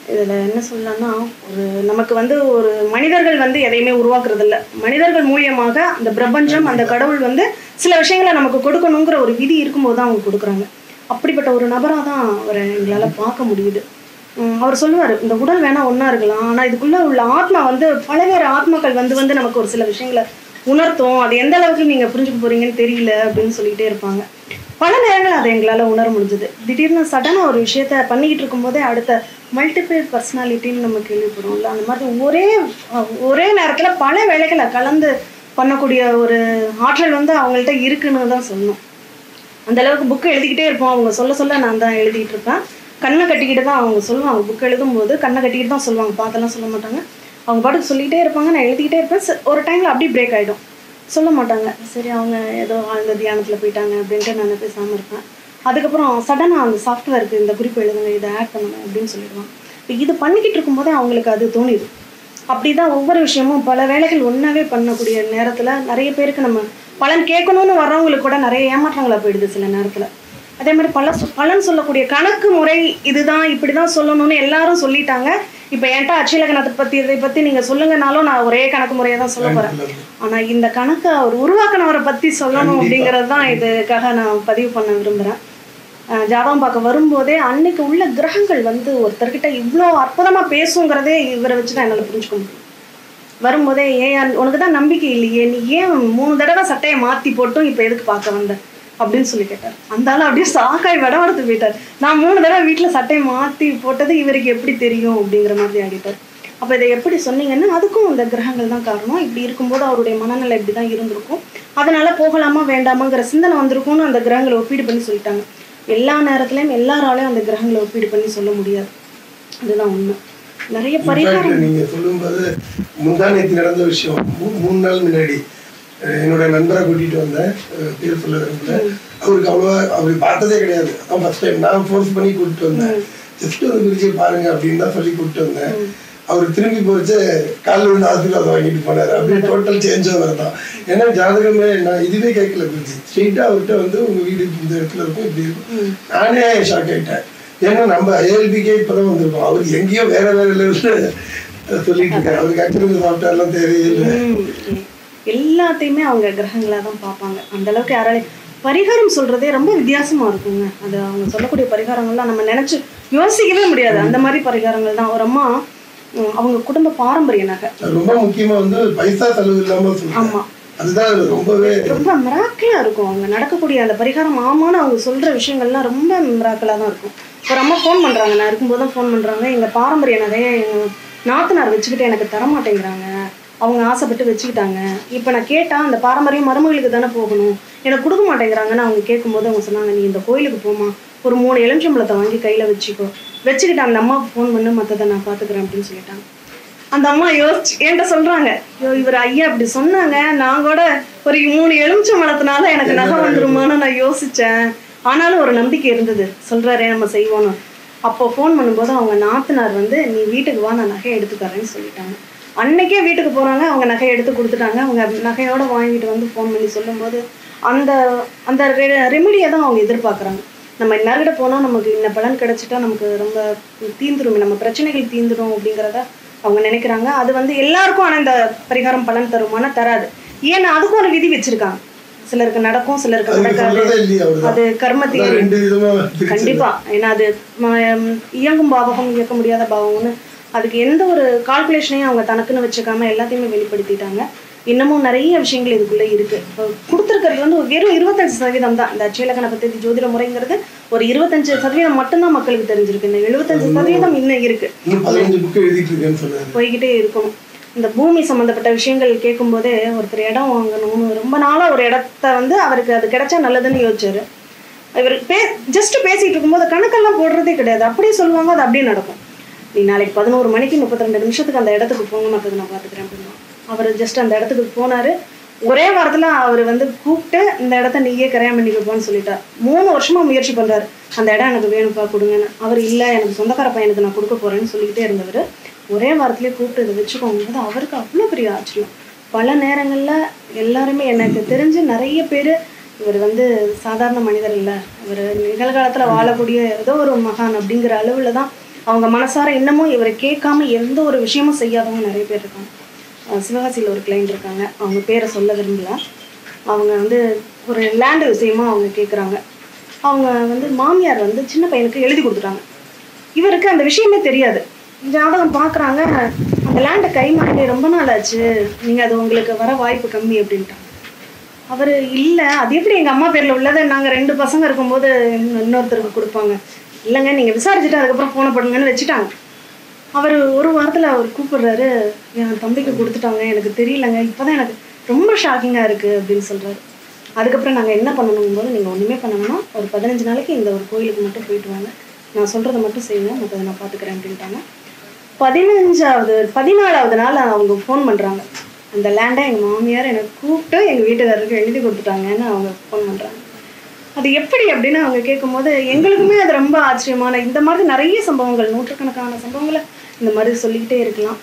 இதில் என்ன சொல்லலாம்னா ஒரு நமக்கு வந்து ஒரு மனிதர்கள் வந்து எதையுமே உருவாக்குறது இல்ல மனிதர்கள் மூலியமாக அந்த பிரபஞ்சம் அந்த கடவுள் வந்து சில விஷயங்களை நமக்கு கொடுக்கணுங்கிற ஒரு விதி இருக்கும்போது தான் அவங்க கொடுக்குறாங்க அப்படிப்பட்ட ஒரு நபராக தான் அவரை எங்களால் பார்க்க முடியுது உம் அவர் சொல்லுவார் இந்த உடல் வேணா ஒன்றா இருக்கலாம் ஆனால் இதுக்குள்ளே உள்ள ஆத்மா வந்து பலவேறு ஆத்மாக்கள் வந்து வந்து நமக்கு ஒரு சில விஷயங்களை உணர்த்தும் அது எந்த அளவுக்கு நீங்கள் புரிஞ்சுக்க போறீங்கன்னு தெரியல அப்படின்னு சொல்லிட்டே இருப்பாங்க பல நேரங்கள் அதை எங்களால் உணர முடிஞ்சது திடீர்னு சடனாக ஒரு விஷயத்த பண்ணிக்கிட்டு இருக்கும்போதே அடுத்த மல்டிபிள் பர்சனாலிட்டின்னு நம்ம கேள்விப்படுவோம்ல அந்த மாதிரி ஒரே அஹ், ஒரே நேரத்தில் பல வேலைகளை கலந்து பண்ணக்கூடிய ஒரு ஆற்றல் வந்து அவங்கள்ட்ட இருக்குன்னு தான் சொல்லணும் அந்த அளவுக்கு புக்கு எழுதிக்கிட்டே இருப்போம் அவங்க சொல்ல சொல்ல நான் தான் எழுதிட்டு இருப்பேன் கண்ணை கட்டிக்கிட்டு தான் அவங்க சொல்லுவாங்க புக் எழுதும்போது கண்ணை கட்டிக்கிட்டு தான் சொல்லுவாங்க பார்த்தெல்லாம் சொல்ல மாட்டாங்க அவங்க பாட்டுக்கு சொல்லிக்கிட்டே இருப்பாங்க நான் எழுதிக்கிட்டே இருப்பேன் ச- ஒரு டைமில் அப்படியே பிரேக் ஆகிடும் சொல்ல மாட்டாங்க சரி அவங்க ஏதோ ஆழ்ந்த தியானத்தில் போயிட்டாங்க அப்படின்ட்டு நான் பேசாமல் இருப்பேன் அதுக்கப்புறம் சடனாக அந்த சாஃப்ட்வேருக்கு இந்த குறிப்பு எழுதுங்க இதை ஆட் பண்ணுங்க அப்படின்னு சொல்லிடுவாங்க இப்போ இது பண்ணிக்கிட்டு இருக்கும்போதே அவங்களுக்கு அது தோணிது அப்படிதான் ஒவ்வொரு விஷயமும் பல வேலைகள் ஒன்றாவே பண்ணக்கூடிய நேரத்தில் நிறைய பேருக்கு நம்ம பலன் கேட்கணும்னு வர்றவங்களுக்கு கூட நிறைய ஏமாற்றங்களா போயிடுது சில நேரத்தில் அதே மாதிரி பல சொ- பலன் சொல்லக்கூடிய கணக்கு முறை இதுதான் இப்படி தான் சொல்லணும்னு எல்லாரும் சொல்லிட்டாங்க இப்போ என்கிட்ட அச்சலகணத்தை பற்றி இதை பற்றி நீங்கள் சொல்லுங்கனாலும் நான் ஒரே கணக்கு முறையை தான் சொல்ல போகிறேன் ஆனால் இந்த கணக்கை அவர் உருவாக்குனவரை பற்றி சொல்லணும் அப்படிங்கிறது தான் இதுக்காக நான் பதிவு பண்ண விரும்புகிறேன் ஜாதகம் பார்க்க வரும்போதே அன்னைக்கு உள்ள கிரகங்கள் வந்து ஒருத்தர்கிட்ட இவ்வளோ அற்புதமாக பேசுங்கிறதே இவரை வச்சு தான் என்னால் புரிஞ்சுக்க முடியும் வரும்போதே ஏன் உனக்கு தான் நம்பிக்கை இல்லையே நீ ஏன் மூணு தடவை சட்டையை மாற்றி போட்டும் இப்போ எதுக்கு பார்க்க வந்த அப்படின்னு சொல்லி கேட்டார் அந்த ஆள் அப்படியே சாக்காய் விடவரத்து போயிட்டார் நான் மூணு தடவை வீட்டில் சட்டையை மாற்றி போட்டது இவருக்கு எப்படி தெரியும் அப்படிங்கிற மாதிரி ஆகிட்டார் அப்போ இதை எப்படி சொன்னீங்கன்னா அதுக்கும் இந்த கிரகங்கள் தான் காரணம் இப்படி இருக்கும்போது அவருடைய மனநிலை இப்படி தான் இருந்திருக்கும் அதனால போகலாமா வேண்டாமாங்கிற சிந்தனை வந்திருக்கும்னு அந்த கிரகங்களை ஒப்பீடு பண்ணி சொல்லிட்டாங்க எல்லா நேரத்துலையும் எல்லாராலையும் அந்த கிரகங்களை ஒப்பீடு பண்ணி சொல்ல முடியாது அதுதான் உண்மை நிறைய பரிகாரம் Infact, நீங்க சொல்லும்போது முந்தானேத்து நடந்த விஷயம் மூ- மூணு நாள் முன்னாடி அஹ், என்னோட நண்பரை கூட்டிட்டு வந்தேன் அஹ், பேர் சொல்ல விரும்பல அவருக்கு அவ்வளோவா அவர் பார்த்ததே கிடையாது அதான் ஃபர்ஸ்ட் டைம் நான் ஃபோர்ஸ் பண்ணி கூப்பிட்டு வந்தேன் ஜஸ்ட் வந்து பிரிச்சு பாருங்க அப்படின்னு தான் சொல்லி கூப்பிட்டு வந்தேன் அவர் திரும்பி போச்சு காலில் விழுந்து ஆசீர்வாதம் வாங்கிட்டு போனாரு அப்படியே டோட்டல் சேஞ்ச் ஓவர் தான் ஏன்னா ஜாதகமே நான் இதுவே கேட்கல குருஜி ஸ்ட்ரெயிட்டாக அவர்கிட்ட வந்து உங்க வீடு இந்த இடத்துல இருக்கும் இப்படி இருக்கும் நானே ஷாக் ஆயிட்டேன் ஏன்னா நம்ம ஏஎல்பிக்கே இப்பதான் வந்திருக்கோம் அவர் எங்கேயோ வேற வேற லெவலில் சொல்லிட்டு இருக்காரு அவருக்கு ஆக்சுவலி சாஃப்ட்வேர்லாம் தேவையில்லை ம். எல்லாத்தையுமே அவங்க கிரகங்களா தான் பார்ப்பாங்க அந்த அளவுக்கு யாராலையும் பரிகாரம் சொல்றதே ரொம்ப வித்தியாசமா இருக்குங்க அது அவங்க சொல்லக்கூடிய பரிகாரங்கள்லாம் நம்ம நினைச்சு யோசிக்கவே முடியாது அந்த மாதிரி பரிகாரங்கள் தான் ஒரு அம்மா ம், அவங்க குடும்ப பாரம்பரிய நகை ரொம்ப முக்கியமா வந்து பைசா செலவு இல்லாம சொல்றேன் ஆமா அதுதான் அதுல ரொம்பவே ரொம்ப மிராக்கிளா இருக்கும் அவங்க நடக்கக்கூடிய அந்த பரிகாரம் ஆமான்னு அவங்க சொல்ற விஷயங்கள்லாம் ரொம்ப மிராக்கிளா தான் இருக்கும் ஒரு அம்மா ஃபோன் பண்றாங்க நான் இருக்கும்போது தான் ஃபோன் பண்றாங்க எங்க பாரம்பரிய நகையை எங்க நாத்தனார் வச்சுக்கிட்டு எனக்கு தர மாட்டேங்கிறாங்க அவங்க ஆசைப்பட்டு வச்சுக்கிட்டாங்க இப்போ நான் கேட்டா அந்த பாரம்பரியம் மருமகளுக்கு தானே போகணும் எனக்கு கொடுக்க மாட்டேங்கிறாங்கன்னு அவங்க கேட்கும்போது அவங்க சொன்னாங்க நீ இந்த கோயிலுக்கு போமா ஒரு மூணு எலுமிச்சம்பழத்தை வாங்கி கையில வச்சுக்கோ வச்சுக்கிட்டு அந்த அம்மாவுக்கு ஃபோன் பண்ணு மற்றதை நான் பார்த்துக்கிறேன் அப்படின்னு சொல்லிட்டாங்க அந்த அம்மா யோசிச்சு என்கிட்ட சொல்றாங்க ஐயோ இவர் ஐயா இப்படி சொன்னாங்க நான் கூட ஒரு மூணு எலுமிச்சம் மலத்தினால எனக்கு நகை வந்துருமான்னு நான் யோசிச்சேன் ஆனாலும் ஒரு நம்பிக்கை இருந்தது சொல்றாரே நம்ம செய்வோன்னு அப்போ ஃபோன் பண்ணும்போது அவங்க நாத்தனார் வந்து நீ வீட்டுக்கு வா நான் நகையை எடுத்துக்கறேன்னு சொல்லிட்டாங்க அன்னைக்கே வீட்டுக்கு போறாங்க அவங்க நகையை எடுத்து கொடுத்துட்டாங்க அவங்க நகையோட வாங்கிட்டு வந்து ஃபோன் பண்ணி சொல்லும்போது அந்த அந்த ரெமெடியை தான் அவங்க எதிர்பார்க்குறாங்க நம்ம இன்னார்கிட்ட போனால் நமக்கு இன்ன பலன் கிடைச்சிட்டா நமக்கு ரொம்ப தீந்துரும் நம்ம பிரச்சனைகள் தீந்துரும் அப்படிங்கிறத அவங்க நினைக்கிறாங்க அது வந்து எல்லாருக்கும் ஆனால் இந்த பரிகாரம் பலன் தருமானா தராது ஏன்னா அதுக்கும் ஒரு விதி வச்சிருக்காங்க சிலருக்கு நடக்கும் சிலருக்கு அதுக்கு நடக்காது சொல்றதே இல்லையே அவர்தான் அது கர்மத்தையே அதான் ரெண்டு விதமா பிரிச்சு கண்டிப்பா ஏன்னா அது ம- இயங்கும் பாவகம் இயக்க முடியாத பாவகம்னு அதுக்கு எந்த ஒரு கால்குலேஷனையும் அவங்க தனக்குன்னு வச்சுக்காம எல்லாத்தையுமே வெளிப்படுத்திட்டாங்க இன்னமும் நிறைய விஷயங்கள் இதுக்குள்ள இருக்கு இப்போ கொடுத்துருக்கிறது வந்து ஒரு வெறும் இருபத்தஞ்சு சதவீதம் தான் இந்த அச்சயலக்கண பத்தி ஜோதிட முறைங்கிறது ஒரு இருபத்தஞ்சு சதவீதம் மட்டும்தான் மக்களுக்கு தெரிஞ்சிருக்கு இந்த எழுபத்தஞ்சு சதவீதம் இன்னும் இருக்கு இன்னும் பதினஞ்சு புக்கு எழுதிட்டு இருக்கேன்னு சொன்னாரு போய்கிட்டே இருக்கணும் இந்த பூமி சம்மந்தப்பட்ட விஷயங்கள் கேட்கும்போதே ஒருத்தர் இடம் வாங்கணும்னு ரொம்ப நாளா ஒரு இடத்த வந்து அவருக்கு அது கிடைச்சா நல்லதுன்னு யோசிச்சாரு இவர் பே ஜஸ்ட் பேசிட்டு இருக்கும்போது கணக்கெல்லாம் போடுறதே கிடையாது அப்படியே சொல்லுவாங்க அது அப்படியே நடக்கும் நீ நாளைக்கு பதினோரு மணிக்கு முப்பத்தி ரெண்டு நிமிஷத்துக்கு அந்த இடத்துக்கு போங்க மற்றது நான் பார்த்துக்கிறேன் அப்படின்னா அவர் ஜஸ்ட் அந்த இடத்துக்கு போனாரு ஒரே வாரத்துல அவர் வந்து கூப்பிட்டு இந்த இடத்த நீயே கரையான் பண்ணிக்கப்பான்னு சொல்லிட்டார் மூணு வருஷமா முயற்சி பண்றாரு அந்த இடம் எனக்கு வேணும்ப்பா கொடுங்கன்னு அவர் இல்ல எனக்கு சொந்தக்கார பையனுக்கு நான் கொடுக்க போறேன்னு சொல்லிக்கிட்டே இருந்தவர் ஒரே வாரத்திலேயே கூப்பிட்டு இதை வச்சுக்கோங்க அவருக்கு அவ்வளோ பெரிய ஆச்சரியம் பல நேரங்கள்ல எல்லாருமே எனக்கு தெரிஞ்சு நிறைய பேர் இவர் வந்து சாதாரண மனிதர் இல்லை இவர் நிகழ்காலத்துல வாழக்கூடிய ஏதோ ஒரு மகான் அப்படிங்கிற அளவுல தான் அவங்க மனசார இன்னமும் இவரை கேட்காம எந்த ஒரு விஷயமும் செய்யாதவங்க நிறைய பேர் இருக்காங்க அஹ் சிவகாசியில் ஒரு கிளைண்ட் இருக்காங்க அவங்க பேரை சொல்ல விரும்பல அவங்க வந்து ஒரு லேண்டு விஷயமா அவங்க கேட்குறாங்க அவங்க வந்து மாமியார் வந்து சின்ன பையனுக்கு எழுதி கொடுத்துட்டாங்க இவருக்கு அந்த விஷயமே தெரியாது ஜாதகம் பார்க்குறாங்க அந்த லேண்டை கை மாறி ரொம்ப நாள் ஆச்சு நீங்கள் அது உங்களுக்கு வர வாய்ப்பு கம்மி அப்படின்ட்டாங்க அவர் இல்லை அது எப்படி எங்கள் அம்மா பேரில் உள்ளதை நாங்கள் ரெண்டு பசங்க இருக்கும்போது இன்னொ- இன்னொருத்தருக்கு கொடுப்பாங்க இல்லைங்க நீங்கள் விசாரிச்சுட்டு அதுக்கப்புறம் ஃபோனை பண்ணுங்கன்னு வச்சுட்டாங்க அவர் ஒரு வாரத்தில் அவர் கூப்பிடுறாரு என் தம்பிக்கு கொடுத்துட்டாங்க எனக்கு தெரியலங்க இப்போ தான் எனக்கு ரொம்ப ஷாக்கிங்காக இருக்குது அப்படின்னு சொல்கிறாரு அதுக்கப்புறம் நாங்கள் என்ன பண்ணணும் போது நீங்கள் ஒன்றுமே பண்ணணும்னா ஒரு பதினஞ்சு நாளைக்கு இந்த ஒரு கோயிலுக்கு மட்டும் போயிட்டு வாங்க நான் சொல்கிறத மட்டும் செய்யுங்க மற்றதை நான் பார்த்துக்கிறேன் அப்படின்ட்டாங்க பதினஞ்சாவது பதினாலாவது நாள் அவங்க ஃபோன் பண்ணுறாங்க அந்த லேண்டை எங்கள் மாமியார் எனக்கு கூப்பிட்டு எங்கள் வீட்டுக்காரருக்கு எழுதி கொடுத்துட்டாங்கன்னு அவங்க ஃபோன் பண்ணுறாங்க அது எப்படி அப்படின்னு அவங்க கேட்கும்போது எங்களுக்குமே அது ரொம்ப ஆச்சரியமான இந்த மாதிரி நிறைய சம்பவங்கள் நூற்றுக்கணக்கான சம்பவங்களை இந்த மாதிரி சொல்லிக்கிட்டே இருக்கலாம்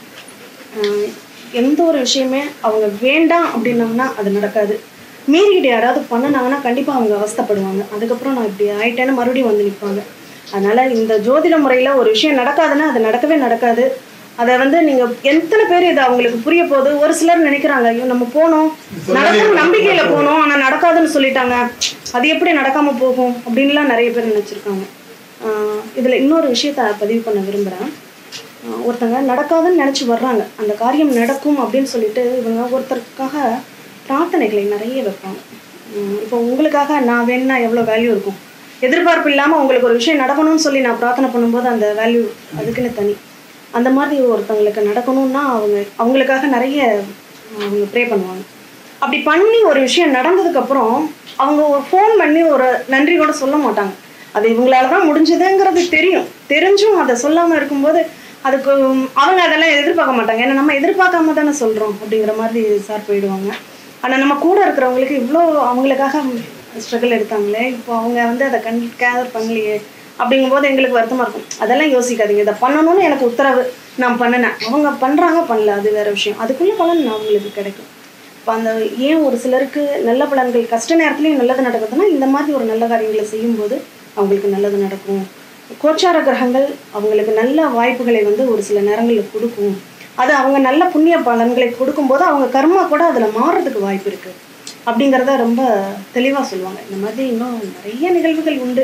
ஆஹ் எந்த ஒரு விஷயமே அவங்க வேண்டாம் அப்படின்னாங்கன்னா அது நடக்காது மீறிக்கிட்டு யாராவது பண்ணினாங்கன்னா கண்டிப்பாக அவங்க அவஸ்தைப்படுவாங்க அதுக்கப்புறம் நான் இப்படி ஆயிட்டேன்னு மறுபடியும் வந்து நிற்பாங்க அதனால இந்த ஜோதிட முறையில் ஒரு விஷயம் நடக்காதுன்னா அது நடக்கவே நடக்காது அதை வந்து நீங்க எத்தனை பேர் இது அவங்களுக்கு புரிய போகுது ஒரு சிலர் நினைக்கிறாங்க ஐயோ நம்ம போனோம் நடக்கும் நம்பிக்கையில போனோம் ஆனா நடக்காதுன்னு சொல்லிட்டாங்க அது எப்படி நடக்காம போகும் அப்படின்லாம் நிறைய பேர் நினைச்சிருக்காங்க ஆஹ் இதுல இன்னொரு விஷயத்த பதிவு பண்ண விரும்புறேன் ஆஹ் ஒருத்தங்க நடக்காதுன்னு நினைச்சு வர்றாங்க அந்த காரியம் நடக்கும் அப்படின்னு சொல்லிட்டு இவங்க ஒருத்தருக்காக பிரார்த்தனைகளை நிறைய வைப்பாங்க உம் இப்போ உங்களுக்காக நான் வேணும்னா எவ்வளோ வேல்யூ இருக்கும் எதிர்பார்ப்பு இல்லாமல் உங்களுக்கு ஒரு விஷயம் நடக்கணும்னு சொல்லி நான் பிரார்த்தனை பண்ணும்போது அந்த வேல்யூ அதுக்குன்னு தனி அந்த மாதிரி ஒருத்தங்களுக்கு நடக்கணும்னா அவங்க அவங்களுக்காக நிறைய அவங்க ப்ரே பண்ணுவாங்க அப்படி பண்ணி ஒரு விஷயம் நடந்ததுக்கப்புறம் அவங்க ஒரு ஃபோன் பண்ணி ஒரு நன்றி கூட சொல்ல மாட்டாங்க அது இவங்களால தான் முடிஞ்சதுங்கிறது தெரியும் தெரிஞ்சும் அதை சொல்லாமல் இருக்கும்போது அதுக்கு அவங்க அதெல்லாம் எதிர்பார்க்க மாட்டாங்க ஏன்னா நம்ம எதிர்பார்க்காம தானே சொல்கிறோம் அப்படிங்கிற மாதிரி சார் போயிடுவாங்க ஆனால் நம்ம கூட இருக்கிறவங்களுக்கு இவ்வளோ அவங்களுக்காக ஸ்ட்ரகிள் எடுத்தாங்களே இப்போ அவங்க வந்து அதை கண் கேதர் பண்ணலையே அப்படிங்கும்போது எங்களுக்கு வருத்தமாக இருக்கும் அதெல்லாம் யோசிக்காதீங்க இதை பண்ணணும்னு எனக்கு உத்தரவு நான் பண்ணினேன் அவங்க பண்ணுறாங்க பண்ணல அது வேற விஷயம் அதுக்குள்ள பலன் அவங்களுக்கு கிடைக்கும் இப்போ அந்த ஏன் ஒரு சிலருக்கு நல்ல பலன்கள் கஷ்ட நேரத்துலையும் நல்லது நடக்குதுன்னா இந்த மாதிரி ஒரு நல்ல காரியங்களை செய்யும்போது அவங்களுக்கு நல்லது நடக்கும் கோச்சார கிரகங்கள் அவங்களுக்கு நல்ல வாய்ப்புகளை வந்து ஒரு சில நேரங்களில் கொடுக்கும் அது அவங்க நல்ல புண்ணிய பலன்களை கொடுக்கும்போது அவங்க கர்மா கூட அதில் மாறுறதுக்கு வாய்ப்பு இருக்குது அப்படிங்கிறத ரொம்ப தெளிவாக சொல்லுவாங்க இந்த மாதிரி இன்னும் நிறைய நிகழ்வுகள் உண்டு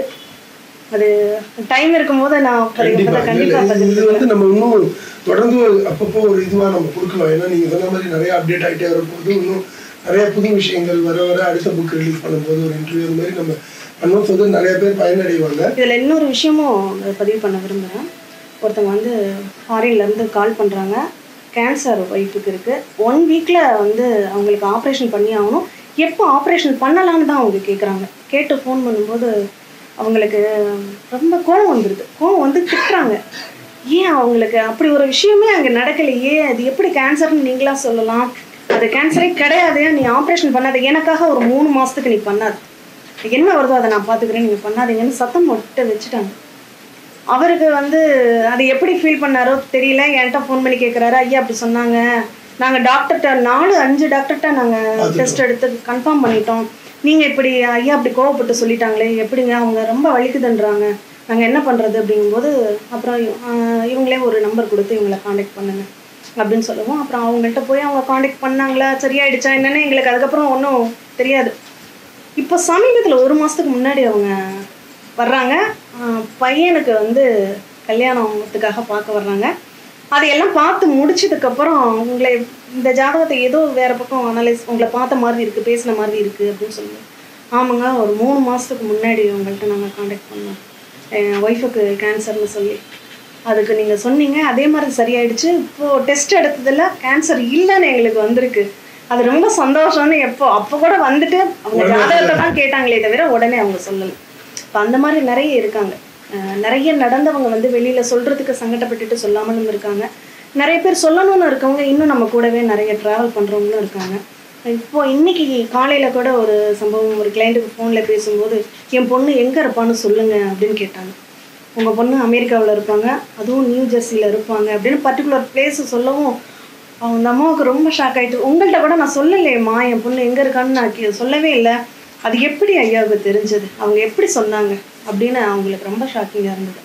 அது டைம் இருக்கும்போது நான் கண்டிப்பா கண்டிப்பாக இல்ல, பதில் இது வந்து நம்ம இன்னும் தொடர்ந்து அப்பப்போ ஒரு இதுவா நம்ம கொடுக்கலாம் ஏன்னா நீங்க சொன்ன மாதிரி நிறைய அப்டேட் ஆகிட்டே வரும்போது இன்னும் நிறைய புது விஷயங்கள் வர வர அடுத்த புக் ரிலீஸ் பண்ணும்போது ஒரு இன்டர்வியூ மாதிரி நம்ம பண்ணும்போது நிறைய பேர் பயனடைவாங்க இதில் இன்னொரு விஷயமும் பதிவு பண்ண விரும்புகிறேன் ஒருத்தவங்க வந்து ஃபாரின்ல இருந்து கால் பண்ணுறாங்க கேன்சர் ஒய்ஃபுக்கு இருக்குது ஒன் வீக்கில் வந்து அவங்களுக்கு ஆப்ரேஷன் பண்ணி ஆகணும் எப்போ ஆப்ரேஷன் பண்ணலான்னு தான் அவங்க கேட்குறாங்க கேட்டு ஃபோன் பண்ணும்போது அவங்களுக்கு ரொம்ப கோவம் வந்துடுது கோவம் வந்து திட்டுறாங்க ஏன் அவங்களுக்கு அப்படி ஒரு விஷயமே அங்கே நடக்கலையே அது எப்படி கேன்சர்னு நீங்களா சொல்லலாம் அது கேன்சரே கிடையாது நீ ஆப்ரேஷன் பண்ணாத எனக்காக ஒரு மூணு மாதத்துக்கு நீ பண்ணாத என்ன வருதோ அதை நான் பார்த்துக்கிறேன் நீங்கள் பண்ணாதீங்கன்னு சத்தம் போட்டு வச்சுட்டாங்க அவருக்கு வந்து அது எப்படி ஃபீல் பண்ணாரோ தெரியல என்கிட்ட ஃபோன் பண்ணி கேட்குறாரு ஐயா அப்படி சொன்னாங்க நாங்கள் டாக்டர்கிட்ட நாலு அஞ்சு டாக்டர்கிட்ட நாங்கள் டெஸ்ட் எடுத்து கன்ஃபார்ம் பண்ணிட்டோம் நீங்கள் இப்படி ஐயா அப்படி கோவப்பட்டு சொல்லிட்டாங்களே எப்படிங்க அவங்க ரொம்ப வலிக்குதுன்றாங்க நாங்கள் என்ன பண்ணுறது அப்படிங்கும்போது அப்புறம் ஆஹ், இவங்களே ஒரு நம்பர் கொடுத்து இவங்களை காண்டாக்ட் பண்ணுங்க அப்படின்னு சொல்லுவோம் அப்புறம் அவங்கள்ட்ட போய் அவங்க காண்டாக்ட் பண்ணாங்களா சரியாயிடுச்சா என்னன்னு எங்களுக்கு அதுக்கப்புறம் ஒன்றும் தெரியாது இப்போ சமீபத்தில் ஒரு மாதத்துக்கு முன்னாடி அவங்க வர்றாங்க ஆஹ் பையனுக்கு வந்து கல்யாணத்துக்காக பார்க்க வர்றாங்க அதையெல்லாம் பார்த்து முடிச்சதுக்கப்புறம் உங்களை இந்த ஜாதகத்தை ஏதோ வேற பக்கம் அனலைஸ் உங்களை பார்த்த மாதிரி இருக்குது பேசின மாதிரி இருக்குது அப்படின்னு சொல்லுங்க ஆமாங்க ஒரு மூணு மாதத்துக்கு முன்னாடி உங்கள்கிட்ட நாங்கள் காண்டாக்ட் பண்ணோம் என் ஒய்ஃபுக்கு கேன்சர்னு சொல்லி அதுக்கு நீங்கள் சொன்னீங்க அதே மாதிரி சரியாயிடுச்சு இப்போது டெஸ்ட் எடுத்ததில் கேன்சர் இல்லைன்னு எங்களுக்கு வந்திருக்கு அது ரொம்ப சந்தோஷம்னு எப்போ அப்போ கூட வந்துட்டு அவங்க ஜாதகத்தை தான் கேட்டாங்களே தவிர உடனே அவங்க சொல்லலை இப்போ அந்த மாதிரி நிறைய இருக்காங்க அஹ் நிறைய நடந்தவங்க வந்து வெளியில் சொல்கிறதுக்கு சங்கடப்பட்டுட்டு சொல்லாமலும் இருக்காங்க நிறைய பேர் சொல்லணும்னு இருக்கவங்க இன்னும் நம்ம கூடவே நிறைய ட்ராவல் பண்ணுறவங்களும் இருக்காங்க இப்போ இன்னைக்கு காலையில் கூட ஒரு சம்பவம் ஒரு கிளைண்ட்டுக்கு ஃபோனில் பேசும்போது என் பொண்ணு எங்கே இருப்பான்னு சொல்லுங்க அப்படின்னு கேட்டாங்க உங்கள் பொண்ணு அமெரிக்காவில் இருப்பாங்க அதுவும் நியூ ஜெர்சியில் இருப்பாங்க அப்படின்னு பர்டிகுலர் பிளேஸ் சொல்லவும் அவங்க அம்மாவுக்கு ரொம்ப ஷாக் ஆயிட்டு உங்கள்கிட்ட கூட நான் சொல்லலையேம்மா என் பொண்ணு எங்கே இருக்கான்னு நான் கே- சொல்லவே இல்லை அது எப்படி ஐயாவுக்கு தெரிஞ்சது அவங்க எப்படி சொன்னாங்க அப்படின்னு அவங்களுக்கு ரொம்ப ஷாக்கிங்காக இருந்தது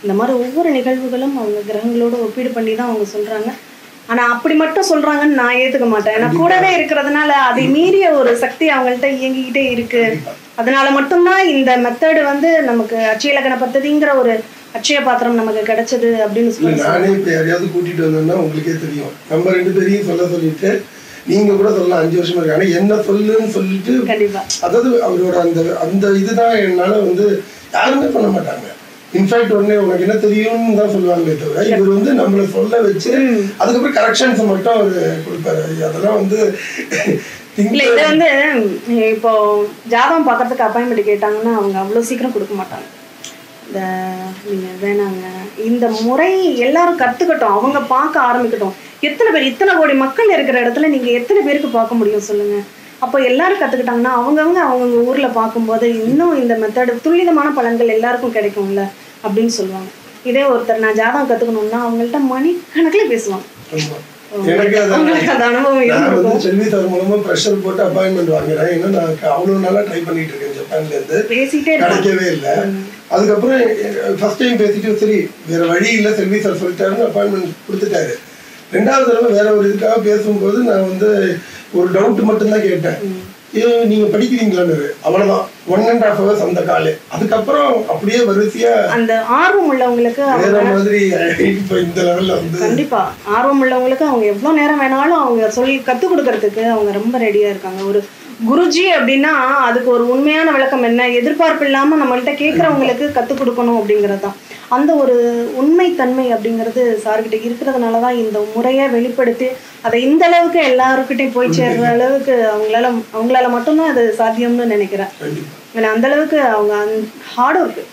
இந்த மாதிரி ஒவ்வொரு நிகழ்வுகளும் அவங்க கிரகங்களோட ஒப்பீடு பண்ணி தான் அவங்க சொல்றாங்க ஆனா அப்படி மட்டும் சொல்றாங்கன்னு நான் ஏத்துக்க மாட்டேன் ஏன்னா கூடவே இருக்கிறதுனால அதை மீறிய ஒரு சக்தி அவங்கள்ட்ட இயங்கிக்கிட்டே இருக்கு அதனால மட்டும்தான் இந்த மெத்தடு வந்து நமக்கு அட்சயலக்கண பദ്ധதிங்கிற ஒரு அட்சய பாத்திரம் நமக்கு கிடைச்சது அப்படின்னு இல்ல சொல்லி நானே இப்ப யாரையாவது கூட்டிட்டு வந்தேன்னா உங்களுக்கே தெரியும் நம்ம ரெண்டு பேரையும் சொல்ல சொல்லிட்டு நீங்க கூட சொல்லலாம் அஞ்சு வருஷமா இருக்கு ஆனா என்ன சொல்லுன்னு சொல்லிட்டு கண்டிப்பா அதாவது அவரோட அந்த அந்த இதுதான் என்னால வந்து யாருமே பண்ண மாட்டாங்க இன்ஃபேக்ட் உடனே உனக்கு என்ன தெரியும்னு தான் சொல்லுவாங்களே தவிர இவர் வந்து நம்மளை சொல்ல வச்சு அதுக்கப்புறம் கரெக்ஷன்ஸ் மட்டும் அவர் கொடுப்பாரு அதெல்லாம் வந்து இல்ல இது வந்து இப்போ ஜாதகம் பார்க்கறதுக்கு அப்பாயின்மெண்ட் கேட்டாங்கன்னா அவங்க அவ்வளவு சீக்கிரம் கொடுக்க மாட்டாங்க இந்த நீங்க வேணாங்க இந்த முறை எல்லாரும் கத்துக்கட்டும் அவங்க பார்க்க ஆரம்பிக்கட்டும் எத்தனை பேர் இத்தனை கோடி மக்கள் இருக்கிற இடத்துல நீங்க எத்தனை பேருக்கு பார்க்க முடியும் சொல்லுங்க அப்போ எல்லாரும் கத்துக்கிட்டாங்கன்னா அவங்கவங்க அவங்கவுங்க ஊர்ல பார்க்கும்போது இன்னும் இந்த மெத்தட் துல்லிதமான பலன்கள் எல்லாருக்கும் கிடைக்கும்ல அப்படின்னு சொல்லுவாங்க இதே ஒருத்தர் நான் ஜாதகம் கத்துக்கணும்னா அவங்கள்ட்ட மணிக்கணக்கில் பேசுவாங்க ஆமா. எனக்கு அது அவங்களுக்கு அந்த அனுபவம் நான் இருந்திருக்கும் வந்து செல்வி சார் மூலமா ப்ரெஷர் போட்டு அப்பாயின்மெண்ட் வாங்குறேன் இன்னும் நான் அவ்வளவு நாளா ட்ரை பண்ணிட்டு இருக்கேன் ஜப்பான்ல இருந்து பேசிட்டே இருப்பாங்க கிடைக்கவே இல்லை அதுக்கப்புறம் ஃபர்ஸ்ட் டைம் பேசிட்டு சரி வேற வழி இல்லை செல்வி சார் சொல்லிட்டாருன்னு அப்பாயின்மெண்ட் கொடுத்துட்டாரு ரெண்டாவது தடவை வேற ஒரு இதுக்காக பேசும்போது நான் வந்து ஒரு டவுட் மட்டும்தான் கேட்டேன் ஏன் நீங்க படிக்கிறீங்களான்னு அவ்வளவுதான் ஒன் அண்ட் ஹாஃப் ஹவர்ஸ் அந்த காலு அதுக்கப்புறம் அப்படியே வரிசையா அந்த ஆர்வம் உள்ளவங்களுக்கு வேற அவங்க மாதிரி இப்ப இந்த லெவல்ல வந்து கண்டிப்பா ஆர்வம் உள்ளவங்களுக்கு அவங்க எவ்வளவு நேரம் வேணாலும் அவங்க சொல்லி கத்து கொடுக்கறதுக்கு அவங்க ரொம்ப ரெடியா இருக்காங்க ஒரு குருஜி அப்படின்னா அதுக்கு ஒரு உண்மையான விளக்கம் என்ன எதிர்பார்ப்பு இல்லாம நம்மள்ட்ட கேட்கறவங்களுக்கு கத்து கொடுக்கணும் அப்படிங்கிறது தான் அந்த ஒரு உண்மைத்தன்மை அப்படிங்கிறது சார்கிட்ட இருக்கிறதுனால தான் இந்த முறையை வெளிப்படுத்தி அதை இந்த அளவுக்கு எல்லாருக்கிட்டையும் போய் சேர்ற அளவுக்கு அவங்களால அவங்களால மட்டும்தான் அது சாத்தியம்னு நினைக்கிறேன் கண்டிப்பா ஏன்னா அந்த அளவுக்கு அவங்க ஹார்ட் ஒர்க்கு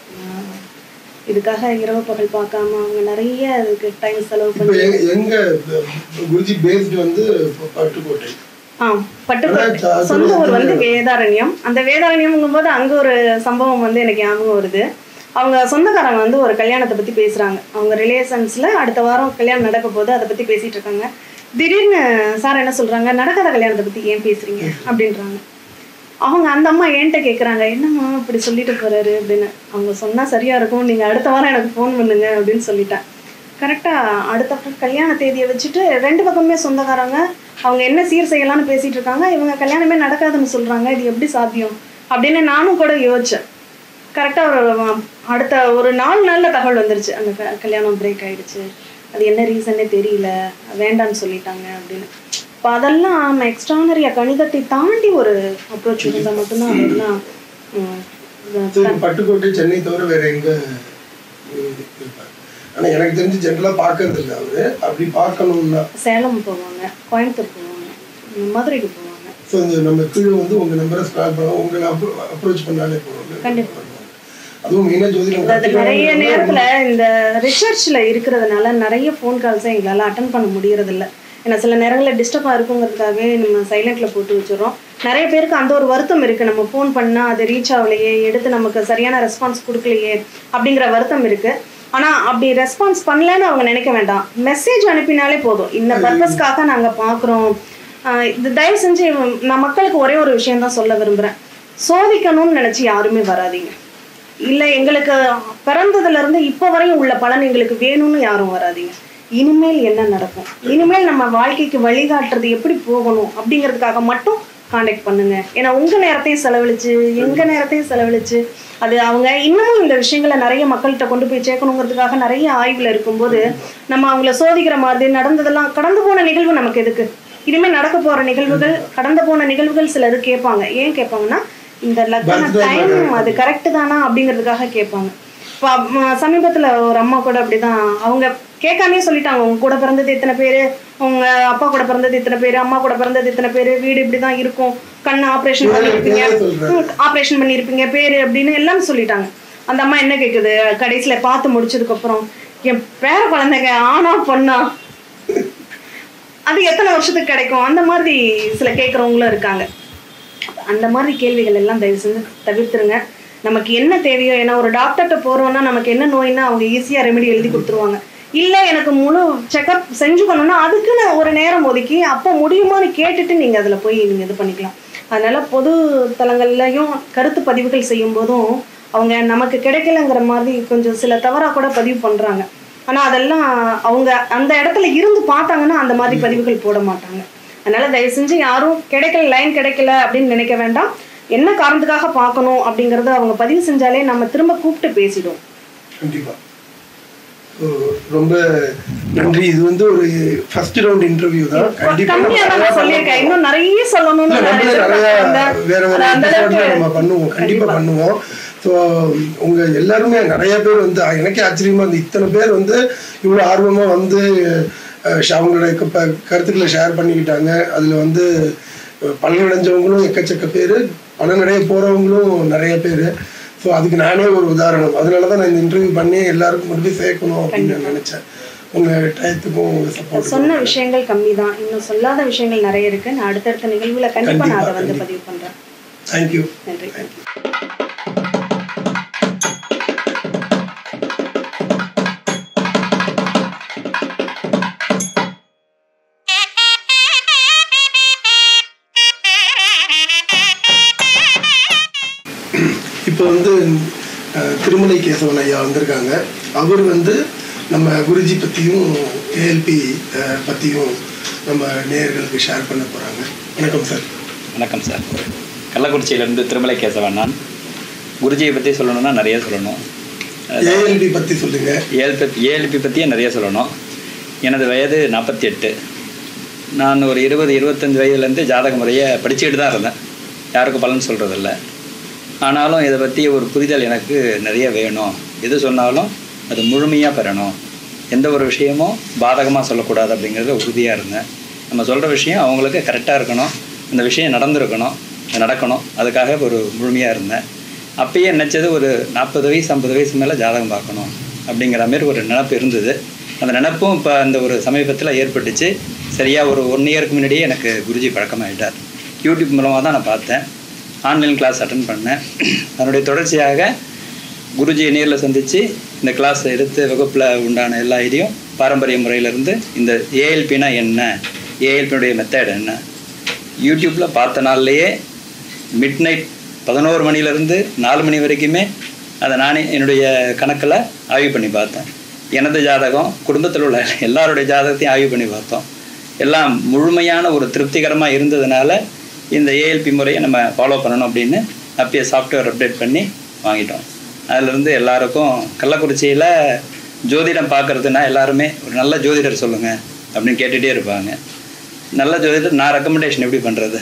இதுக்காக இரவு பகல் பார்க்காம அவங்க நிறைய இதுக்கு டைம் செலவு இப்ப பண்ணி எங்க- எங்க குருஜி பேஸ்டு வந்து பட்டுக்கோட்டை ஆ பட்டுக்கோட்டை அதான் சொந்த ஊர் வந்து சொல்லுங்க. வேதாரண்யம் அந்த வேதாரண்யம்ங்கும் போது அங்க ஒரு சம்பவம் வந்து எனக்கு ஞாபகம் வருது அவங்க சொந்தக்காரங்க வந்து ஒரு கல்யாணத்தை பத்தி பேசுறாங்க அவங்க ரிலேஷன்ஸ்ல அடுத்த வாரம் கல்யாணம் நடக்க போது அதை பத்தி பேசிட்டு இருக்காங்க திடீர்னு சார் என்ன சொல்றாங்க நடக்காத கல்யாணத்தை பத்தி ஏன் பேசுறீங்க அப்படின்றாங்க அவங்க அந்த அம்மா என்கிட்ட கேக்குறாங்க என்னம்மா இப்படி சொல்லிட்டு போறாரு அப்படின்னு அவங்க சொன்னா சரியா இருக்கும் நீங்க அடுத்த வாரம் எனக்கு ஃபோன் பண்ணுங்க அப்படின்னு சொல்லிட்டேன் கரெக்டா அடுத்த வாரம் கல்யாண தேதியை வச்சுட்டு ரெண்டு பக்கமே சொந்தக்காரங்க அவங்க என்ன சீர் செய்யலாம்னு பேசிட்டு இருக்காங்க இவங்க கல்யாணமே நடக்காதுன்னு சொல்றாங்க இது எப்படி சாத்தியம் அப்படின்னு நானும் கூட யோசிச்சேன் கரெக்டா ஒரு அஹ், அடுத்த ஒரு நாலு நாள்ல தகவல் வந்துருச்சு அந்த க- கல்யாணம் பிரேக் ஆயிடுச்சு அது என்ன ரீசன்னே தெரியல வேண்டான்னு சொல்லிட்டாங்க அப்படின்னு இப்போ அதெல்லாம் எக்ஸ்ட்ரானரியா கணிதத்தை தாண்டி ஒரு அப்ரோச் இருந்தால் மட்டும்தான் அதெல்லாம் உம், சரி பட்டுக்கோட்டை சென்னை தவிர வேற எங்க உம், இருப்பாரு ஆனா எனக்கு தெரிஞ்சு ஜென்ரலா பாக்குறது இல்ல அவரு அப்படி பார்க்கணும்னா சேலம் போவாங்க கோயம்புத்தூர் போவாங்க உம், மதுரைக்கு போவாங்க ஸோ இந்த நம்ம கீழே வந்து உங்க நம்பரை ஸ்கிரால் பண்ண உங்களை அப்ரோச் பண்ணாலே போதும் கண்டிப்பா. அதுவும் மெயினா ஜோதிடம் அது நிறைய நேரத்துல இந்த ரிசர்ச்ல இருக்கிறதுனால நிறைய ஃபோன் கால்ஸை எங்களால அட்டன் பண்ண முடியறது இல்ல ஏன்னா சில நேரங்களில் டிஸ்டர்பாக இருக்குங்கிறதுக்காகவே நம்ம சைலண்ட்ல போட்டு வச்சிடறோம் நிறைய பேருக்கு அந்த ஒரு வருத்தம் இருக்கு நம்ம ஃபோன் பண்ணா அது ரீச் ஆகலையே எடுத்து நமக்கு சரியான ரெஸ்பான்ஸ் கொடுக்கலையே அப்படிங்கிற வருத்தம் இருக்கு ஆனா அப்படி ரெஸ்பான்ஸ் பண்ணலன்னு அவங்க நினைக்க வேண்டாம் மெசேஜ் அனுப்பினாலே போதும் இந்த பர்பஸ்க்காக நாங்க பாக்குறோம் ஆஹ் இது தயவு செஞ்சு நான் மக்களுக்கு ஒரே ஒரு விஷயம் தான் சொல்ல விரும்புறேன் சோதிக்கணும்னு நினைச்சு யாருமே வராதீங்க இல்ல எங்களுக்கு பிறந்ததுல இருந்து இப்போ வரையும் உள்ள பலன் எங்களுக்கு வேணும்னு யாரும் வராதீங்க இனிமேல் என்ன நடக்கும் இனிமேல் நம்ம வாழ்க்கைக்கு வழிகாட்டுறது எப்படி போகணும் அப்படிங்கிறதுக்காக மட்டும் காண்டாக்ட் பண்ணுங்க ஏன்னா உங்க நேரத்தையும் செலவழிச்சு எங்க நேரத்தையும் செலவழிச்சு அது அவங்க இன்னமும் இந்த விஷயங்களை நிறைய மக்கள்கிட்ட கொண்டு போய் சேர்க்கணுங்கிறதுக்காக நிறைய ஆய்வுல இருக்கும்போது நம்ம அவங்கள சோதிக்கிற மாதிரி நடந்ததெல்லாம் கடந்து போன நிகழ்வு நமக்கு எதுக்கு இனிமேல் நடக்க போற நிகழ்வுகள் கடந்து போன நிகழ்வுகள் சிலர் கேட்பாங்க ஏன் கேட்பாங்கன்னா இந்த லக்கண Birthday டைம் mark. அது கரெக்டு தானா அப்படிங்கிறதுக்காக கேட்பாங்க இப்போ ம- சமீபத்துல ஒரு அம்மா கூட அப்படிதான் அவங்க கேட்காமே சொல்லிட்டாங்க உங்க கூட பிறந்தது இத்தனை பேரு உங்க அப்பா கூட பிறந்தது இத்தனை பேரு அம்மா கூட பிறந்தது இத்தனை பேரு வீடு இப்படிதான் இருக்கும் கண்ணு ஆபரேஷன் பேரு பண்ணிருப்பீங்க பேரு சொல்றாங்க. ஆபரேஷன் பண்ணிருப்பீங்க பேரு அப்படின்னு எல்லாம் சொல்லிட்டாங்க அந்த அம்மா என்ன கேக்குது கடைசியில பார்த்து முடிச்சதுக்கு அப்புறம் என் பேர குழந்தைங்க ஆனா பொண்ணா அது எத்தனை வருஷத்துக்கு கிடைக்கும் அந்த மாதிரி சில கேட்குறவங்களும் இருக்காங்க அந்த மாதிரி கேள்விகள் எல்லாம் தயவு செஞ்சு தவிர்த்துருங்க நமக்கு என்ன தேவையோ ஏன்னா ஒரு டாக்டர்கிட்ட போறோம்னா நமக்கு என்ன நோய்னா அவங்க ஈஸியா ரெமெடி எழுதி கொடுத்துருவாங்க இல்ல எனக்கு முழு செக்அப் செஞ்சுக்கணும்னா அதுக்குன்னு ஒரு நேரம் ஒதுக்கி அப்போ முடியுமான்னு கேட்டுட்டு நீங்க அதுல போய் நீங்க இது பண்ணிக்கலாம் அதனால பொது தளங்கள்லயும் கருத்து பதிவுகள் செய்யும் போதும் அவங்க நமக்கு கிடைக்கலங்கிற மாதிரி கொஞ்சம் சில தவறாக கூட பதிவு பண்ணுறாங்க ஆனால் அதெல்லாம் அவங்க அந்த இடத்துல இருந்து பார்த்தாங்கன்னா அந்த மாதிரி பதிவுகள் போட மாட்டாங்க அதனால தயவு செஞ்சு யாரும் கிடைக்கல லைன் கிடைக்கல அப்படின்னு நினைக்க வேண்டாம் என்ன காரணத்துக்காக பார்க்கணும் அப்படிங்கறத அவங்க பதிவு செஞ்சாலே நம்ம திரும்ப கூப்பிட்டு பேசிடுவோம் கண்டிப்பா ஓ, ரொம்ப நன்றி இது வந்து ஒரு ஃபர்ஸ்ட் ரவுண்ட் இன்டர்வியூ தான் கண்டிப்பா நம்ம கம்மியா தான் நிறைய நான் சொல்லியிருக்கேன் இன்னும் நிறைய இல்ல, சொல்லணும்னு நான் நம்மளே நிறைய எதிர்பார்க்கிறேன். வேற வேற அந்த- அந்த episodeல அளவுக்கு நம்ம பண்ணுவோம் கண்டிப்பா பண்ணுவோம் ஸோ உங்க எல்லாருமே நிறைய பேர் வந்து அஹ், எனக்கே ஆச்சரியமா இருந்து இத்தனை பேர் வந்து இவ்வளோ ஆர்வமா வந்து அஹ், ஷ- அவங்களோட க- ப- கருத்துக்களை ஷேர் பண்ணிக்கிட்டாங்க அதுல வந்து அஹ், பலனடைஞ்சவங்களும் எக்கச்சக்க பேர் பலனடைய போறவங்களும் நிறைய பேர் ஸோ அதுக்கு நானே ஒரு உதாரணம் அதனால தான் நான் இந்த இன்டர்வியூ பண்ணி எல்லாருக்கும் கொண்டு போய் சேர்க்கணும் அப்படின்னு நான் நினைச்சேன் உங்க டயத்துக்கும் உங்க சப்போர்ட் சொன்ன விஷயங்கள் கம்மி தான் இன்னும் சொல்லாத விஷயங்கள் நிறைய இருக்கு நான் அடுத்தடுத்த நிகழ்வுல கண்டிப்பா நான் அதை கண்டிப்பா, வந்து கண்டிப்பா. பதிவு பண்றேன் தேங்க்யூ நன்றி இப்போ வந்து அஹ், திருமலை கேசவன் ஐயா வந்திருக்காங்க அவர் வந்து நம்ம குருஜி பற்றியும் ஏஎல்பி பற்றியும் நம்ம நேயர்களுக்கு ஷேர் பண்ண போகிறாங்க வணக்கம் சார் வணக்கம் சார் கள்ளக்குறிச்சியிலேருந்து திருமலை கேசவன் நான் குருஜியை பற்றி சொல்லணும்னா நிறைய சொல்லணும் ஏஎல்பி பற்றி சொல்லுங்கள் ஏஎல்பி ஏஎல்பி பற்றியே நிறைய சொல்லணும் எனது வயது நாற்பத்தி எட்டு நான் ஒரு இருபது இருபத்தஞ்சி வயதுலேருந்து ஜாதக முறையை படிச்சுக்கிட்டு தான் இருந்தேன் யாருக்கும் பலன் சொல்கிறதில்ல ஆனாலும் இதை பற்றி ஒரு புரிதல் எனக்கு நிறைய வேணும் எது சொன்னாலும் அது முழுமையாக பெறணும் எந்த ஒரு விஷயமும் பாதகமாக சொல்லக்கூடாது அப்படிங்கிறதுல உறுதியாக இருந்தேன் நம்ம சொல்கிற விஷயம் அவங்களுக்கு கரெக்டாக இருக்கணும் அந்த விஷயம் நடந்திருக்கணும் அது நடக்கணும் அதுக்காக ஒரு முழுமையாக இருந்தேன் அப்பயே நினச்சது ஒரு நாற்பது வயசு ஐம்பது வயசு மேலே ஜாதகம் பார்க்கணும் அப்படிங்கிற மாதிரி ஒரு நினப்பு இருந்தது அந்த நினப்பும் இப்போ அந்த ஒரு சமீபத்தில் ஏற்பட்டுச்சு சரியாக ஒரு ஒன் இயருக்கு முன்னாடியே எனக்கு குருஜி பழக்கமாயிட்டார் யூடியூப் மூலமாக தான் நான் பார்த்தேன் ஆன்லைன் கிளாஸ் அட்டன் பண்ணேன் அதனுடைய தொடர்ச்சியாக குருஜியை நேரில் சந்தித்து இந்த கிளாஸ் எடுத்து வகுப்பில் உண்டான எல்லா இதையும் பாரம்பரிய முறையிலேருந்து இந்த ஏஎல்பினா என்ன ஏஎல்பியுடைய மெத்தட் என்ன யூடியூப்பில் பார்த்த நாள்லேயே மிட் நைட் பதினோரு மணிலேருந்து நாலு மணி வரைக்குமே அதை நானே என்னுடைய கணக்கில் ஆய்வு பண்ணி பார்த்தேன் எனது ஜாதகம் குடும்பத்தில் உள்ள எல்லாருடைய ஜாதகத்தையும் ஆய்வு பண்ணி பார்த்தோம் எல்லாம் முழுமையான ஒரு திருப்திகரமாக இருந்ததுனால இந்த ஏஎல்பி முறையை நம்ம ஃபாலோ பண்ணணும் அப்படின்னு அப்பயே சாஃப்ட்வேர் அப்டேட் பண்ணி வாங்கிட்டோம் அதிலிருந்து எல்லாருக்கும் கள்ளக்குறிச்சியில் ஜோதிடம் பார்க்குறதுனா எல்லாருமே ஒரு நல்ல ஜோதிடர் சொல்லுங்கள் அப்படின்னு கேட்டுகிட்டே இருப்பாங்க நல்ல ஜோதிடர் நான் ரெக்கமெண்டேஷன் எப்படி பண்ணுறது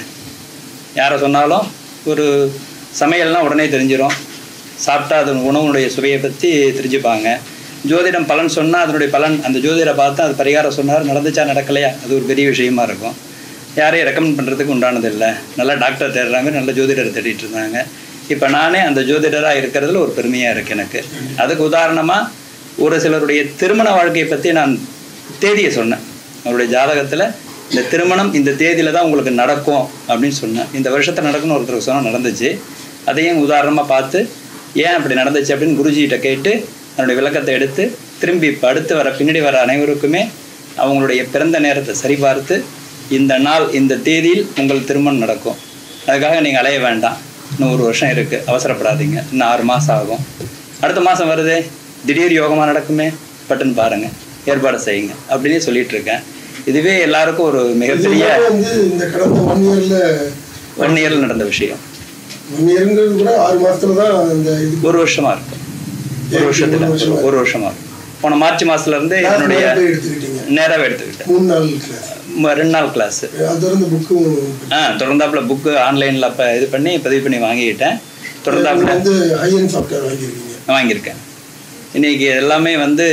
யாரை சொன்னாலும் ஒரு சமையல்னால் உடனே தெரிஞ்சிடும் சாப்பிட்டா அது உணவுடைய சுவையை பற்றி தெரிஞ்சுப்பாங்க ஜோதிடம் பலன் சொன்னால் அதனுடைய பலன் அந்த ஜோதிடரை பார்த்தா அது பரிகாரம் சொன்னார் நடந்துச்சா நடக்கலையா அது ஒரு பெரிய விஷயமா இருக்கும் யாரையும் ரெக்கமெண்ட் பண்ணுறதுக்கு உண்டானது இல்லை நல்ல டாக்டர் தேடுறாங்க நல்ல ஜோதிடர் தேடிட்டு இருந்தாங்க இப்போ நானே அந்த ஜோதிடராக இருக்கிறதுல ஒரு பெருமையாக இருக்குது எனக்கு அதுக்கு உதாரணமாக ஒரு சிலருடைய திருமண வாழ்க்கையை பற்றி நான் தேதியை சொன்னேன் அவருடைய ஜாதகத்தில் இந்த திருமணம் இந்த தேதியில் தான் உங்களுக்கு நடக்கும் அப்படின்னு சொன்னேன் இந்த வருஷத்தில் நடக்கும்னு ஒருத்தருக்கு சொன்னால் நடந்துச்சு அதையும் உதாரணமாக பார்த்து ஏன் அப்படி நடந்துச்சு அப்படின்னு குருஜிகிட்ட கேட்டு அதனுடைய விளக்கத்தை எடுத்து திரும்பி இப்போ அடுத்து வர பின்னாடி வர அனைவருக்குமே அவங்களுடைய பிறந்த நேரத்தை சரிபார்த்து இந்த நாள் இந்த தேதியில் உங்கள் திருமணம் நடக்கும் அதுக்காக நீங்கள் அலைய வேண்டாம் இன்னும் ஒரு வருஷம் இருக்குது அவசரப்படாதீங்க இன்னும் ஆறு மாதம் ஆகும் அடுத்த மாதம் வருதே திடீர் யோகமாக நடக்குமே பட்டுன்னு பாருங்கள் ஏற்பாடு செய்யுங்க அப்படின்னு சொல்லிட்டு இருக்கேன் இதுவே எல்லாருக்கும் ஒரு மிகப்பெரிய இது வந்து இந்த கடந்த ஒன் இயர்ல ஒன் இயரில் நடந்த விஷயம் ஒன் இயருங்கிறது கூட ஆறு மாசத்துல தான் அந்த இது ஒரு வருஷமா இருக்கும் ஒரு வருஷத்துல வருஷமா ஒரு வருஷமா இருக்கும் போன மார்ச் மாசத்துல இருந்து Class என்னுடைய போய் எடுத்துக்கிட்டீங்க நேராவே எடுத்துக்கிட்டேன் மூணு நாள் கிளாஸ் ம- ரெண்டு நாள் கிளாஸ் அது வந்து புக்கும் ஆ தொடர்ந்தாப்புல புக்கு ஆன்லைனில் அப்போ இது பண்ணி பதிவு பண்ணி வாங்கிக்கிட்டேன் தொடர்ந்தாப்புல வந்து ஹையன் சாஃப்ட்வேர் வாங்கியிருக்கீங்க வாங்கியிருக்கேன் இன்னைக்கு எல்லாமே வந்து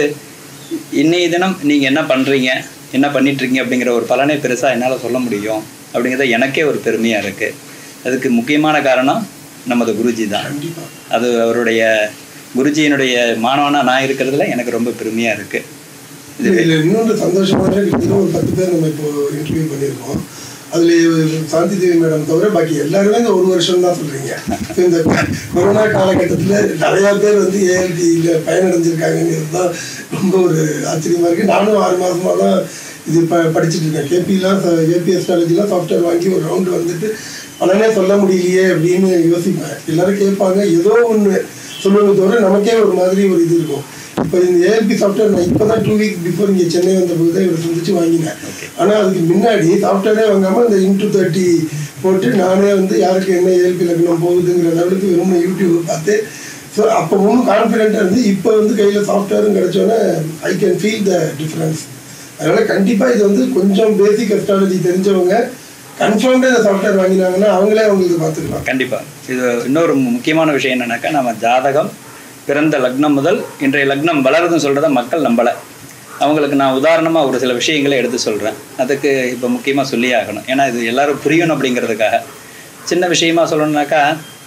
இன்னைய தினம் நீங்கள் என்ன பண்ணுறீங்க என்ன பண்ணிட்டு இருக்கீங்க அப்படிங்கிற ஒரு பலனை பெருசாக என்னால் சொல்ல முடியும் அப்படிங்கிறது எனக்கே ஒரு பெருமையாக இருக்குது அதுக்கு முக்கியமான காரணம் நமது குருஜி தான் கண்டிப்பா அது அவருடைய குருஜியினுடைய மாணவனாக நான் இருக்கிறதுல எனக்கு ரொம்ப பெருமையாக இருக்குது இதுல இன்னொன்று சந்தோஷமான கிட்டத்தட்ட ஒரு பத்து பேர் நம்ம இப்போ இன்டர்வியூ பண்ணியிருக்கோம் அதுல சாந்தி தேவி மேடம் தவிர பாக்கி எல்லாருமே இந்த ஒரு வருஷம் தான் சொல்றீங்க So, இந்த கொரோனா காலகட்டத்துல நிறைய பேர் வந்து ஏஎல்டியில் பயனடைஞ்சிருக்காங்கிறது தான் ரொம்ப ஒரு ஆச்சரியமா இருக்கு நானும் ஆறு மாசமா தான் இது ப படிச்சுட்டு இருக்கேன் கேபிலாம் ஏபி எஸ்ட்ராலஜிலாம் சாஃப்ட்வேர் வாங்கி ஒரு ரவுண்டு வந்துட்டு பலனே சொல்ல முடியலையே அப்படின்னு யோசிப்பேன் எல்லாரும் கேட்பாங்க ஏதோ ஒன்று சொல்லுவாங்க தவிர நமக்கே ஒரு மாதிரி ஒரு இது இருக்கும் இப்போ இந்த ஏஎல்பி சாஃப்ட்வேர் நான் இப்போ தான் டூ வீக்ஸ் பிஃபோர் இங்கே சென்னை வந்த போது தான் இவரை சந்திச்சு வாங்கினேன் ஆனால் அதுக்கு முன்னாடி சாஃப்ட்வேரே வாங்காமல் இந்த இன்டூ தேர்ட்டி போட்டு நானே வந்து யாருக்கு என்ன ஏஎல்பி லக்னம் போகுதுங்கிற லெவலுக்கு வெறும் யூடியூப் பார்த்து ஸோ அப்போ ஒன்றும் கான்ஃபிடென்ட்டாக இருந்து இப்போ வந்து கையில் சாஃப்ட்வேரும் கிடைச்சோன்னே I can feel the difference அதனால் கண்டிப்பாக இது வந்து கொஞ்சம் பேசிக் அஸ்ட்ராலஜி தெரிஞ்சவங்க கன்ஃபார்ம்டாக இந்த சாஃப்ட்வேர் வாங்கினாங்கன்னா அவங்களே அவங்களுக்கு பார்த்துக்கலாம் கண்டிப்பாக இது இன்னொரு முக்கியமான விஷயம் என்னன்னாக்கா நம்ம ஜாதகம் பிறந்த லக்னம் முதல் இன்றைய லக்னம் வளருதுன்னு சொல்கிறத மக்கள் நம்பலை அவங்களுக்கு நான் உதாரணமாக ஒரு சில விஷயங்களை எடுத்து சொல்கிறேன் அதுக்கு இப்போ முக்கியமாக சொல்லியே ஆகணும் ஏன்னா இது எல்லாரும் புரியணும் அப்படிங்கிறதுக்காக சின்ன விஷயமா சொல்லணும்னாக்கா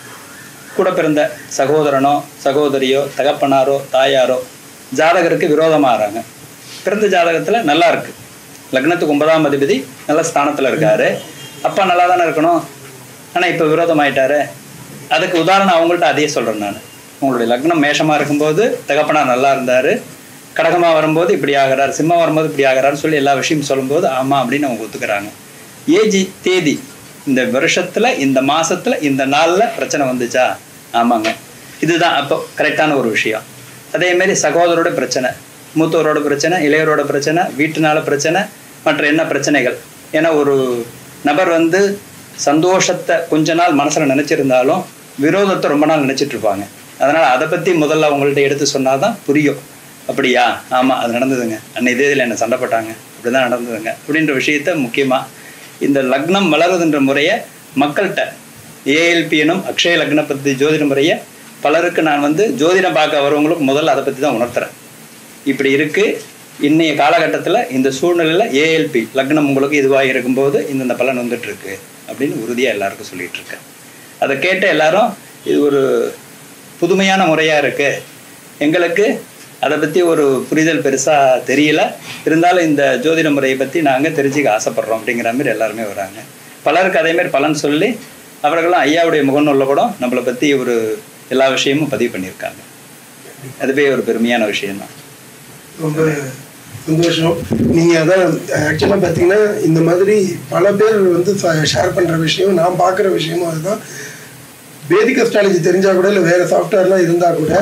கூட பிறந்த சகோதரனோ சகோதரியோ தகப்பனாரோ தாயாரோ ஜாதகருக்கு விரோதமாகறாங்க பிறந்த ஜாதகத்தில் நல்லா இருக்கு லக்னத்துக்கு ஒன்பதாம் அதிபதி நல்ல ஸ்தானத்தில் இருக்காரு அப்பா நல்லா தானே இருக்கணும் ஆனால் இப்போ விரோதமாயிட்டாரு அதுக்கு உதாரணம் அவங்கள்ட்ட அதையே சொல்கிறேன் நான் உங்களுடைய லக்னம் மேஷமாக இருக்கும்போது தகப்பனார் நல்லா இருந்தார் கடகமாக வரும்போது இப்படி ஆகிறார் சிம்மம் வரும்போது இப்படி ஆகிறாருன்னு சொல்லி எல்லா விஷயமும் சொல்லும்போது ஆமாம் அப்படின்னு அவங்க ஒத்துக்கிறாங்க ஏஜி தேதி இந்த வருஷத்துல இந்த மாசத்துல இந்த நாள்ல பிரச்சனை வந்துச்சா ஆமாங்க இதுதான் அப்போ கரெக்டான ஒரு விஷயம் அதே மாதிரி சகோதரோட பிரச்சனை மூத்தவரோட பிரச்சனை இளையவரோட பிரச்சனை வீட்டுனால பிரச்சனை மற்ற என்ன பிரச்சனைகள் ஏன்னா ஒரு நபர் வந்து சந்தோஷத்தை கொஞ்ச நாள் மனசுல நினைச்சிருந்தாலும் விரோதத்தை ரொம்ப நாள் நினைச்சிட்டு இருப்பாங்க அதனால அதை பத்தி முதல்ல அவங்கள்ட்ட எடுத்து சொன்னாதான் புரியும் அப்படியா ஆமா அது நடந்ததுங்க அன்னை தேதியில் என்ன சண்டை போட்டாங்க இப்படிதான் நடந்ததுங்க அப்படின்ற விஷயத்த முக்கியமா இந்த லக்னம் வளருதுன்ற முறையை மக்கள்கிட்ட ஏஎல்பி எனும் அக்ஷய லக்ன பத்தி ஜோதிட முறையை பலருக்கு நான் வந்து ஜோதிடம் பார்க்க வரவங்களுக்கு முதல்ல அதை பற்றி தான் உணர்த்துறேன் இப்படி இருக்கு இன்னைய காலகட்டத்தில் இந்த சூழ்நிலையில் ஏஎல்பி லக்னம் உங்களுக்கு இதுவாக இருக்கும்போது இந்தந்த பலன் வந்துட்டு இருக்கு அப்படின்னு உறுதியாக எல்லாருக்கும் சொல்லிட்டு இருக்கேன் அதை கேட்ட எல்லாரும் இது ஒரு புதுமையான முறையாக இருக்கு எங்களுக்கு அதை பற்றி ஒரு புரிதல் பெருசாக தெரியல இருந்தாலும் இந்த ஜோதிட முறையை பற்றி நாங்கள் தெரிஞ்சுக்க ஆசைப்படுறோம் அப்படிங்கிற மாதிரி எல்லாருமே வராங்க பலருக்கு அதே மாதிரி பலன் சொல்லி அவர்களும் ஐயாவுடைய முகநூலில் கூட நம்மளை பற்றி ஒரு எல்லா விஷயமும் பதிவு பண்ணியிருக்காங்க அதுவே ஒரு பெருமையான விஷயம்தான் ரொம்ப சந்தோஷம் நீங்கள் அதான் ஆக்சுவலாக பார்த்தீங்கன்னா இந்த மாதிரி பல பேர் வந்து ஷேர் பண்ணுற விஷயம் நான் பார்க்குற விஷயமும் அதுதான் பேதிக் அஸ்ட்ராலஜி தெரிஞ்சால் கூட இல்லை வேறு சாஃப்ட்வேர்லாம் இருந்தால் கூட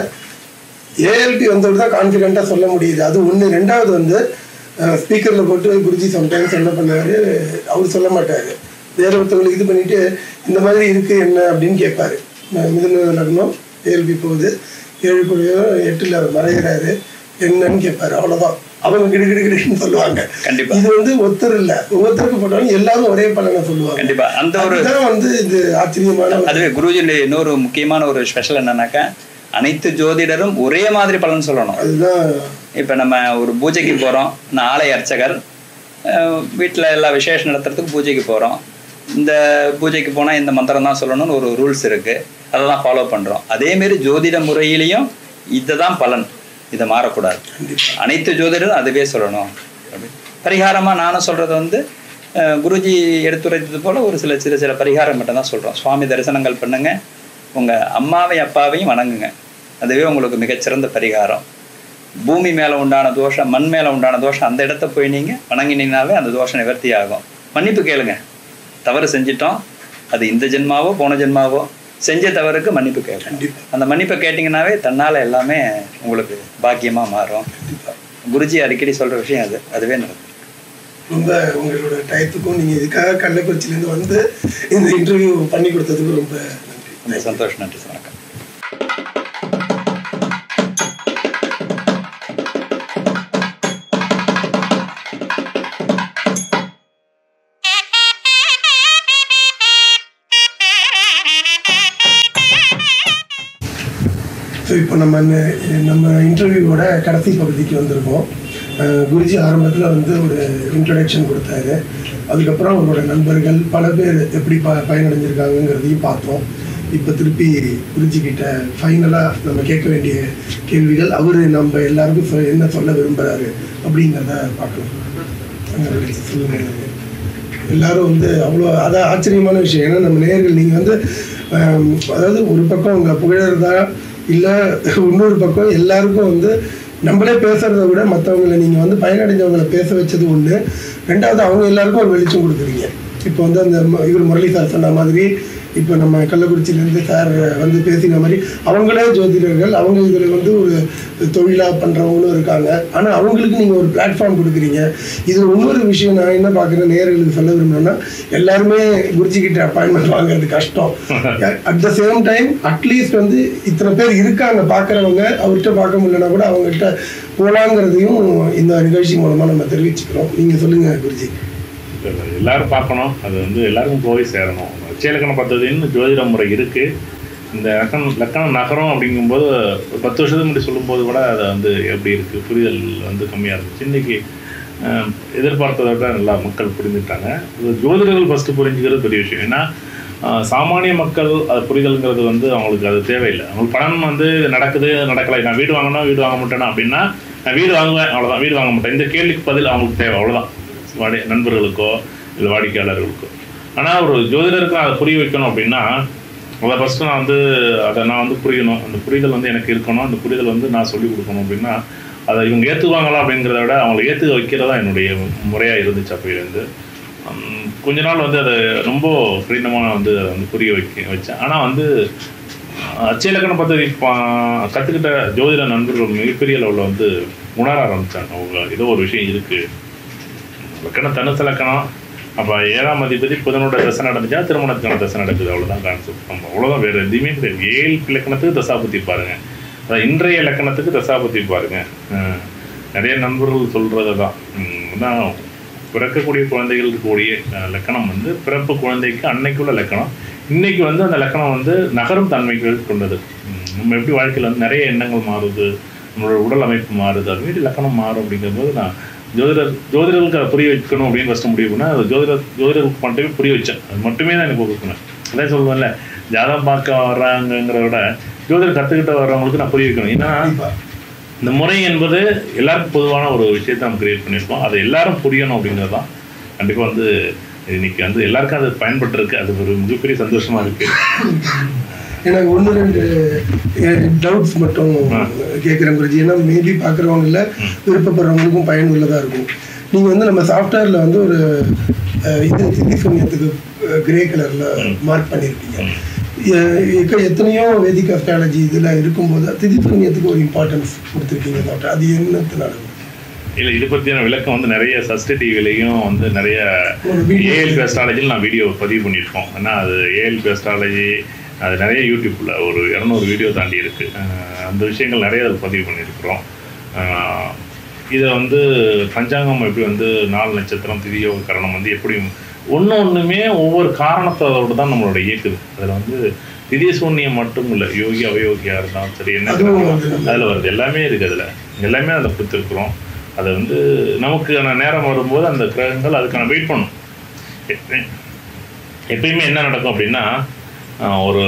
ஏஎல்பி வந்தவர் தான் கான்ஃபிடென்ட்டாக சொல்ல முடியுது அது ஒன்று ரெண்டாவது வந்து ஸ்பீக்கரில் போட்டு குருஜி சம்டைம்ஸ் என்ன பண்ணாரு அவர் சொல்ல மாட்டார் வேற ஒருத்தவங்களுக்கு இது பண்ணிட்டு இந்த மாதிரி இருக்கு என்ன அப்படின்னு கேட்பாரு ம- மிதுன லக்னம் ஏஎல்பி போகுது ஏழு கோடியோ எட்டில் மறைகிறாரு என்னன்னு கேட்பாரு அவ்வளோதான் அவங்க கிடு கிடு கிடுன்னு சொல்லுவாங்க கண்டிப்பா. இது வந்து ஒருத்தர் இல்லை ஒவ்வொருத்தருக்கு போட்டாலும் எல்லாரும் ஒரே பலனை சொல்லுவாங்க கண்டிப்பா அந்த ஒரு அதுதான் வந்து இது ஆச்சரியமான ஒரு- அதுவே குருஜியுடைய இன்னொரு முக்கியமான ஒரு ஸ்பெஷல் என்னன்னாக்கா அனைத்து ஜோதிடரும் ஒரே மாதிரி பலன் சொல்லணும் அதுதான் இப்போ நம்ம ஒரு பூஜைக்கு போகிறோம் நான் ஆலய அர்ச்சகர் வீட்டில் எல்லா விசேஷம் நடத்துறதுக்கு பூஜைக்கு போகிறோம் இந்த பூஜைக்கு போனால் இந்த மந்திரம் தான் சொல்லணும்னு ஒரு ரூல்ஸ் இருக்குது அதை தான் ஃபாலோ பண்ணுறோம் அதேமாரி ஜோதிட முறையிலையும் இதை தான் பலன் இதை மாறக்கூடாது அனைத்து ஜோதிடரும் அதுவே சொல்லணும் அப்படி பரிகாரமாக நானும் சொல்கிறது வந்து அஹ், குருஜி எடுத்துரைத்தது போல் ஒரு சில சில சில பரிகாரம் மட்டும் தான் சொல்கிறோம் சுவாமி தரிசனங்கள் பண்ணுங்க உங்கள் அம்மாவையும் அப்பாவையும் வணங்குங்க அதுவே உங்களுக்கு மிகச்சிறந்த பரிகாரம் பூமி மேலே உண்டான தோஷம் மண் மேலே உண்டான தோஷம் அந்த இடத்த போய் நீங்கள் வணங்கினீங்கனாவே அந்த தோஷம் நிவர்த்தி ஆகும் மன்னிப்பு கேளுங்க தவறு செஞ்சிட்டோம் அது இந்த ஜென்மாவோ போன ஜென்மாவோ செஞ்ச தவறுக்கு மன்னிப்பு கேட்கணும் அந்த மன்னிப்பை கேட்டிங்கனாவே தன்னால் எல்லாமே உங்களுக்கு பாக்கியமாக மாறும் குருஜி அடிக்கடி சொல்கிற விஷயம் அது அதுவே நடக்கும் ரொம்ப உங்களோட டயத்துக்கும் நீங்கள் இதுக்காக கள்ளக்குறிச்சியிலேருந்து வந்து இந்த இன்டர்வியூ பண்ணி கொடுத்ததுக்கு ரொம்ப நன்றி ரொம்ப சந்தோஷம் நன்றி வணக்கம் ஸோ இப்போ நம்ம இந்த- நம்ம இன்டர்வியூவோட கடைசி பகுதிக்கு வந்திருக்கோம் அஹ் குருஜி ஆரம்பத்தில் வந்து ஒரு இன்ட்ரடக்ஷன் கொடுத்தாரு அதுக்கப்புறம் அவரோட நண்பர்கள் பல பேர் எப்படி ப பயனடைஞ்சிருக்காங்கங்கிறதையும் பார்த்தோம் இப்போ திருப்பி குருஜி கிட்ட ஃபைனலாக நம்ம கேட்க வேண்டிய கேள்விகள் அவர் நம்ம எல்லாருக்கும் சொ- என்ன சொல்ல விரும்புகிறாரு அப்படிங்கிறத பார்க்கலாம் அங்க சொல்லுங்க எல்லாரும் வந்து அவ்வளோ அதான் ஆச்சரியமான விஷயம் ஏன்னா நம்ம நேயர்கள் நீங்கள் வந்து ஆம், அதாவது ஒரு பக்கம் அவங்க புகழறதா இல்லை இன்னொரு பக்கம் எல்லாருக்கும் வந்து நம்மளே பேசுறத விட மற்றவங்களை நீங்கள் வந்து பயனடைஞ்சவங்களை பேச வச்சது ஒன்று ரெண்டாவது அவங்க எல்லாருக்கும் ஒரு வெளிச்சம் கொடுக்குறீங்க இப்போ வந்து அந்த ம- இவர் முரளி சார் சொன்ன மாதிரி இப்போ நம்ம கள்ளக்குறிச்சியிலேருந்து சார் வந்து பேசின மாதிரி அவங்களே ஜோதிடர்கள் அவங்க இதில் வந்து ஒரு தொழிலாக பண்ணுறவங்களும் இருக்காங்க ஆனால் அவங்களுக்கு நீங்கள் ஒரு பிளாட்ஃபார்ம் கொடுக்குறீங்க இதில் இன்னொரு விஷயம் நான் என்ன பார்க்குறேன் நேர்களுக்கு சொல்ல விரும்புகிறேன்னா எல்லாருமே குருஜிக்கிட்ட அப்பாயின்மெண்ட் வாங்குறது கஷ்டம் at the same time at least வந்து இத்தனை பேர் இருக்காங்க பார்க்குறவங்க அவர்கிட்ட பார்க்க முடியலனா கூட அவங்ககிட்ட போகலாங்கிறதையும் இந்த நிகழ்ச்சி மூலமாக நம்ம தெரிவிச்சுக்கிறோம் நீங்கள் சொல்லுங்கள் குருஜி இல்ல, எல்லாரும் பார்க்கணும் அது வந்து எல்லாருக்கும் போய் சேரணும் அச்சயலக்கண பദ്ധதின்னு ஜோதிட முறை இருக்கு இந்த லக்கணம் லக்கணம் நகரம் அப்படிங்கும்போது ஒரு பத்து வருஷத்துக்கு முன்னாடி சொல்லும்போது கூட அது வந்து எப்படி இருக்கு புரிதல் வந்து கம்மியாக இருந்துச்சு இன்னைக்கு அஹ், எதிர்பார்த்ததை விட நல்லா மக்கள் புரிஞ்சுட்டாங்க இது ஜோதிடர்கள் ஃபஸ்ட்டு புரிஞ்சுக்கிறது பெரிய விஷயம் ஏன்னா அஹ், சாமானிய மக்கள் அது புரிதல்ங்கிறது வந்து அவங்களுக்கு அது தேவையில்லை அவங்களுக்கு பணம் வந்து நடக்குது நடக்கலை நான் வீடு வாங்கினா வீடு வாங்க மாட்டேனா அப்படின்னா நான் வீடு வாங்குவேன் அவ்வளோதான் வீடு வாங்க மாட்டேன் இந்த கேள்விக்கு பதில் அவங்களுக்கு தேவை அவ்வளோதான் வாடி நண்பர்களுக்கோ இல்லை வாடிக்கையாளர்களுக்கோ ஆனால் ஒரு ஜோதிடருக்கு அதை புரிய வைக்கணும் அப்படின்னா அதை ஃபஸ்ட்டு நான் வந்து அதை நான் வந்து புரியணும் அந்த புரிதல் வந்து எனக்கு இருக்கணும் அந்த புரிதல் வந்து நான் சொல்லிக் கொடுக்கணும் அப்படின்னா அதை இவங்க ஏற்றுவாங்களா அப்படிங்கிறத விட அவங்களை ஏற்றுக்க வைக்கிறதா என்னுடைய முறையாக இருந்துச்சு அப்போலேருந்து உம், கொஞ்ச நாள் வந்து அதை ரொம்ப கடினமாக வந்து அதை வந்து புரிய வைக்க வச்சேன் ஆனால் வந்து அச்சயலக்கண பദ്ധதி பா- கத்துக்கிட்ட ஜோதிட நண்பர்கள் மிகப்பெரிய லெவலில் வந்து உணர ஆரம்பிச்சாங்க அவங்க ஏதோ ஒரு விஷயம் இருக்குது லக்கணம் தனுசு லக்கணம் அப்போ ஏழாம் அதிபதி புதனோட தசை நடந்துச்சா திருமணத்துக்கான தசை நடக்குது அவ்வளோதான் கான்செப்ட் நம்ம அவ்வளோதான் வேறு எதுவுமே கிடையாது ஏழு இலக்கணத்துக்கு தசாபுத்தி பாருங்க அதான் இன்றைய இலக்கணத்துக்கு தசாபுத்தி பாருங்க அஹ் நிறைய நண்பர்கள் சொல்கிறது தான் தான் பிறக்கக்கூடிய குழந்தைகளுக்கு கூடிய அஹ், லக்கணம் வந்து பிறப்பு குழந்தைக்கு அன்னைக்குள்ள லக்கணம் இன்னைக்கு வந்து அந்த லக்கணம் வந்து நகரும் தன்மைகள் கொண்டது உம், நம்ம எப்படி வாழ்க்கையில் வந்து நிறைய எண்ணங்கள் மாறுது நம்மளோட உடல் அமைப்பு மாறுது அது மாதிரி லக்கணம் மாறும் அப்படிங்கும்போது நான் ஜோதிடர் ஜோதிடர்களுக்கு அதை புரிய வைக்கணும் அப்படின்னு ஃபஸ்ட்டு முடிவு பண்ணேன் அது ஜோதிடர் ஜோதிடருக்கு மட்டுமே புரிய வச்சேன் அது மட்டுமே தான் எனக்கு கொடுக்கணும் அதான் சொல்லுவேன்ல ஜாதகம் பார்க்க வர்றாங்கங்கிறத விட ஜோதிடர் கற்றுக்கிட்ட வர்றவங்களுக்கு நான் புரிய வைக்கணும் ஏன்னா இந்த முறை என்பது எல்லாருக்கும் பொதுவான ஒரு விஷயத்தை நம்ம கிரியேட் பண்ணியிருக்கோம் அது எல்லாரும் புரியணும் அப்படிங்கிறது தான் கண்டிப்பாக வந்து இன்னைக்கு வந்து எல்லாருக்கும் அது பயன்பட்டுருக்கு அது ஒரு மிகப்பெரிய சந்தோஷமா இருக்கு எனக்கு ஒன்று ரெண்டு டவுட்ஸ் மட்டும் கேட்குறேன் குருஜி ஏன்னா மேபி பார்க்குறவங்கள விருப்பப்படுறவங்களுக்கும் பயனுள்ளதாக இருக்கும் நீங்கள் வந்து நம்ம சாஃப்ட்வேரில் வந்து ஒரு அஹ், இது திதி சூன்யத்துக்கு கிரே கலரில் மார்க் பண்ணியிருக்கீங்க எ- எக்க எத்தனையோ வேதிக் அஸ்ட்ராலஜி இதில் இருக்கும்போது திதி சூன்யத்துக்கு ஒரு இம்பார்ட்டன்ஸ் கொடுத்துருக்கீங்க டாக்டர் அது என்னத்தினால இல்லை இது பற்றின விளக்கம் வந்து நிறைய சஸ்ட் டிவிலையும் வந்து நிறைய ஏஎல்பி அஸ்ட்ராலஜியில் நான் வீடியோ பதிவு பண்ணியிருக்கோம் ஏன்னா அது ஏஎல்பி அஸ்ட்ராலஜி அது நிறைய யூடியூப்பில் ஒரு இரநூறு வீடியோ தாண்டி இருக்குது அந்த விஷயங்கள் நிறைய அதில் பதிவு பண்ணியிருக்கிறோம் அஹ் இதை வந்து பஞ்சாங்கம் எப்படி வந்து நாலு நட்சத்திரம் திதியோக கரணம் வந்து எப்படி ஒன்று ஒன்றுமே ஒவ்வொரு காரணத்தோடு தான் நம்மளோட இயக்குது அதில் வந்து திதி சூன்யம் மட்டும் இல்லை யோகி அவயோகியா இருந்தாலும் சரி என்ன அதுவும் வருது. அதில் வருது எல்லாமே இருக்குது அதில் எல்லாமே அதில் கொடுத்துருக்குறோம் அதை வந்து நமக்கான நேரம் வரும்போது அந்த கிரகங்கள் அதுக்கான வெயிட் பண்ணும் எப்ப- எப்பயுமே என்ன நடக்கும் அப்படின்னா ஆஹ், ஒரு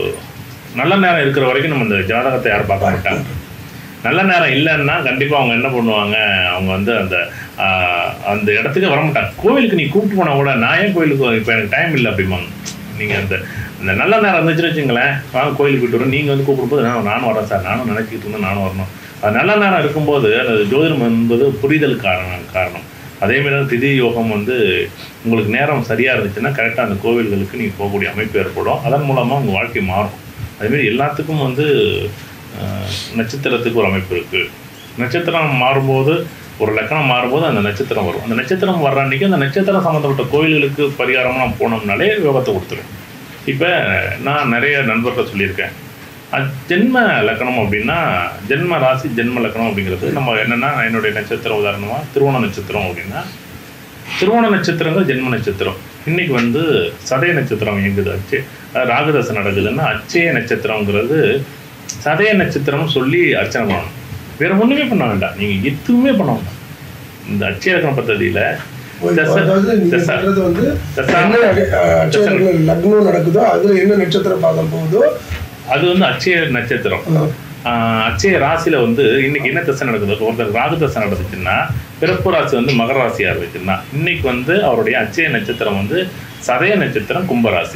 நல்ல நேரம் இருக்கிற வரைக்கும் நம்ம இந்த ஜாதகத்தை யாரும் பார்க்க மாட்டாங்க நல்ல நேரம் இல்லைன்னா கண்டிப்பாக அவங்க என்ன பண்ணுவாங்க அவங்க வந்து அந்த ஆஹ், அந்த இடத்துக்கு வர மாட்டாங்க கோவிலுக்கு நீ கூப்பிட்டு போனால் கூட நான் ஏன் கோவிலுக்கு இப்போ எனக்கு டைம் இல்லை அப்படிம்பாங்க நீங்கள் அந்த அந்த நல்ல நேரம் இருந்துச்சுன்னு வச்சுங்களேன் வாங்க கோயிலுக்கு போயிட்டு வரோம் நீங்கள் வந்து கூப்பிடும்போது நான் நானும் வரேன் சார் நானும் நினச்சிக்கிட்டு இருந்தேன் நானும் வரணும் அது நல்ல நேரம் இருக்கும்போது அந்த ஜோதிடம் என்பது புரிதல் காரணம் காரணம் அதே மாதிரி தான் திதி யோகம் வந்து உங்களுக்கு நேரம் சரியாக இருந்துச்சுன்னா கரெக்டாக அந்த கோவில்களுக்கு நீங்கள் போகக்கூடிய அமைப்பு ஏற்படும் அதன் மூலமாக உங்கள் வாழ்க்கை மாறும் அதேமாரி எல்லாத்துக்கும் வந்து ஆஹ், நட்சத்திரத்துக்கு ஒரு அமைப்பு இருக்குது நட்சத்திரம் மாறும்போது ஒரு லக்கணம் மாறும்போது அந்த நட்சத்திரம் வரும் அந்த நட்சத்திரம் வர்ற அன்னைக்கு அந்த நட்சத்திரம் சம்மந்தப்பட்ட கோயில்களுக்கு பரிகாரமாக நம்ம போனோம்னாலே யோகத்தை கொடுத்துரும் இப்போ நான் நிறைய நண்பர்கள் சொல்லியிருக்கேன் அது ஜென்ம லக்கணம் அப்படின்னா ஜென்ம ராசி ஜென்ம லக்கணம் அப்படிங்கிறது நம்ம என்னென்னா என்னுடைய நட்சத்திரம் உதாரணமாக திருவோண நட்சத்திரம் அப்படின்னா திருவோண நட்சத்திரங்கள் ஜென்ம நட்சத்திரம் இன்னைக்கு வந்து சதய நட்சத்திரம் இயங்குது அச்சே அஹ் ராகுதசை நடக்குதுன்னா அச்சய நட்சத்திரங்கிறது சதய நட்சத்திரம்னு சொல்லி அர்ச்சனை பண்ணணும் வேற ஒண்ணுமே பண்ண வேண்டாம் நீங்க எதுவுமே பண்ண வேண்டாம் இந்த அச்சய லக்கண பദ്ധதியில தச- அதாவது நீங்க தச- சொல்றது வந்து தசா- என்ன அஹ், அட்சயத்துல லக்னம் நடக்குதோ அதுல என்ன நட்சத்திர பாதம் போகுதோ அது வந்து அச்சய நட்சத்திரம் அஹ், ஆஹ் அச்சய ராசியில வந்து இன்னைக்கு என்ன தசை நடக்குது இப்போ ஒருத்தர் ராகு தசை நடந்துச்சுன்னா பிறப்பு ராசி வந்து மகர ராசியா இருந்துச்சுன்னா இன்னைக்கு வந்து அவருடைய அச்சய நட்சத்திரம் வந்து சதய நட்சத்திரம் கும்பராசி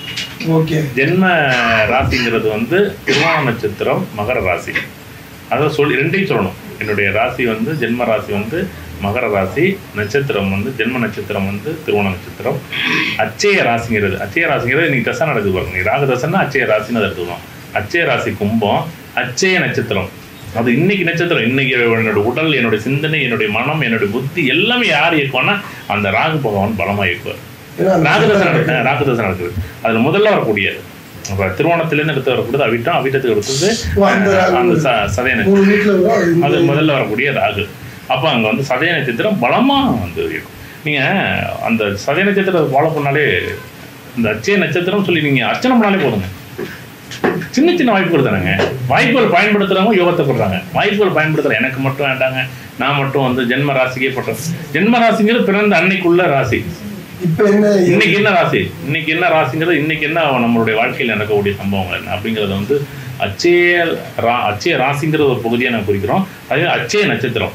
ஓகே ஜென்ம ராசிங்கிறது வந்து திருவோண நட்சத்திரம் மகர ராசி அதை சொல்லி ரெண்டையும் சொல்லணும் என்னுடைய ராசி வந்து ஜென்ம ராசி வந்து மகர ராசி நட்சத்திரம் வந்து ஜென்ம நட்சத்திரம் வந்து திருவோண நட்சத்திரம் அச்சய ராசிங்கிறது அச்சய ராசிங்கிறது இன்னைக்கு தசை நடக்குது பாருங்க நீ ராகு தசைன்னா அச்சய ராசின்னு அதை எடுத்துக்கணும் அச்சய ராசி கும்பம் அச்சய நட்சத்திரம் அது இன்னைக்கு நட்சத்திரம் இன்னைக்கு என்னோட உடல் என்னுடைய சிந்தனை என்னுடைய மனம் என்னுடைய புத்தி எல்லாமே யார் இயக்குவான்னா அந்த ராகு பகவான் பலமா இயக்குவார் ஏன்னா அந்த ராகுதசை நட்சத்திரம் நடக்குது ராகுதசை நடக்குது அதுல முதல்ல வரக்கூடியது அப்ப திருவோணத்திலேருந்து எடுத்து வரக்கூடியது அவிட்டம் அவிட்டத்துக்கு எடுத்தது ஓ, அந்த ராகு. அந்த ச- சதய நட்சத்திரம் மூணு வீட்டுல வரும் அது இந்த- அது முதல்ல வரக்கூடிய ராகு அப்போ அங்கே வந்து சதய நட்சத்திரம் பலமாக வந்து இருக்கும் நீங்கள் அந்த சதய நட்சத்திரத்தை ஃபாலோ பண்ணாலே இந்த அச்சய நட்சத்திரம் சொல்லி நீங்கள் அர்ச்சனை பண்ணாலே போதுங்க சின்ன சின்ன வாய்ப்புகள் தானேங்க வாய்ப்புகள் பயன்படுத்துறவங்க யோகத்தை கொடுறாங்க வாய்ப்புகள் பயன்படுத்துற எனக்கு மட்டும் வேண்டாங்க நான் மட்டும் வந்து ஜென்ம ராசிக்கே போட்டேன் ஜென்ம ராசிங்கிறது பிறந்த அன்னைக்குள்ள ராசி இப்ப என்ன இன்னைக்கு என்ன ராசி இன்னைக்கு என்ன ராசிங்கிறது இன்னைக்கு என்ன நம்மளுடைய வாழ்க்கையில் நடக்கக்கூடிய சம்பவங்கள் என்ன அப்படிங்கிறத வந்து அச்சய ரா அச்சய ராசிங்கிற ஒரு பகுதியை நான் குறிக்கிறோம் அதே அச்சய நட்சத்திரம்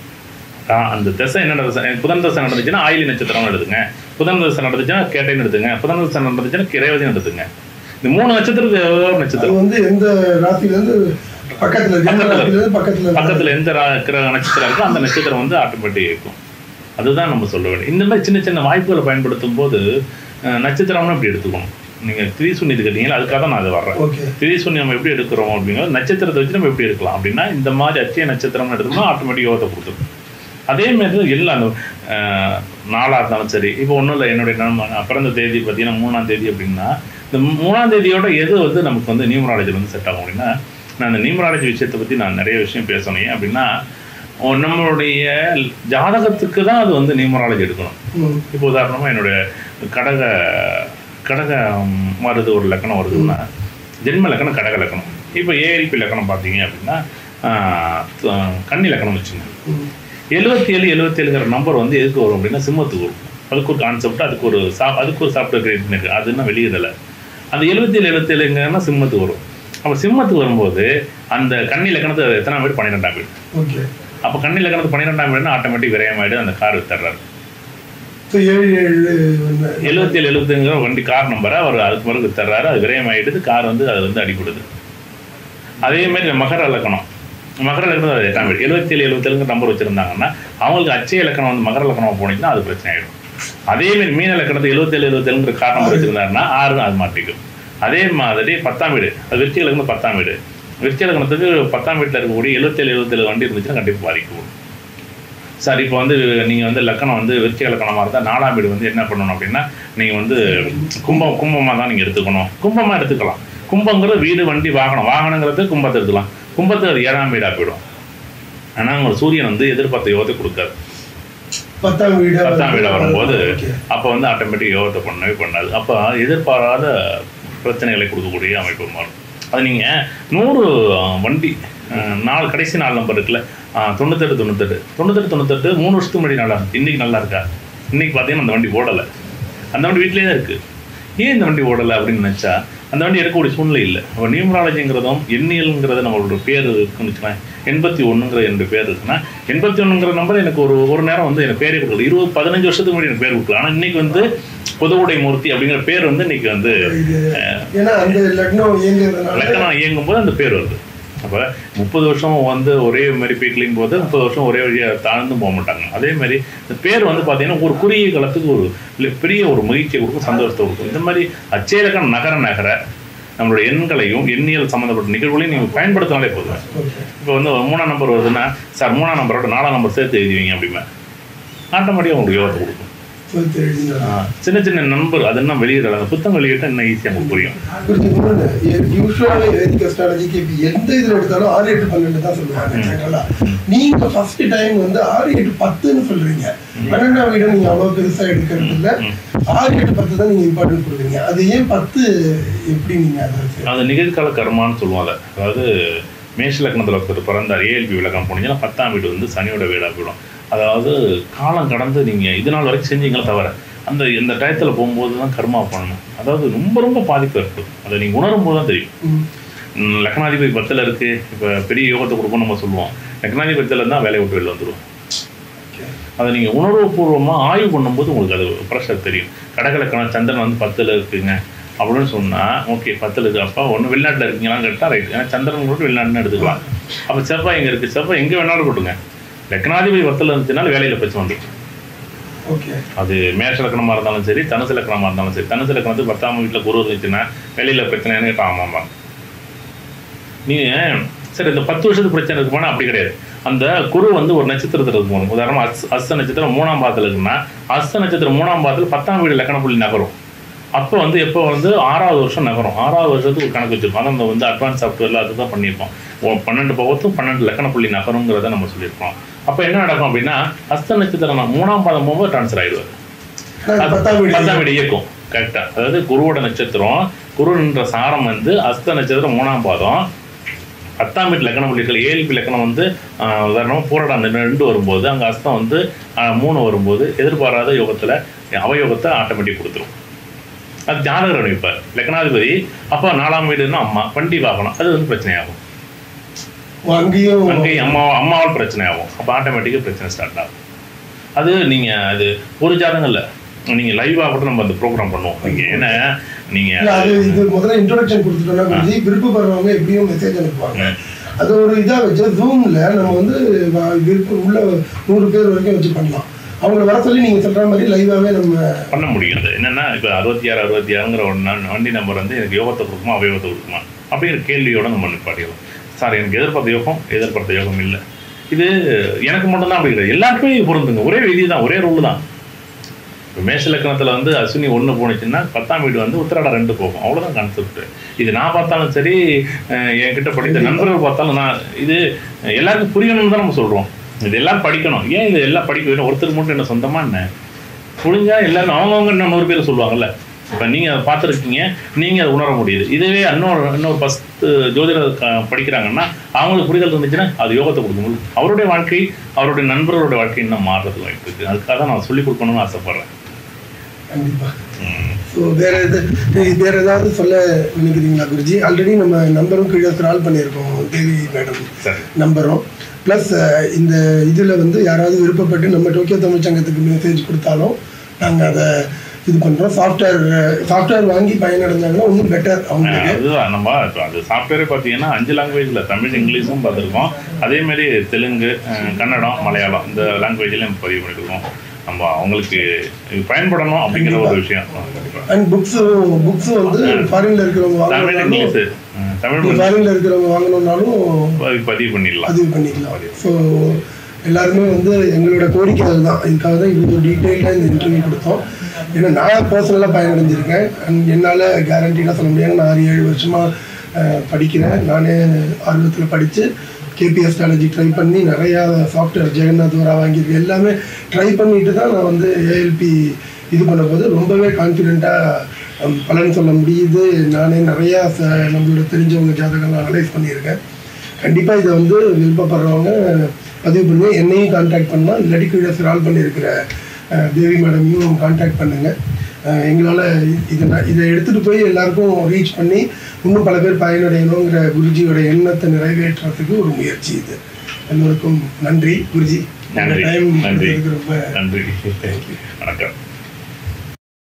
ரா- அந்த திசை என்ன தசை புதன் தசை நடந்துச்சுன்னா ஆயிலி நட்சத்திரம் எடுத்துங்க புதன் தசை நடந்துச்சுன்னா கேட்டைன்னு எடுத்துங்க புதன் தசை நடந்துச்சுன்னா கிரேவதின்னு எடுத்துங்க இந்த மூணு நட்சத்திரத்துக்கு ஏதோ ஒரு அது நட்சத்திரம் வந்து எந்த ராசியில இருந்து பக்கத்துல ஜென்ம பக்கத்துல. ராசியில இருந்து பக்கத்துல பக்கத்துல எந்த ரா- கிரக நட்சத்திரம் இருக்கோ அந்த நட்சத்திரம் வந்து ஆட்டோமேட்டிக் இருக்கும் அதுதான் நம்ம சொல்ல வேண்டிய இந்த மாதிரி சின்ன சின்ன வாய்ப்புகளை பயன்படுத்தும் போது அஹ், நட்சத்திரம்னு இப்படி எடுத்துக்கணும் நீங்க திரிசூன்யது கேட்டீங்களா அதுக்காக தான் நான் அது வர்றேன் ஓகே திரிசூன்யம் நம்ம எப்படி எடுக்கிறோம் அப்படிங்கிறது நட்சத்திரத்தை வச்சு நம்ம எப்படி எடுக்கலாம் அப்படின்னா இந்த மாதிரி அச்சய நட்சத்திரம்னு எடுத்தோம்னா ஆட்டோமேட்டிக் யோகத்தை கொடுத்துரும் அதே மாதிரி தான் எல்லாம் அந்த அஹ், நாளா இருந்தாலும் சரி இப்போ ஒன்றும் இல்லை என்னுடைய நம்ம நான் பிறந்த தேதி பார்த்தீங்கன்னா மூணாம் தேதி அப்படின்னா இந்த மூணாம் தேதியோட எது வந்து நமக்கு வந்து நியூமராலஜி வந்து செட் ஆகும் அப்படின்னா நான் அந்த நியூமராலஜி விஷயத்தை பற்றி நான் நிறைய விஷயம் பேசணும் ஏன் அப்படின்னா ஓ, நம்மளுடைய ஜாதகத்துக்கு தான் அது வந்து நியூமராலஜி எடுக்கணும் ம் இப்போ உதாரணமாக என்னுடைய கடக கடக ம், வருது ஒரு லக்கணம் வருதுன்னா ஜென்ம லக்கணம் கடக லக்கணம் இப்போ ஏஎல்பி லக்கணம் பார்த்தீங்க அப்படின்னா ஆஹ், த- கன்னி லக்கணம் வச்சுங்க ம் எழுபத்தி ஏழு எழுபத்தேழுங்கிற நம்பர் வந்து எதுக்கு வரும் அப்படின்னா சிம்மத்துக்கு வரும் அதுக்கு ஒரு கான்செப்ட் அதுக்கு ஒரு சா அதுக்கு ஒரு சாஃப்ட்வேர் கிரியேட் பண்ணிருக்கு அது இன்னும் வெளியிடலை அந்த எழுபத்தி ஏழு எழுபத்தேழுங்கன்னா சிம்மத்துக்கு வரும் அப்போ சிம்மத்துக்கு வரும்போது அந்த கன்னி லக்கணத்தை எத்தனாம் வீடு பன்னிரெண்டாம் வீடு ஓகே அப்போ கன்னி லக்கணத்து பன்னிரெண்டாம் வீடுனா ஆட்டோமேட்டிக் விரயமாயிடு அந்த கார் வித்துறாரு ஸோ ஏழு ஏழு வந்து எழுபத்தி ஏழு எழுபத்தஞ்சுங்கிற வண்டி கார் நம்பரை அவர் அதுக்கு பிறகு தர்றாரு அது விரயமாயிடுது கார் வந்து அது வந்து அடிபடுது அதே மாதிரி இந்த மகர இலக்கணம் மகர இலக்கணம் அது எட்டாம் வீடு எழுபத்தி ஏழு எழுபத்தேழுங்கிற நம்பர் வச்சுருந்தாங்கன்னா அவங்களுக்கு அச்சய இலக்கணம் வந்து மகர இலக்கணம் போனீங்கன்னா அது பிரச்சனை ஆயிடும் அதே மாதிரி மீன இலக்கணத்தை எழுபத்தேழு எழுபத்தேழுங்கிற கார் நம்பர் வச்சுருந்தாருன்னா ஆறு அது மாட்டிக்கும் அதே மாதிரி பத்தாம் வீடு அது விருச்சி இலக்கணம் பத்தாம் வீடு விருச்சி இலக்கணத்துக்கு பத்தாம் வீட்டில் இருக்கக்கூடிய எழுபத்தேழு எழுபத்தேழு வண்டி இருந்துச்சுன்னா கண்டிப்பாக பாதிக்கும் சார் இப்போ வந்து நீங்கள் வந்து லக்கணம் வந்து விருச்சி இலக்கணமாக இருந்தால் நாலாம் வீடு வந்து என்ன பண்ணணும் அப்படின்னா நீங்கள் வந்து கும்பம் கும்பமாக தான் நீங்கள் எடுத்துக்கணும் கும்பமாக எடுத்துக்கலாம் கும்பங்கிறது வீடு வண்டி வாகனம் வாகனங்கிறது கும்பத்தை எடுத்துக்கலாம் கும்பத்தை அது ஏழாம் வீடாக போயிடும் ஆனால் உங்கள் சூரியன் வந்து எதிர்பார்த்த யோகத்தை கொடுக்காது பத்தாம் வீடு பத்தாம் வீடு வரும்போது ஓகே அப்போ வந்து ஆட்டோமேட்டிக் யோகத்தை பண்ணவே பண்ணாது அப்போ எதிர்பாராத பிரச்சனைகளை கொடுக்கக்கூடிய அமைப்பு மாறும் அது நீங்கள் நூறு அஹ், வண்டி அஹ், நாலு கடைசி நாலு நம்பர் இருக்குல்ல அஹ், தொண்ணூத்தெட்டு தொண்ணூத்தெட்டு தொண்ணூத்தெட்டு தொண்ணூத்தெட்டு மூணு வருஷத்துக்கு முன்னாடி நல்லா இருக்கு இன்னைக்கு நல்லா இருக்கா இன்னைக்கு பார்த்தீங்கன்னா அந்த வண்டி ஓடலை அந்த வண்டி வீட்டிலே தான் இருக்குது ஏன் இந்த வண்டி ஓடலை அப்படின்னு நினச்சா அந்த வண்டி எடுக்கக்கூடிய சூழ்நிலை இல்லை அப்போ நியூமராலஜிங்கிறதும் எண்ணியல்ங்கிறது நம்மளோட பேர் இருக்குன்னு வச்சுக்கலாம் எண்பத்தி ஒன்றுங்கிற என்னுடைய பேர் இருக்குன்னா எண்பத்தி ஒன்றுங்கிற நம்பர் எனக்கு ஒரு ஒரு நேரம் வந்து எனக்கு பேரே கொடுக்கல இருபது பதினஞ்சு வருஷத்துக்கு முன்னாடி எனக்கு பேர் கொடுக்கல ஆனால் இன்னைக்கு வந்து புதுவுடை மூர்த்தி அப்படிங்கிற பேர் வந்து இன்னைக்கு வந்து இது ஏன்னா அந்த லக்னம் இயங்குறதுனால லக்கணம் இயங்கும் போது அந்த பேர் வருது அப்போ முப்பது வருஷம் வந்து ஒரே மாதிரி பீக்லிங் போது முப்பது வருஷம் ஒரே வழியாக தாழ்ந்து போக மாட்டாங்க அதே மாதிரி இந்த பேர் வந்து பார்த்தீங்கன்னா ஒரு குறுகிய காலத்துக்கு ஒரு இல்ல பெரிய ஒரு மகிழ்ச்சியை கொடுக்கும் சந்தோஷத்தை கொடுக்கும் இந்த மாதிரி அச்சேலக்கணம் நகர நகர நம்மளுடைய எண்களையும் எண்ணியல் சம்மந்தப்பட்ட நிகழ்வுகளையும் நீங்கள் பயன்படுத்தினாலே போதும் ஓகே இப்போ வந்து மூணாம் நம்பர் வருதுன்னா சார் மூணாம் நம்பரோட நாலாம் நம்பர் சேர்த்து எழுதுவீங்க அப்படிமே ஆட்டோமேட்டிக்காக உங்களுக்கு யோகத்தை கொடுக்கும் இருபத்தி ஏழு ஆ, சின்ன சின்ன நம்பர் அது என்ன வெளியிடலாம் அந்த புத்தகம் வெளியிட்டா இன்னும் ஈஸியாக உங்களுக்கு புரியும் யூஸ்வலாக வேதிக் அஸ்ட்ராலஜிக்கு இப்போ எந்த இதில் எடுத்தாலும் ஆறு எட்டு பன்னெண்டு தான் சொல்லுவாங்க ஜெனரலா நீங்க ஃபர்ஸ்ட் டைம் வந்து ஆறு எட்டு பத்துன்னு சொல்றீங்க பன்னெண்டாம் வீடு நீங்க அவ்வளவு பெருசா எடுக்கிறது இல்ல ஆறு எட்டு பத்து தான் நீங்க இம்பார்ட்டன்ட் கொடுக்குறீங்க அது ஏன் பத்து எப்படி நீங்க அதை வச்சு- அது நிகழ்கால கர்மான்னு சொல்லுவாங்க அதாவது மேஷ லக்னத்தில் ஒருத்தர் பிறந்தார் ஏஎல்பி விளக்கம் போனீங்கன்னா பத்தாம் வீடு வந்து சனியோட வீடாக போயிடும் அதாவது காலம் கடந்து நீங்கள் இது நாள் வரைக்கும் செஞ்சீங்களே தவிர அந்த இந்த டயத்தில் போகும்போது தான் கர்மா பண்ணணும் அதாவது ரொம்ப ரொம்ப பாதிப்பு ஏற்படும் அதை நீங்கள் உணரும் போது தான் தெரியும் ம். ம், லக்னாதிபதி பத்தில் இருக்குது இப்போ பெரிய யோகத்தை கொடுப்போம்னு நம்ம சொல்லுவோம் லக்னாதிபதி பத்தில் இருந்தால் வேலையை விட்டு வெளில வந்துடும் அதை நீங்கள் உணர்வுபூர்வமாக ஆய்வு பண்ணும்போது உங்களுக்கு அது ப்ரெஷர் தெரியும் கடகலக்கணம் சந்திரன் வந்து பத்தில் இருக்குங்க அப்படின்னு சொன்னால் ஓகே பத்தில் இருக்கு அப்பா ஒன்று வெளிநாட்டில் இருக்கீங்களான்னு கேட்டால் ரைட் ஏன்னா சந்திரன் கூட வெளிநாட்டுன்னு எடுத்துக்கலாம் அப்போ செவ்வாய் எங்கே இருக்குது செவ்வாய் எங்கே வேணாலும் கொடுங்க லக்னாதிபதி வர்த்தல இருந்துச்சுனால வேலையில் பிரச்சனை வந்துடும் ஓகே அது மேஷ லக்கணமாக இருந்தாலும் சரி தனுசு லக்கணமாக இருந்தாலும் சரி தனுசு லக்கணத்துக்கு பத்தாம் வீட்டில் குரு இருந்துச்சுன்னா வெளியில் பிரச்சனைன்னு கேட்டால் ஆமாம்மா நீங்கள் சரி இந்த பத்து வருஷத்துக்கு பிரச்சனை இருக்குமானா அப்படி கிடையாது அந்த குரு வந்து ஒரு நட்சத்திரத்தில் இருக்கும் உதாரணமாக அஸ் அஸ்த நட்சத்திரம் மூணாம் பாதத்தில் இருக்குன்னா அஸ்த நட்சத்திரம் மூணாம் பாதத்தில் பத்தாம் வீடு லக்கண புள்ளி நகரும் அப்போ வந்து எப்போ வந்து ஆறாவது வருஷம் நகரும் ஆறாவது வருஷத்துக்கு ஒரு கணக்கு வச்சிருப்போம் அதான் அந்த வந்து அட்வான்ஸ் சாஃப்ட்வேரில் அதுதான் பண்ணியிருப்போம் ஓ, பன்னெண்டு பவத்தும் பன்னெண்டு லக்கண புள்ளி நகருங்கிறத நம்ம சொல்லியிருக்கோம் அப்போ என்ன நடக்கும் அப்படின்னா அஸ்த நட்சத்திரம் நான் மூணாம் பாதம் போகும்போது ட்ரான்ஸ்ஃபர் ஆயிடுவார் ஆனா, பத்தாம் வீடு பத்தாம் வீடு இயக்கும் கரெக்டா அதாவது குருவோட நட்சத்திரம் குருன்ற சாரம் வந்து அஸ்த நட்சத்திரம் மூணாம் பாதம் பத்தாம் வீட்டு லக்கணம் புள்ளிகள் ஏழ்பி லக்கணம் வந்து ஆஹ், உதாரணமா பூரடா அந்த ரெண்டு வரும்போது அங்கே அஸ்தம் வந்து ஆஹ், மூணு வரும்போது எதிர்பாராத யோகத்தில் அவயோகத்தை ஆட்டோமேட்டிக் கொடுத்துரும் அது ஜாதகர் அனுப்பிப்பார் லக்னாதிபதி அப்போ நாலாம் வீடுன்னா அம்மா வண்டி வாகனம் அது வந்து பிரச்சனையாகும் ஓ, அங்கேயும் அங்கேயும் அம்மா அம்மாவால் பிரச்சனை ஆகும் அப்போ ஆட்டோமேட்டிக்காக பிரச்சனை ஸ்டார்ட் ஆகும் அது நீங்கள் அது ஒரு ஜாதகம் இல்லை நீங்கள் லைவாக கூட நம்ம அந்த ப்ரோக்ராம் பண்ணுவோம் நீங்கள் ஏன்னா இல்ல, அது நீங்கள் இது முதல்ல இன்ட்ரோடக்ஷன் கொடுத்துட்டோம்னா குருஜி விருப்பப்படுறவங்க எப்படியும் மெசேஜ் அனுப்புவாங்க அது ஒரு இதா வச்சு ஜூம்ல நம்ம வந்து வ- விருப்பம் உள்ள நூறு பேர் வரைக்கும் வச்சு பண்ணலாம் அவங்கள வர சொல்லி நீங்க சொல்ற மாதிரி லைவாவே நம்ம பண்ண முடியாது என்னென்னா இப்போ அறுபத்தி ஆறு அறுபத்தி ஆறுங்கிற ஒரு ந- வண்டி நம்பர் வந்து எனக்கு யோகத்தை கொடுக்குமா அவயோகத்தை கொடுக்குமா அப்படிங்கிற கேள்வியோட நம்ம நிப்பாட்டிடலாம் சார் எனக்கு எதிர்பார்த்த யோகம் எதிர்பார்த்த யோகம் இல்லை இது எனக்கு மட்டும்தான் அப்படி கிடையாது எல்லாருக்குமே பொருந்துங்க ஒரே விதி தான் ஒரே ரூல் தான் இப்போ மேஷ லக்கணத்தில் வந்து அஸ்வினி ஒன்று போணுச்சுன்னா பத்தாம் வீடு வந்து உத்திராடம் ரெண்டு போகும் அவ்வளோதான் கான்செப்ட் இது நான் பார்த்தாலும் சரி அஹ் என்கிட்ட படித்த நண்பர்கள் பார்த்தாலும் நான் இது எல்லாருக்கும் புரியணும்னு தான் நம்ம சொல்கிறோம் இது எல்லாம் படிக்கணும் ஏன் இது எல்லாம் படிக்க வேணும் ஒருத்தருக்கு மட்டும் என்ன சொந்தமா என்ன புரிஞ்சா எல்லாரும் அவங்கவுங்க இன்னும் நூறு பேர் சொல்லுவாங்கல்ல இப்போ நீங்கள் அதை பார்த்துருக்கீங்க நீங்கள் அதை உணர முடியுது இதுவே இன்னொரு இன்னொரு பத்து ஜோதிடர் க- படிக்கிறாங்கன்னா அவங்களுக்கு புரிதல் இருந்துச்சுன்னா அது யோகத்தை கொடுக்க முடியும் அவருடைய வாழ்க்கை அவருடைய நண்பர்களுடைய வாழ்க்கை இன்னும் மாறுறதுக்கு வாய்ப்பு இருக்குது அதுக்காக தான் நான் சொல்லிக் கொடுக்கணும்னு ஆசைப்பட்றேன் கண்டிப்பா ஸோ வேற எது வேற ஏதாவது சொல்ல நினைக்கிறீங்களா குருஜி ஆல்ரெடி நம்ம நம்பரும் கீழே ஸ்க்ரால் பண்ணியிருக்கோம் தேவி மேடம் சரி நம்பரும் ப்ளஸ் இந்த இதில் வந்து யாராவது விருப்பப்பட்டு நம்ம டோக்கியோ தமிழ் சங்கத்துக்கு மெசேஜ் கொடுத்தாலும் நாங்கள் அதை இது பண்ணுறோம் சாஃப்ட்வேர் சாஃப்ட்வேர் வாங்கி பயனடைஞ்சாங்கன்னா இன்னும் பெட்டர் அவங்களுக்கு அதுதான் நம்ம இப்போ அது சாஃப்ட்வேரே பார்த்தீங்கன்னா அஞ்சு லாங்குவேஜில் தமிழ் இங்கிலீஷும் பார்த்துருக்கோம் அதேமாரி தெலுங்கு அஹ், கன்னடம் மலையாளம் இந்த லாங்குவேஜ்லையும் பதிவு பண்ணியிருக்கோம் நம்ம அவங்களுக்கு இது பயன்படணும் அப்படிங்கிற ஒரு விஷயம் கண்டிப்பா. அண்ட் புக்ஸும் புக்ஸும் வந்து ஃபாரின்ல இருக்கிறவங்க தமிழ் வாங்கணும்னாலும் இங்கிலீஷ் அஹ், தமிழ் வந்து ஃபாரின்ல இருக்கிறவங்க வாங்கணும்னாலும் பதிவு- பதிவு பண்ணிடலாம் பதிவு பண்ணிக்கலாம் ஸோ எல்லாருமே வந்து எங்களோட கோரிக்கை அதுதான் இதுக்காக தான் இவ்வளோ டீட்டெயிலாக இந்த இன்டர்வியூ கொடுத்தோம் ஏன்னா நான் பர்சனலாக பயனடைஞ்சிருக்கேன் அண்ட் என்னால் கேரண்டீடாக சொல்ல முடியாது நான் ஆறு ஏழு வருஷமாக படிக்கிறேன் நானே ஆர்வத்தில் படித்து கேபிஎஸ் ஸ்ட்ராட்டஜி ட்ரை பண்ணி நிறையா சாஃப்ட்வேர் ஜெகநாத் வரா வாங்கியிருக்கேன் எல்லாமே ட்ரை பண்ணிட்டு தான் நான் வந்து ஏஎல்பி இது பண்ணும்போது ரொம்பவே கான்ஃபிடெண்ட்டாக பலன் சொல்ல முடியுது நானே நிறையா ச- நம்மளோட தெரிஞ்சவங்க ஜாதகங்கள் அனலைஸ் பண்ணியிருக்கேன் கண்டிப்பாக இதை வந்து விருப்பப்படுறவங்க பதிவு பண்ணுங்க என்னையும் காண்டாக்ட் பண்ணலாம் இல்லாட்டி கீழே ஸ்க்ரால் பண்ணியிருக்கிற அஹ், தேவி மேடமையும் காண்டாக்ட் பண்ணுங்கள் எங்களால் இதை நான் இதை எடுத்துகிட்டு போய் எல்லாருக்கும் ரீச் பண்ணி இன்னும் பல பேர் பயனடையணுங்கிற குருஜியோட எண்ணத்தை நிறைவேற்றுறதுக்கு ஒரு முயற்சி இது எல்லோருக்கும் நன்றி குருஜி நன்றி டைம் நன்றி ரொம்ப நன்றி வணக்கம்